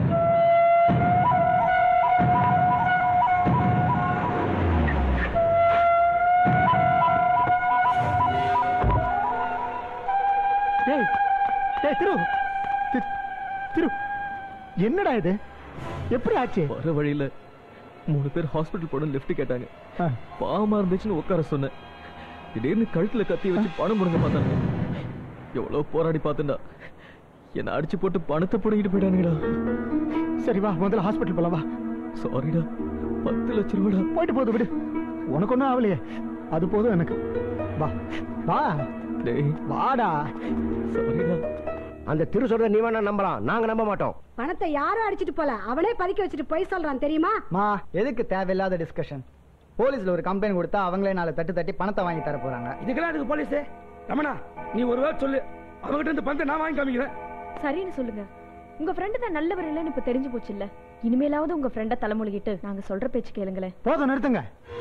டேய் டேய் திரு தி- திரு என்னடா இது எப்படி ஆச்சு வர வழியில மூணு பேர் ஹாஸ்பிட்டல் போன லிஃப்ட் கேட்டாங்க பாவமா இருந்துச்சுன்னு உட்கார சொன்னேன் திடீர்னு கழுத்துல கத்தி வச்சு பணம் முடுங்க பார்த்தாங்க எவ்வளவு போராடி பார்த்தேன்டா என்ன அடிச்சு போட்டு பணத்தை புடுங்கிட்டு போயிட்டானுங்கடா சரி வா முதல்ல ஹாஸ்பிட்டல் போலாம் வா சாரிடா பத்து லட்ச ரூபாடா போயிட்டு போகுது விடு உனக்கு ஒன்றும் ஆகலையே அது போதும் எனக்கு வா வா டேய் வாடா சாரிடா அந்த திரு சொல்ற நீ வேணா நம்பலாம் நாங்க நம்ப மாட்டோம் பணத்தை யாரும் அடிச்சிட்டு போல அவனே பதுக்கி வச்சுட்டு போய் சொல்றான் தெரியுமா மா எதுக்கு தேவையில்லாத டிஸ்கஷன் போலீஸ்ல ஒரு கம்ப்ளைண்ட் கொடுத்தா அவங்களே நாலு தட்டு தட்டி பணத்தை வாங்கி தர போறாங்க இதுக்கெல்லாம் அதுக்கு போலீஸே ரமணா நீ ஒரு வேளை சொல்லு அவகிட்ட இருந்து பணத்தை நான் வாங்கி காமிக்கிறேன் சரின்னு சொல்லுங்க உங்க ஃப்ரெண்டு தான் நல்லவர் இல்லைன்னு இப்ப தெரிஞ்சு போச்சு இல்ல இனிமேலாவது உங்க ஃப்ரெண்ட தலைமொழிகிட்டு நாங்க சொல்ற பேச்சு கேளுங்களேன் போதும் நிறுத்துங்க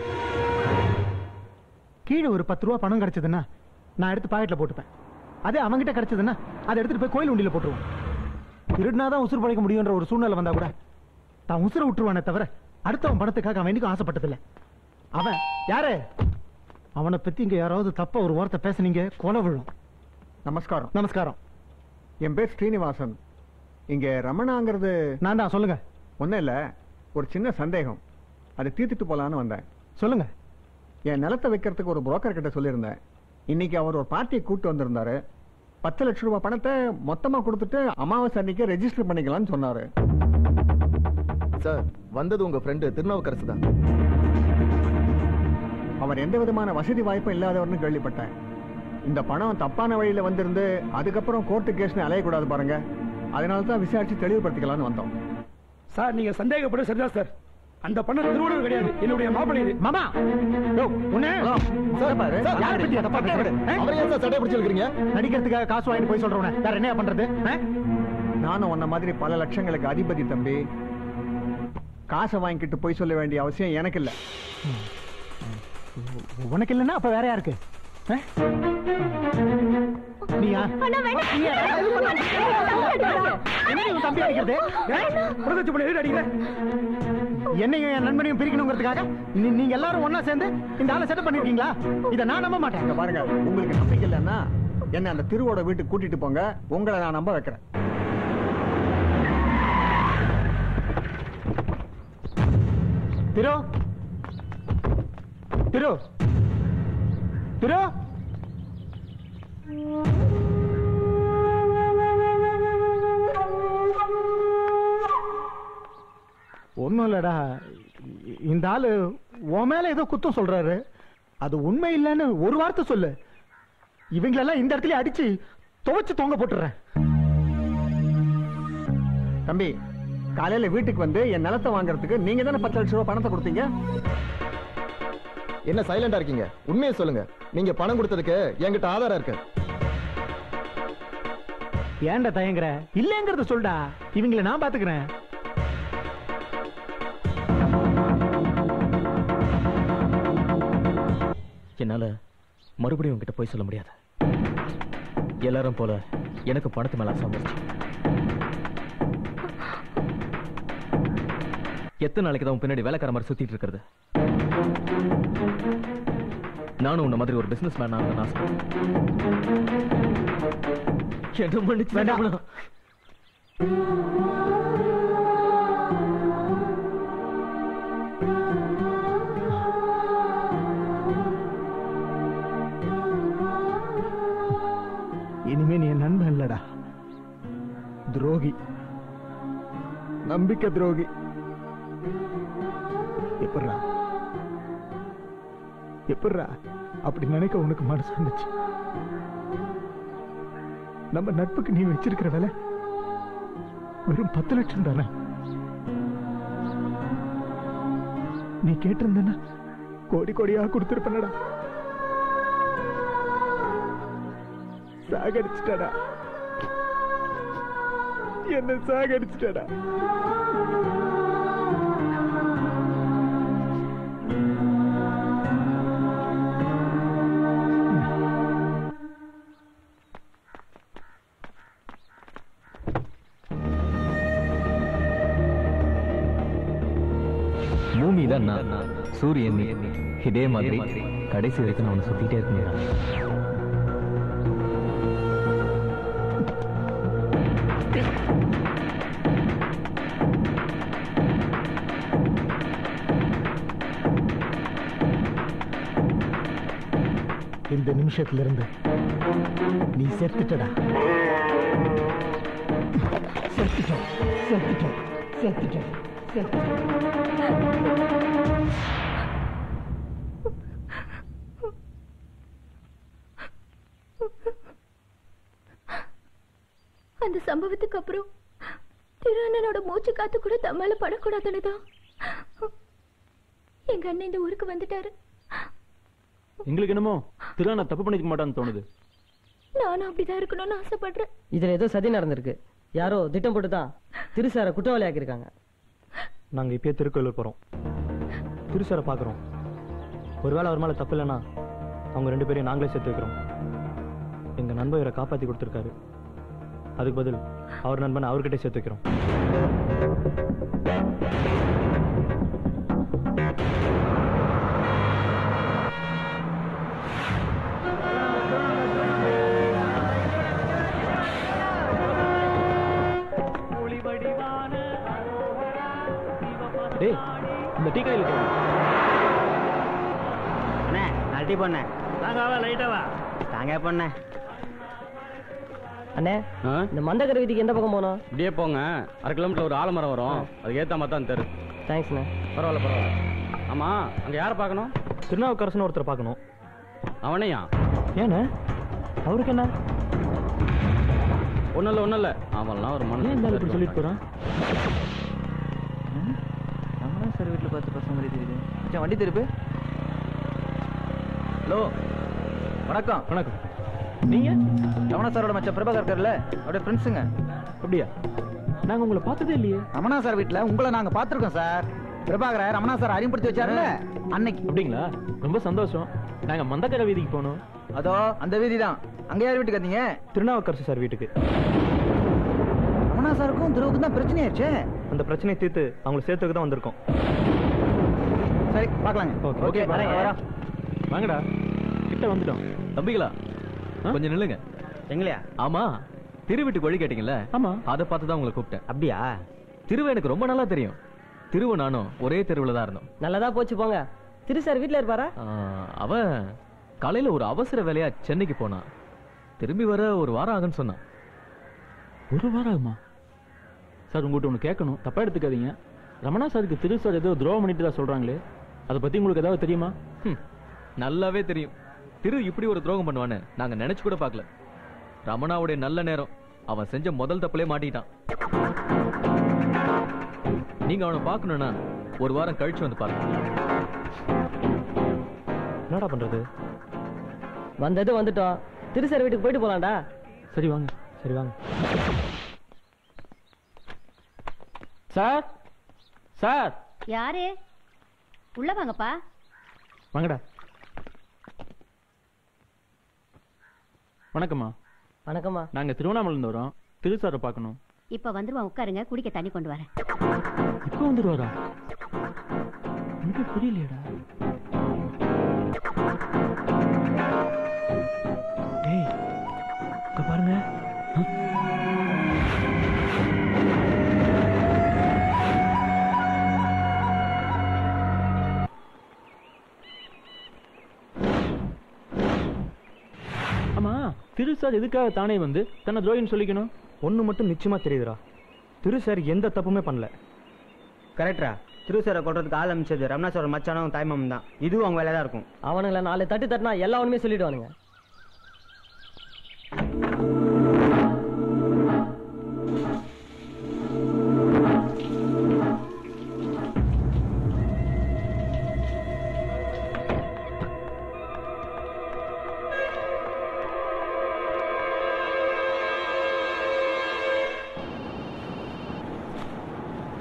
கீழே ஒரு பத்து ரூபா பணம் கிடைச்சதுன்னா நான் எடுத்து பாக்கெட்ல போட்டுப்பேன் அதே அவன்கிட்ட கிடைச்சதுன்னா அதை எடுத்துட்டு போய் கோயில் உண்டியில போட்டுருவோம் திருடினாதான் உசுறு பழைக்க முடியுன்ற ஒரு சூழ்நிலை வந்தா கூட தான் உசுரை விட்டுருவானே தவிர அடுத்தவன் பணத்துக்காக அவன் என்னைக்கும் ஆசைப்பட்டதில்ல அவன் யாரு அவனை பத்தி இங்க யாராவது தப்பா ஒரு வார்த்தை பேசுனீங்க கொலை விழும் நமஸ்காரம் நமஸ்காரம் என் பேர் ஸ்ரீனிவாசன் இங்க ரமணாங்கிறது நான் தான் சொல்லுங்க ஒன்றும் இல்லை ஒரு சின்ன சந்தேகம் அதை தீர்த்துட்டு போலான்னு வந்தேன் சொல்லுங்க என் நிலத்தை வைக்கிறதுக்கு ஒரு புரோக்கர் கிட்ட சொல்லியிருந்தேன் இன்னைக்கு அவர் ஒரு பார்ட்டியை கூட்டு வந்திருந்தாரு பத்து லட்ச ரூபாய் பணத்தை மொத்தமா கொடுத்துட்டு அமாவாசை அன்னைக்கு ரெஜிஸ்டர் பண்ணிக்கலாம்னு சொன்னாரு சார் வந்தது உங்க ஃப்ரெண்டு திருநாவுக்கரசு தான் அவர் எந்த விதமான வசதி வாய்ப்பும் இல்லாதவர்னு கேள்விப்பட்டேன் இந்த பணம் தப்பான வழியில வந்திருந்து அதுக்கப்புறம் கோர்ட்டு கேஸ்னு அலையக்கூடாது பாருங்க அதனால தான் விசாரிச்சு தெளிவுபடுத்திக்கலாம்னு வந்தோம் சார் நீங்க சந்தேகப்பட சரிதான் சார் அந்த பணம் திருவள்ளுவர் கிடையாது என்னுடைய மாப்பிள்ளை இது மாமா நடிக்கிறதுக்காக காசு வாங்கிட்டு போய் சொல்றவன வேற என்ன பண்றது ஆ? நானும் உன்ன மாதிரி பல லட்சங்களுக்கு அதிபதி தம்பி காசை வாங்கிக்கிட்டு போய் சொல்ல வேண்டிய அவசியம் எனக்கு இல்லை உனக்கு இல்லைன்னா அப்ப வேற யாருக்கு ஆ? நீயா நீயா? என்னடி உன் தம்பி அடிக்கிறது புரதச்சு பண்ணி எதுக்கு அடிக்கிற என்னையும் என் நண்பனையும் பிரிக்கணுங்கிறதுக்காக நீ- நீங்க எல்லாரும் ஒண்ணா சேர்ந்து இந்த ஆளை செட்டப் பண்ணிருக்கீங்களா இதை நான் நம்ப மாட்டேன் இங்க பாருங்க உங்களுக்கு நம்பிக்கை இல்லைன்னா என்ன அந்த திருவோட வீட்டுக்கு கூட்டிட்டு போங்க உங்களை நான் நம்ப வைக்கிறேன் திரு திரு திரு ஒன்றும் இல்லடா இ- இந்த ஆளு உன் மேல ஏதோ குத்தம் சொல்றாரு அது உண்மை இல்லைன்னு ஒரு வார்த்தை சொல்லு இவங்களெல்லாம் இந்த இடத்துல அடிச்சு துவைச்சு தொங்க போட்டுறேன் தம்பி காலையில வீட்டுக்கு வந்து என் நிலத்தை வாங்குறதுக்கு நீங்க தானே பத்து லட்ச ரூபாய் பணத்தை கொடுத்தீங்க என்ன சைலண்டா இருக்கீங்க உண்மையை சொல்லுங்க நீங்க பணம் கொடுத்ததுக்கு என்கிட்ட ஆதாரம் இருக்கு ஏன்டா தயங்குற இல்லைங்கிறத சொல்டா இவங்கள நான் பாத்துக்கிறேன் என்னால மறுபடியும் உங்ககிட்ட போய் சொல்ல முடியாது எல்லாரும் போல எனக்கு பணத்து மேல ஆசை வந்துருச்சு எத்தனை நாளைக்கு தான் உன் பின்னாடி வேலைக்கார மாதிரி சுத்திட்டு இருக்கிறது நானும் உன்ன மாதிரி ஒரு பிசினஸ் மேன் ஆகணும்னு ஆசை என்ன மன்னிச்சு வேண்டாம். இனிமே நீ என் நண்பன் இல்லடா துரோகி நம்பிக்கை துரோகி எப்பட்றா எப்பட்றா அப்படி நினைக்க உனக்கு மனசு வந்துச்சு நம்ம நட்புக்கு நீ வச்சிருக்கிற விலை வெறும் பத்து லட்சம் தானே நீ கேட்டிருந்தனா கோடி கோடியா கொடுத்துருப்பனடா சாகடிச்சிட்டடா என்ன சாகடிச்சிட்டடா பூமி தான் நான் சூரியன் நீ இதே மாதிரி கடைசி வரைக்கும் நான் உன்னை சுத்திட்டே இருக்கணும் இந்த நிமிஷத்துல இருந்து நீ செத்துட்டடா செத்துட்டோம் செத்துட்டோம் செத்துட்டோம் செத்துட்டோம் அந்த சம்பவத்துக்கு அப்புறம் திரு அண்ணனோட மூச்சு காத்து கூட தம்மால படக்கூடாதுன்னு தான் எங்க அண்ணன் இந்த ஊருக்கு வந்துட்டாரு எங்களுக்கு என்னமோ திருவண்ணா தப்பு பண்ணிக்க மாட்டான்னு தோணுது நானும் அப்படிதான் இருக்கணும்னு ஆசைப்படுறேன் இதுல ஏதோ சதி நடந்திருக்கு யாரோ திட்டம் போட்டு தான் திருசார குற்றவாளி ஆக்கியிருக்காங்க நாங்க இப்பயே திருக்கோயிலூர் போறோம் திருசாரை பார்க்குறோம் ஒருவேளை அவர் மேல தப்பு இல்லைன்னா அவங்க ரெண்டு பேரையும் நாங்களே சேர்த்து வைக்கிறோம் எங்க நண்பன் இவரை காப்பாத்தி கொடுத்துருக்காரு அதுக்கு பதில் அவர் நண்பனை அவர்கிட்ட சேர்த்து வைக்கிறோம் டேய் இந்த டீ கடையில் அண்ணே நாலு டீ பண்ணேன் வாங்க வா லைட்டா வா தாங்க பண்ணேன் அண்ணே இந்த மந்தகர வீதிக்கு எந்த பக்கம் போனோம் இப்படியே போங்க அரை கிலோமீட்டர் ஒரு ஆலமரம் வரும் அதுக்கு ஏத்த மாதிரி தான் தெரு தேங்க்ஸ்ண்ணே பரவாயில்ல பரவாயில்ல ஆமா அங்க யாரை பார்க்கணும் திருநாவுக்கரசன் ஒருத்தர் பார்க்கணும் அவனையா ஏண்ணே அவருக்கு என்ன ஒண்ணும் இல்ல ஒண்ணும் இல்ல அவன்லாம் ஒரு ஏன் இந்த ஆளு இப்படி மனசு சொல்லிட்டு போறான் நம்மளும் சார் வீட்டில் பார்த்து பசங்க மாதிரி தெரியுது மச்சான் வண்டி திருப்பு ஹலோ வணக்கம் வணக்கம் நீங்க ரமணா சாரோட மச்சான் பிரபாகர் இருக்கார்ல அவருடைய ஃப்ரெண்ட்ஸுங்க அப்படியா நாங்க உங்களை பார்த்ததே இல்லையே ரமணா சார் வீட்ல உங்களை நாங்க பார்த்திருக்கோம் சார் பிரபாகரை ரமணா சார் அறிமுகப்படுத்தி வச்சாருல்ல அன்னைக்கு அப்படிங்களா ரொம்ப சந்தோஷம் நாங்க மந்தக்கரை வீதிக்கு போனோம் அதோ அந்த வீதி தான் அங்க யார் வீட்டுக்கு வந்தீங்க திருநாவுக்கரசு சார் வீட்டுக்கு ரமணா சாருக்கும் துருவுக்கும் தான் பிரச்சனையாச்சே அந்த பிரச்சனையை தீர்த்து அவங்களை சேர்த்துக்கு தான் வந்திருக்கோம் சரி பார்க்கலாங்க ஓகே வரேங்க, வரோம். வாங்கடா கிட்ட வந்துட்டோம் தம்பிகளா கொஞ்சம் நில்லுங்க எங்களையா ஆமா திரு வீட்டுக்கு வழி கேட்டீங்கல்ல ஆமா அதை பார்த்து தான் உங்களை கூப்பிட்டேன் அப்படியா திருவை எனக்கு ரொம்ப நல்லா தெரியும் திருவு நானும் ஒரே தெருவில் தான் இருந்தோம் நல்லதா போச்சு போங்க திரு சார் வீட்ல இருப்பாரா ஆ, அவன் காலையில ஒரு அவசர வேலையா சென்னைக்கு போனான் திரும்பி வர ஒரு வாரம் ஆகுன்னு சொன்னான் ஒரு வாரம் ஆகுமா சார் உங்கள்கிட்ட ஒன்று கேட்கணும் தப்பா எடுத்துக்காதீங்க ரமணா சாருக்கு திரு சார் ஏதோ துரோகம் பண்ணிட்டு தான் சொல்றாங்களே அதை பத்தி உங்களுக்கு ஏதாவது தெரியுமா ஹம், நல்லாவே தெரியும் திரு இப்படி ஒரு துரோகம் பண்ணுவான்னு நாங்க நினைச்சு கூட பார்க்கல ரமணாவுடைய நல்ல நேரம் அவன் செஞ்ச முதல் தப்புலே மாட்டிட்டான் நீங்க அவனை பார்க்கணும்னா ஒரு வாரம் கழிச்சு வந்து பாருங்க என்னடா பண்றது வந்தது வந்துட்டோம் திரு சார் வீட்டுக்கு போயிட்டு போலாம்டா சரி வாங்க சரி வாங்க சார் சார் யாரு உள்ள வாங்கப்பா வாங்கடா வணக்கம்மா வணக்கம்மா நாங்க திருவண்ணாமலையிலிருந்து வரோம் திரு சாரை பார்க்கணும் இப்ப வந்துருவான் உட்காருங்க குடிக்க தண்ணி கொண்டு வரேன் இப்போ வந்துருவாரா எனக்கு புரியலையடா டேய் இங்க பாருங்க ஆமா திரு சார் எதுக்காக தானே வந்து தன்னை துரோகின்னு சொல்லிக்கணும் ஒண்ணு மட்டும் நிச்சயமா தெரியுதுடா திரு சார் எந்த தப்புமே பண்ணல கரெக்டா திருசாரை கொள்றதுக்கு ஆள் அமைச்சது ரமணா சார் மச்சானும் தாய்மாமன் தான் இதுவும் அவங்க வேலையா தான் இருக்கும் அவனுங்கள நாலு தட்டு தட்டினா எல்லா ஒண்ணுமே சொல்லிடுவானுங்க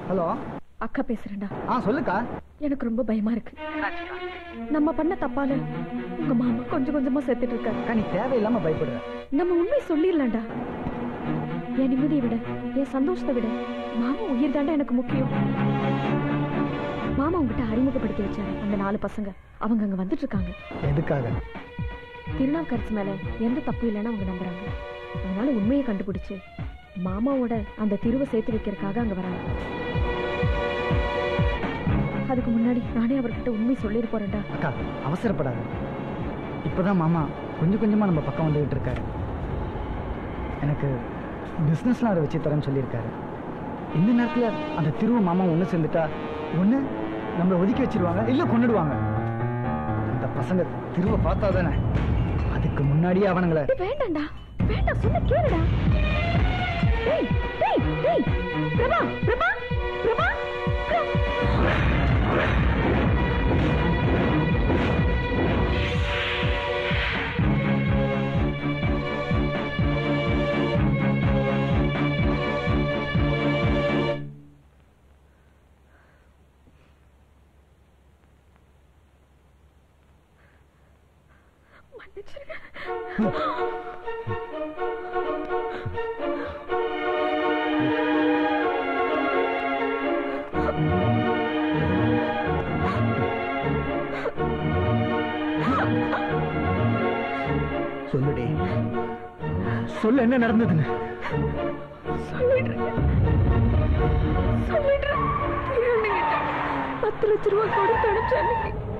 ஹலோ அக்கா பேசுறேன்டா ஆ சொல்லுக்கா எனக்கு ரொம்ப பயமா இருக்கு நம்ம பண்ண தப்பால உங்க மாமா கொஞ்சம் கொஞ்சமா செத்துட்டு இருக்காரு நீ தேவையில்லாம பயப்படுற நம்ம உண்மை சொல்லிடலாம்டா என் நிம்மதியை விட என் சந்தோஷத்தை விட மாமா உயிர் தாண்டா எனக்கு முக்கியம் மாமா உங்ககிட்ட அறிமுகப்படுத்தி வச்சாரு அந்த நாலு பசங்க அவங்க அங்க வந்துட்டு இருக்காங்க எதுக்காக திருநாவுக்கரசு மேல எந்த தப்பு இல்லைன்னு அவங்க நம்புறாங்க அதனால உண்மையை கண்டுபிடிச்சு மாமாவோட அந்த திருவை சேர்த்து வைக்கிறதுக்காக அங்க வராங்க அதுக்கு முன்னாடி நானே அவர்கிட்ட உண்மை சொல்லிட்டு போறேன்டா அக்கா அவசரப்படாத இப்பதான் மாமா கொஞ்சம் கொஞ்சமா நம்ம பக்கம் வந்துகிட்டு இருக்காரு எனக்கு பிஸ்னஸ்லாம் அவரை வச்சு தரேன்னு சொல்லியிருக்காரு இந்த நேரத்துல அந்த திருவ மாமா ஒன்று சேர்ந்துட்டா ஒன்று நம்மளை ஒதுக்கி வச்சிருவாங்க இல்லை கொண்டுடுவாங்க அந்த பசங்க திருவ பார்த்தா தானே அதுக்கு முன்னாடியே அவனுங்கள டேய், வேண்டாம்டா வேண்டாம் சொன்ன கேளுடா டேய் டேய் டேய் பிரபா பிரபா பிரபா சொல்லுடி சொல்லு என்ன நடந்ததுன்னு சொல்லிடுறேன் சொல்லிடுறேன் திருவண்ணங்கிட்ட பத்து லட்ச ரூபா கொடுத்து அனுப்பிச்சாங்க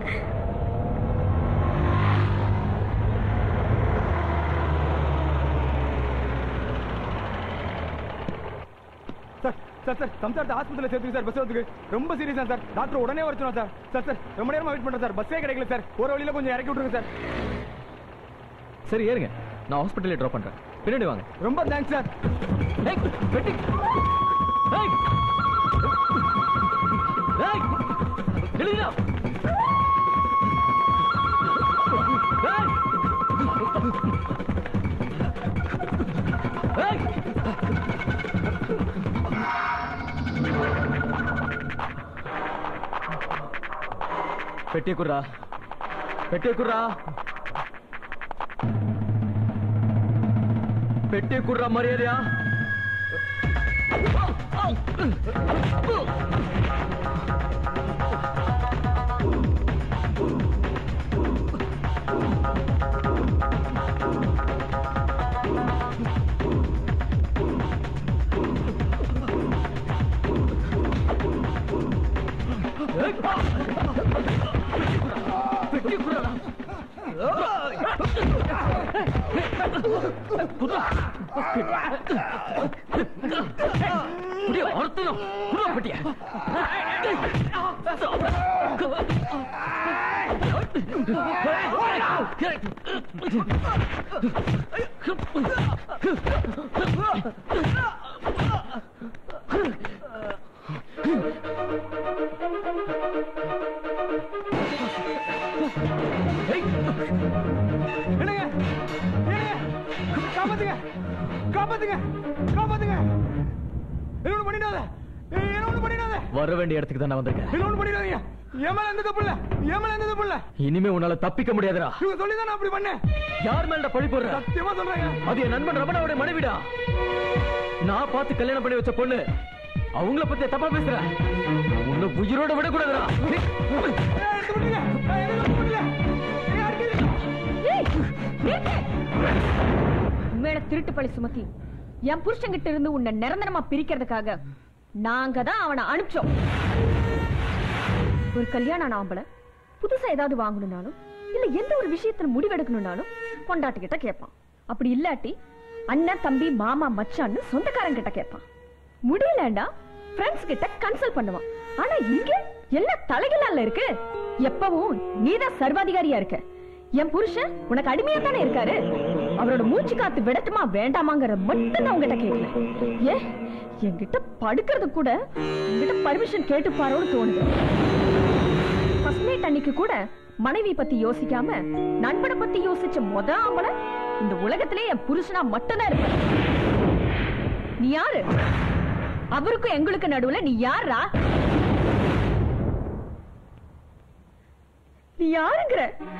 சார் சார் சார் சம்சாரத்தை ஹாஸ்பிட்டல் சேர்த்துக்கு சார் பஸ் வரதுக்கு ரொம்ப சீரியஸா சார் டாக்டர் உடனே வர சொன்னா சார் சார் சார் ரொம்ப நேரமா வெயிட் பண்றேன் சார் பஸ்ஸே கிடைக்கல சார் ஒரு வழியில கொஞ்சம் இறக்கி விட்டுருங்க சார் சரி ஏறுங்க நான் ஹாஸ்பிட்டலே ட்ராப் பண்றேன் பின்னாடி வாங்க ரொம்ப தேங்க்ஸ் சார் ஏய், வெட்டி. ஏய். ஏய், எழுதிடா. ஏய். ஏய். பெட்டியை குர்ரா பெட்டியை குர்ரா பெட்டியை குர்ரா மரியாதையா புடியா அறுத்தணும் புடியா பெட்டியா என்னங்க என்னங்க காப்பாத்துங்க காப்பாத்துங்க காப்பாத்துங்க என்ன ஒண்ணு பண்ணிடாத என்ன ஒண்ணு பண்ணிடாத வர வேண்டிய இடத்துக்கு தான் நான் வந்திருக்கேன் என்ன ஒண்ணு பண்ணிடாதீங்க என் மேல எந்த தப்பு இல்ல என் மேல எந்த தப்பு இல்ல இனிமே உன்னால தப்பிக்க முடியாதுடா இவங்க சொல்லி தான் நான் அப்படி பண்ணேன் யார் மேல பழி போடுற சத்தியமா சொல்றேங்க அது என் நண்பன் ரமணாவோட மனைவிடா நான் பார்த்து கல்யாணம் பண்ணி வச்ச பொண்ணு அவங்கள பத்தி தப்பா பேசுற உன்னை உயிரோட விடக்கூடாதுடா ஏய், நிறுத்து. உண்மையில திருட்டு பழி சுமத்தி என் புருஷன்கிட்ட இருந்து உன்னை நிரந்தரமா பிரிக்கிறதுக்காக நாங்க தான் அவனை அனுப்பிச்சோம் ஒரு கல்யாணம் ஆம்பளை புதுசா ஏதாவது வாங்கணும்னாலும் இல்ல எந்த ஒரு விஷயத்துல முடிவெடுக்கணும்னாலும் பொண்டாட்டி கிட்ட கேட்பான் அப்படி இல்லாட்டி அண்ணன் தம்பி மாமா மச்சான்னு சொந்தக்காரன் கிட்ட கேட்பான் முடியலண்டா ஃப்ரெண்ட்ஸ் கிட்ட கன்சல்ட் பண்ணுவான் ஆனா இங்க எல்லாம் தலைகளால இருக்கு எப்பவும் நீதான் சர்வாதிகாரியா இருக்க என் புருஷன் உனக்கு அடிமையா தானே இருக்காரு அவரோட மூச்சு காத்து விடட்டுமா வேண்டாமாங்கிற மட்டும் நான் உங்ககிட்ட கேட்கல ஏ என்கிட்ட படுக்கிறது கூட உங்ககிட்ட பர்மிஷன் கேட்டு பாரோன்னு தோணுது ஃபர்ஸ்ட் நைட் அன்னைக்கு கூட மனைவி பத்தி யோசிக்காம நண்பனை பத்தி யோசிச்ச முத ஆம்பளை இந்த உலகத்திலே என் புருஷனா மட்டும்தான் இருப்பேன் நீ யாரு அவருக்கும் எங்களுக்கு நடுவுல நீ யாரா நீ யாருங்கிற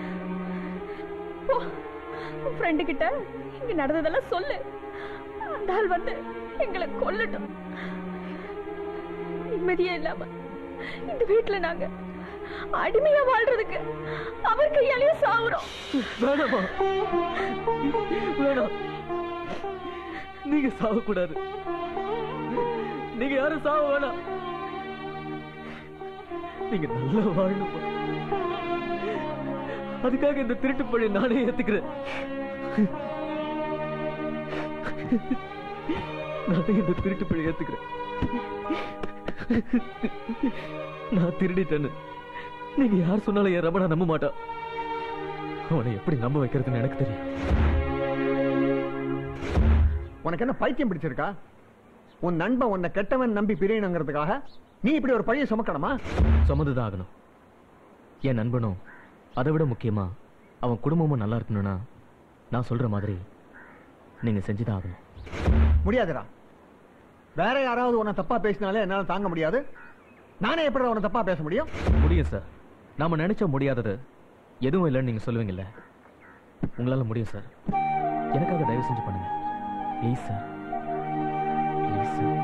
போ உன் ஃப்ரெண்டு கிட்ட இங்க நடந்ததெல்லாம் சொல்லு அந்த ஆள் வந்து எங்களை கொல்லட்டும் நிம்மதியே இல்லாம இந்த வீட்டுல நாங்க அடிமையா வாழ்றதுக்கு அவர் கையாலேயே சாவுறோம் வேணாமா வேணாம் நீங்க சாவக்கூடாது நீங்க யாரும் சாவ வேணாம் நீங்க நல்லா வாழணும் அதுக்காக இந்த திருட்டு பழி நானே ஏத்துக்கிறேன் நானே இந்த திருட்டு பழி ஏத்துக்கிறேன் நான் திருடிட்டேன்னு நீங்க யார் சொன்னாலும் என் ரமணா நம்ப மாட்டான் அவனை எப்படி நம்ப வைக்கிறதுன்னு எனக்கு தெரியும் உனக்கு என்ன பைத்தியம் பிடிச்சிருக்கா உன் நண்பன் உன்னை கெட்டவன் நம்பி பிரியணுங்கிறதுக்காக நீ இப்படி ஒரு பழிய சுமக்கணுமா சுமந்துதான் ஆகணும் என் நண்பனும் அதை விட முக்கியமா அவன் குடும்பமும் நல்லா இருக்கணும்னா நான் சொல்ற மாதிரி நீங்க செஞ்சுதான் ஆகணும் முடியாதுடா வேற யாராவது உன்னை தப்பா பேசினாலே என்னால தாங்க முடியாது நானே எப்படி உன்னை தப்பா பேச முடியும் முடியும் சார் நாம நினைச்ச முடியாதது எதுவும் இல்லைன்னு நீங்க சொல்லுவீங்கல்ல உங்களால முடியும் சார் எனக்காக தயவு செஞ்சு பண்ணுங்க ப்ளீஸ் சார் ப்ளீஸ் சார்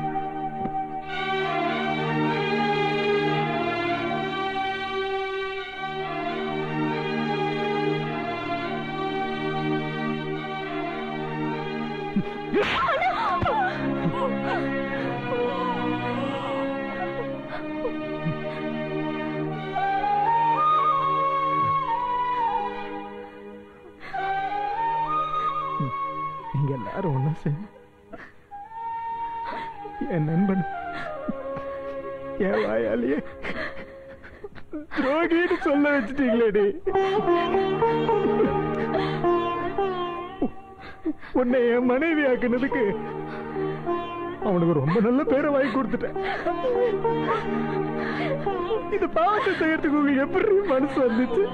நீங்க எல்லாரும் ஒண்ணா சேர்ந்து என் நண்பன் என் வாயாலேயே துரோகின்னு சொல்ல வச்சுட்டீங்களேடி உன்னை என் மனைவி ஆக்குனதுக்கு அவனுக்கு ரொம்ப நல்ல பேரை வாங்கி கொடுத்துட்டேன் இது பாவத்தை செய்யறதுக்கு உங்களுக்கு எப்படி மனசு வந்துச்சு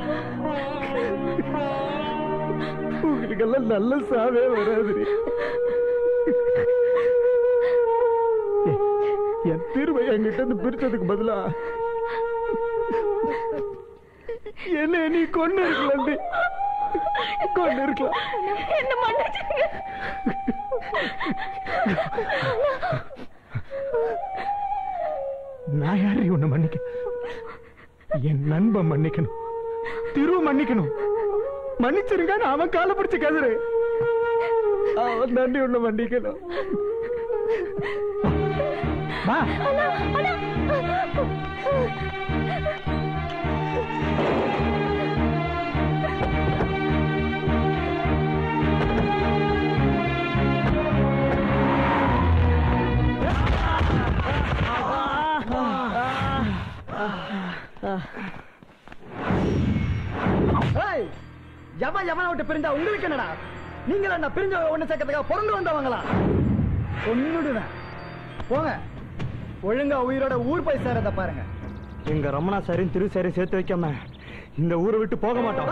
உங்களுக்கெல்லாம் நல்ல சாவே வராது என் தீர்வை என்கிட்ட இருந்து பிரிச்சதுக்கு பதிலா என்ன நீ கொண்டு இருக்கலாம் கொண்டு இருக்கலாம் என்ன மன்னிச்சுங்க நான் யாரை உன்னை மன்னிக்க என் நண்பன் மன்னிக்கணும் திரு மன்னிக்கணும் மன்னிச்சிருங்க நான் அவன் காலை பிடிச்சு கதறு அவன் தாண்டி உன்னை மன்னிக்கணும் வா ஏய், எவன் எவனை விட்டு பிரிஞ்சா உங்களுக்கு என்னடா நீங்களா என்ன பிரிஞ்ச ஒண்ணு சேர்க்கறதுக்காக பிறந்து வந்தவங்களா ஒன்னுடுவேன் போங்க ஒழுங்கா உயிரோட ஊர் போய் சேரத பாருங்க எங்க ரமணா சாரையும் திரு சாரையும் சேர்த்து வைக்காம இந்த ஊரை விட்டு போக மாட்டோம்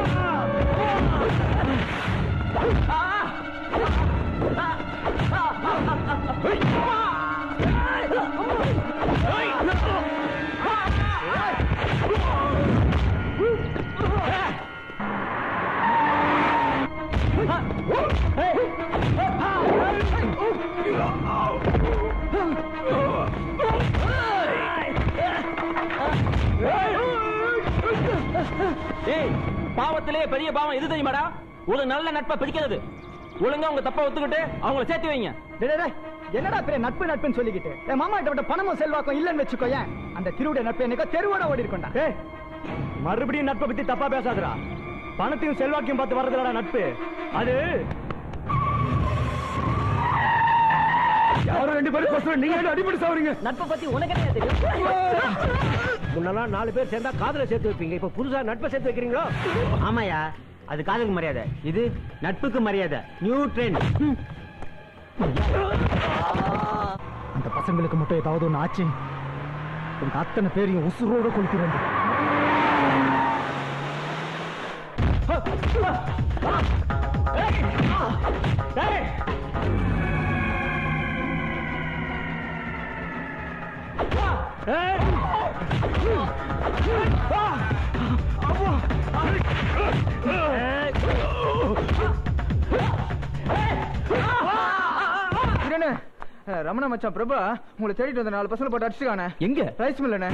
ஏய் பாவத்திலே பெரிய பாவம் எது தெரியுமாடா ஒரு நல்ல நட்பை பிடிக்கிறது ஒழுங்கா உங்க தப்பா ஒத்துக்கிட்டு அவங்கள சேர்த்து வைங்க டேய், டேய், டேய், என்னடா பெரிய நட்பு நட்புன்னு சொல்லிக்கிட்டு என் மாமா கிட்ட விட்ட பணமும் செல்வாக்கும் இல்லைன்னு வச்சுக்கோ ஏன் அந்த திருவுடைய நட்பு என்னைக்கோ தெருவோட ஓடி இருக்கோண்டா ஏய் மறுபடியும் நட்பை பத்தி தப்பா பேசாதடா பணத்தையும் செல்வாக்கையும் பார்த்து வர்றதுலடா நட்பு அது யாரும் ரெண்டு பேரும் பசங்க நீங்க என்ன அடிப்படை சாவறீங்க நட்பை பத்தி உனக்கு என்ன தெரியும் முன்னெல்லாம் நாலு பேர் சேர்ந்தா காதுல சேர்த்து வைப்பீங்க இப்ப புதுசா நட்பை சேர்த்து வைக்கிறீங்களோ ஆமாயா அது காதலுக்கு மரியாதை இது நட்புக்கு மரியாதை நியூ ட்ரெண்ட் அந்த பசங்களுக்கு மட்டும் ஏதாவது ஒண்ணு ஆச்சு உங்க அத்தனை பேரையும் உசுரோட கொளுத்திரண்டு கிரணு ரமண மச்சான் பிரபா உங்களை தேடிட்டு வந்த நாலு பசங்க போட்டு அடிச்சுக்கானே எங்க ரைஸ் மில்லண்ணே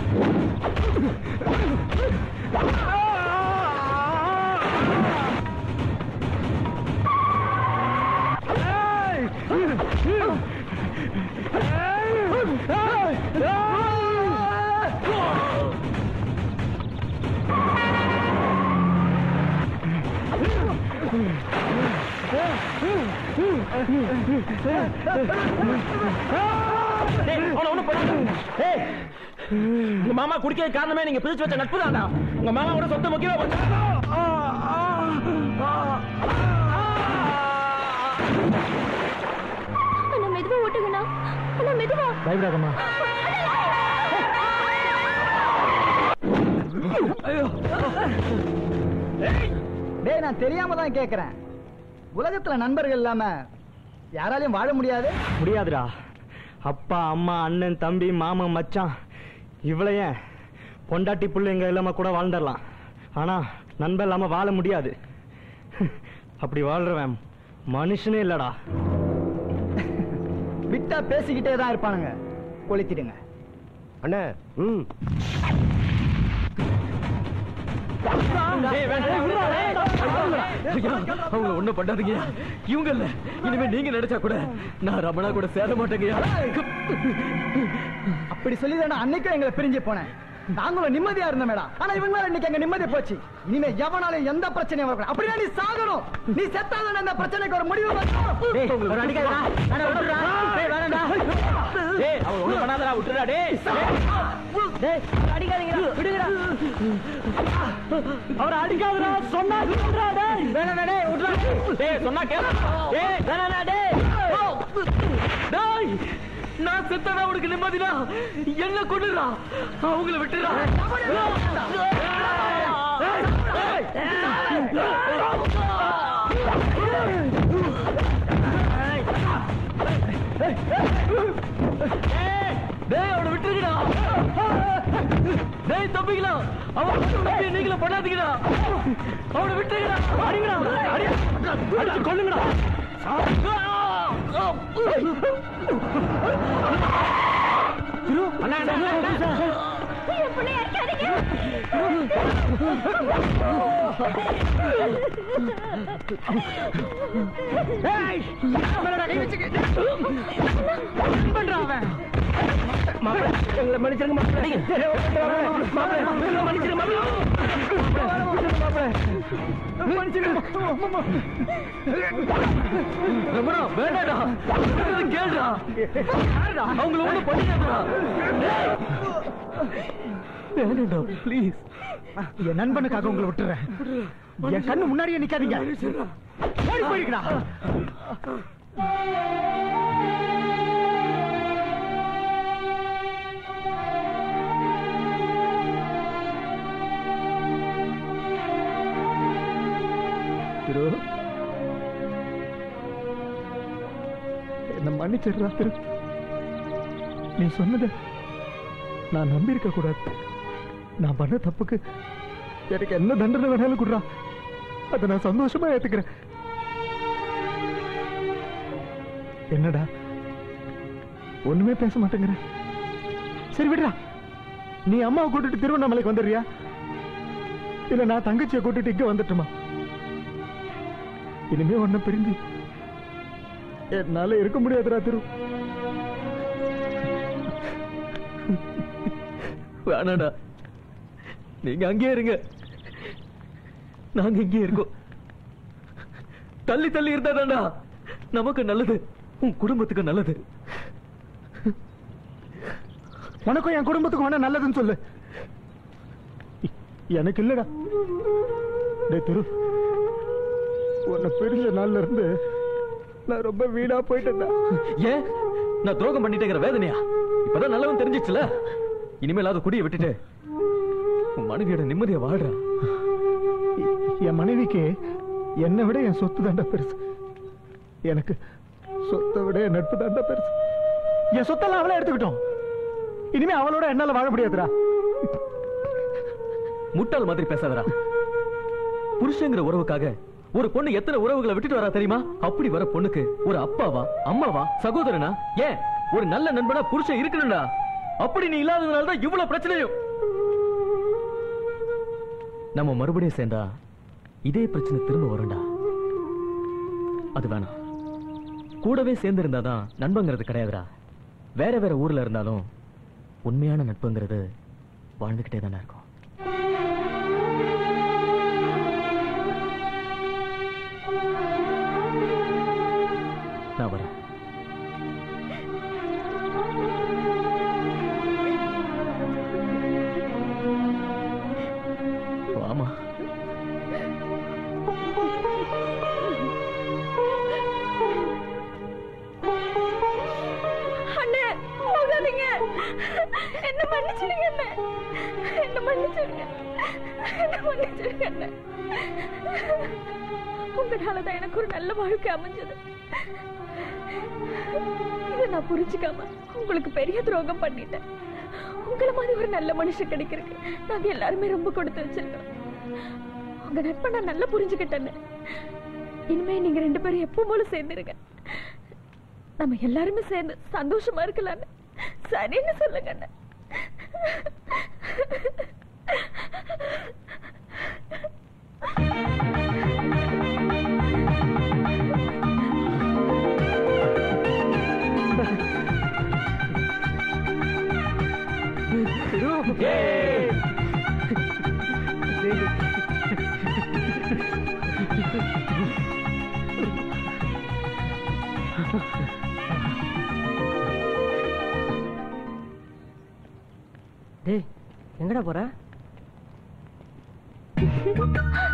உங்க மாமா குடிக்க காரணமே நீங்க பிரிச்சு வச்ச நட்பு தான்டா உங்க மாமா கூட சொத்து முக்கியமா அண்ணா மெதுவா ஓட்டுங்கண்ணா அண்ணா மெதுவா பயப்படாதம்மா டேய் நான் தெரியாம தான் கேக்குறேன் உலகத்துல நண்பர்கள் இல்லாம யாராலையும் வாழ முடியாது முடியாதுடா அப்பா அம்மா அண்ணன் தம்பி மாமன் மச்சான் இவ்வளவு ஏன் பொண்டாட்டி பிள்ளைங்க இல்லாம கூட வாழ்ந்துடலாம் ஆனா நண்பன் இல்லாம வாழ முடியாது அப்படி வாழ்றவன் மனுஷனே இல்லடா விட்டா பேசிக்கிட்டே தான் இருப்பானுங்க கொளுத்திடுங்க அண்ணே ம் அவங்க ஒண்ணும் பண்ணாதீங்க இவங்க இல்ல இனிமே நீங்க நினைச்சா கூட நான் ரமணா கூட சேர மாட்டேங்கய்யா அப்படி சொல்லி தானே அன்னைக்கும் எங்களை பிரிஞ்சு போனேன் நாங்களும் நிம்மதியா இருந்தோம் மேடம் ஆனா இவங்களால இன்னைக்கு எங்க நிம்மதி போச்சு இனிமே எவனாலும் எந்த பிரச்சனையும் வரக்கூடாது அப்படின்னா நீ சாகணும் நீ செத்தாதான் அந்த பிரச்சனைக்கு ஒரு முடிவு வரும் ஒரு அடிக்காதடா. வேணா, விட்டுடுறா. டேய், வேணாம்டா. டேய், அவன் ஒண்ணும் பண்ணாதடா, விட்டுடுறா, டேய். டேய் அடிக்காதீங்கடா விடுங்கடா அவரை அடிக்காதடா, சொன்னா கேளுடா, டேய். வேணாம்டா, டேய், விட்டுடுறா. டேய், சொன்னா கேளு. டேய், வேணாம்டா, டேய். டேய் நான் செத்தனா உனக்கு நிம்மதிடா என்ன கொண்டுடா அவங்கள விட்டுடா டேய் அவனை விட்டுருங்கடா டேய் தம்பிங்களா அவன் தம்பி நீங்களும் பண்ணாதீங்கடா அவனை விட்டுருங்கடா அடிங்கடா அடி அடிச்சு கொல்லுங்கடா அண்ணா, அண்ணா, அண்ணா, அண்ணா. என் பிள்ளைய அடிக்காதீங்க ஏய், மேலடா கை வச்சுக்க. பண்றான் அவன். மாப்பிள்ளை, எங்களை மன்னிச்சிருங்க மாப்பிள்ளை. மாப்பிள்ளை, எங்களை மன்னிச்சிருங்க மாப்பிள்ளை. ரமணா வேண்டாடா சொல்றது கேளுடா அவங்கள ஒண்ணும் பண்ணிடாதடா வேண்டாடா ப்ளீஸ் என் நண்பனுக்காக உங்களை விட்டுறேன் என் கண்ணு முன்னாடியே நிக்காதீங்க ஓடி போயிருக்கா திரு என்ன மன்னிச்சிடுறா திரு நீ சொன்னத நான் நம்பி இருக்க கூடாது நான் பண்ண தப்புக்கு எனக்கு என்ன தண்டனை வேணாலும் குடுறா அதை நான் சந்தோஷமா ஏத்துக்கிறேன் என்னடா ஒண்ணுமே பேச மாட்டேங்கிற சரி விடுறா நீ அம்மாவை கூட்டிட்டு திருவண்ணாமலைக்கு வந்துடுறியா இல்ல நான் தங்கச்சியை கூட்டிட்டு இங்க வந்துட்டுமா இனிமே ஒன்ன பிரிஞ்சு என்னால இருக்க முடியாதுடா திரு வேணாடா நீங்க அங்கேயே இருங்க நாங்க இங்கே இருக்கோம் தள்ளி தள்ளி இருந்தாதாண்டா நமக்கு நல்லது உன் குடும்பத்துக்கு நல்லது உனக்கும் என் குடும்பத்துக்கும் வேணா நல்லதுன்னு சொல்லு எனக்கு இல்லடா டேய் திரு உன்னை பிரிஞ்ச நாள்ல இருந்து நான் ரொம்ப வீணா போயிட்டேன்டா ஏன் நான் துரோகம் பண்ணிட்டேங்கிற வேதனையா இப்பதான் நல்லவன் தெரிஞ்சிச்சுல இனிமேலாவது குடியை விட்டுட்டு உன் மனைவியோட நிம்மதியா வாழ்றா என் மனைவிக்கு என்னை விட என் சொத்து தாண்டா பெருசு எனக்கு சொத்தை விட என் நட்பு தாண்டா பெருசு என் சொத்தெல்லாம் அவளே எடுத்துக்கிட்டோம் இனிமே அவளோட என்னால வாழ முடியாதுடா முட்டாள் மாதிரி பேசாதடா புருஷங்கிற உறவுக்காக ஒரு பொண்ணு எத்தனை உறவுகளை விட்டுட்டு வரா தெரியுமா அப்படி வர பொண்ணுக்கு ஒரு அப்பாவா அம்மாவா சகோதரனா ஏன் ஒரு நல்ல நண்பனா புருஷன் இருக்கணும்டா அப்படி நீ இல்லாததுனால தான் இவ்வளவு பிரச்சனையும் நம்ம மறுபடியும் சேர்ந்தா இதே பிரச்சனை திரும்ப வரும்டா அது வேணாம் கூடவே சேர்ந்து இருந்தாதான் நண்பங்கிறது கிடையாதுடா வேற வேற ஊர்ல இருந்தாலும் உண்மையான நட்புங்கிறது வாழ்ந்துகிட்டே தானே இருக்கும் நான் வரேன் வாமா அண்ணே போகாதீங்க என்ன மன்னிச்சிடுங்க அண்ணே என்ன மன்னிச்சிடுங்க என்ன மன்னிச்சிடுங்க அண்ணே உங்களாலதான் எனக்கு ஒரு நல்ல வாழ்க்கை அமைஞ்சது இதை நான் புரிஞ்சுக்காம உங்களுக்கு பெரிய துரோகம் பண்ணிட்டேன் உங்களை மாதிரி ஒரு நல்ல மனுஷன் கிடைக்கிறதுக்கு நாங்க எல்லாருமே ரொம்ப கொடுத்து வச்சிருக்கோம் உங்க நட்பை நான் நல்லா புரிஞ்சுக்கிட்டேன்னு இனிமே நீங்க ரெண்டு பேரும் எப்பவும் போல சேர்ந்துருங்க நம்ம எல்லாருமே சேர்ந்து சந்தோஷமா இருக்கலாம்னு சரின்னு சொல்லுங்க அண்ணே. டேய் எங்கடா போற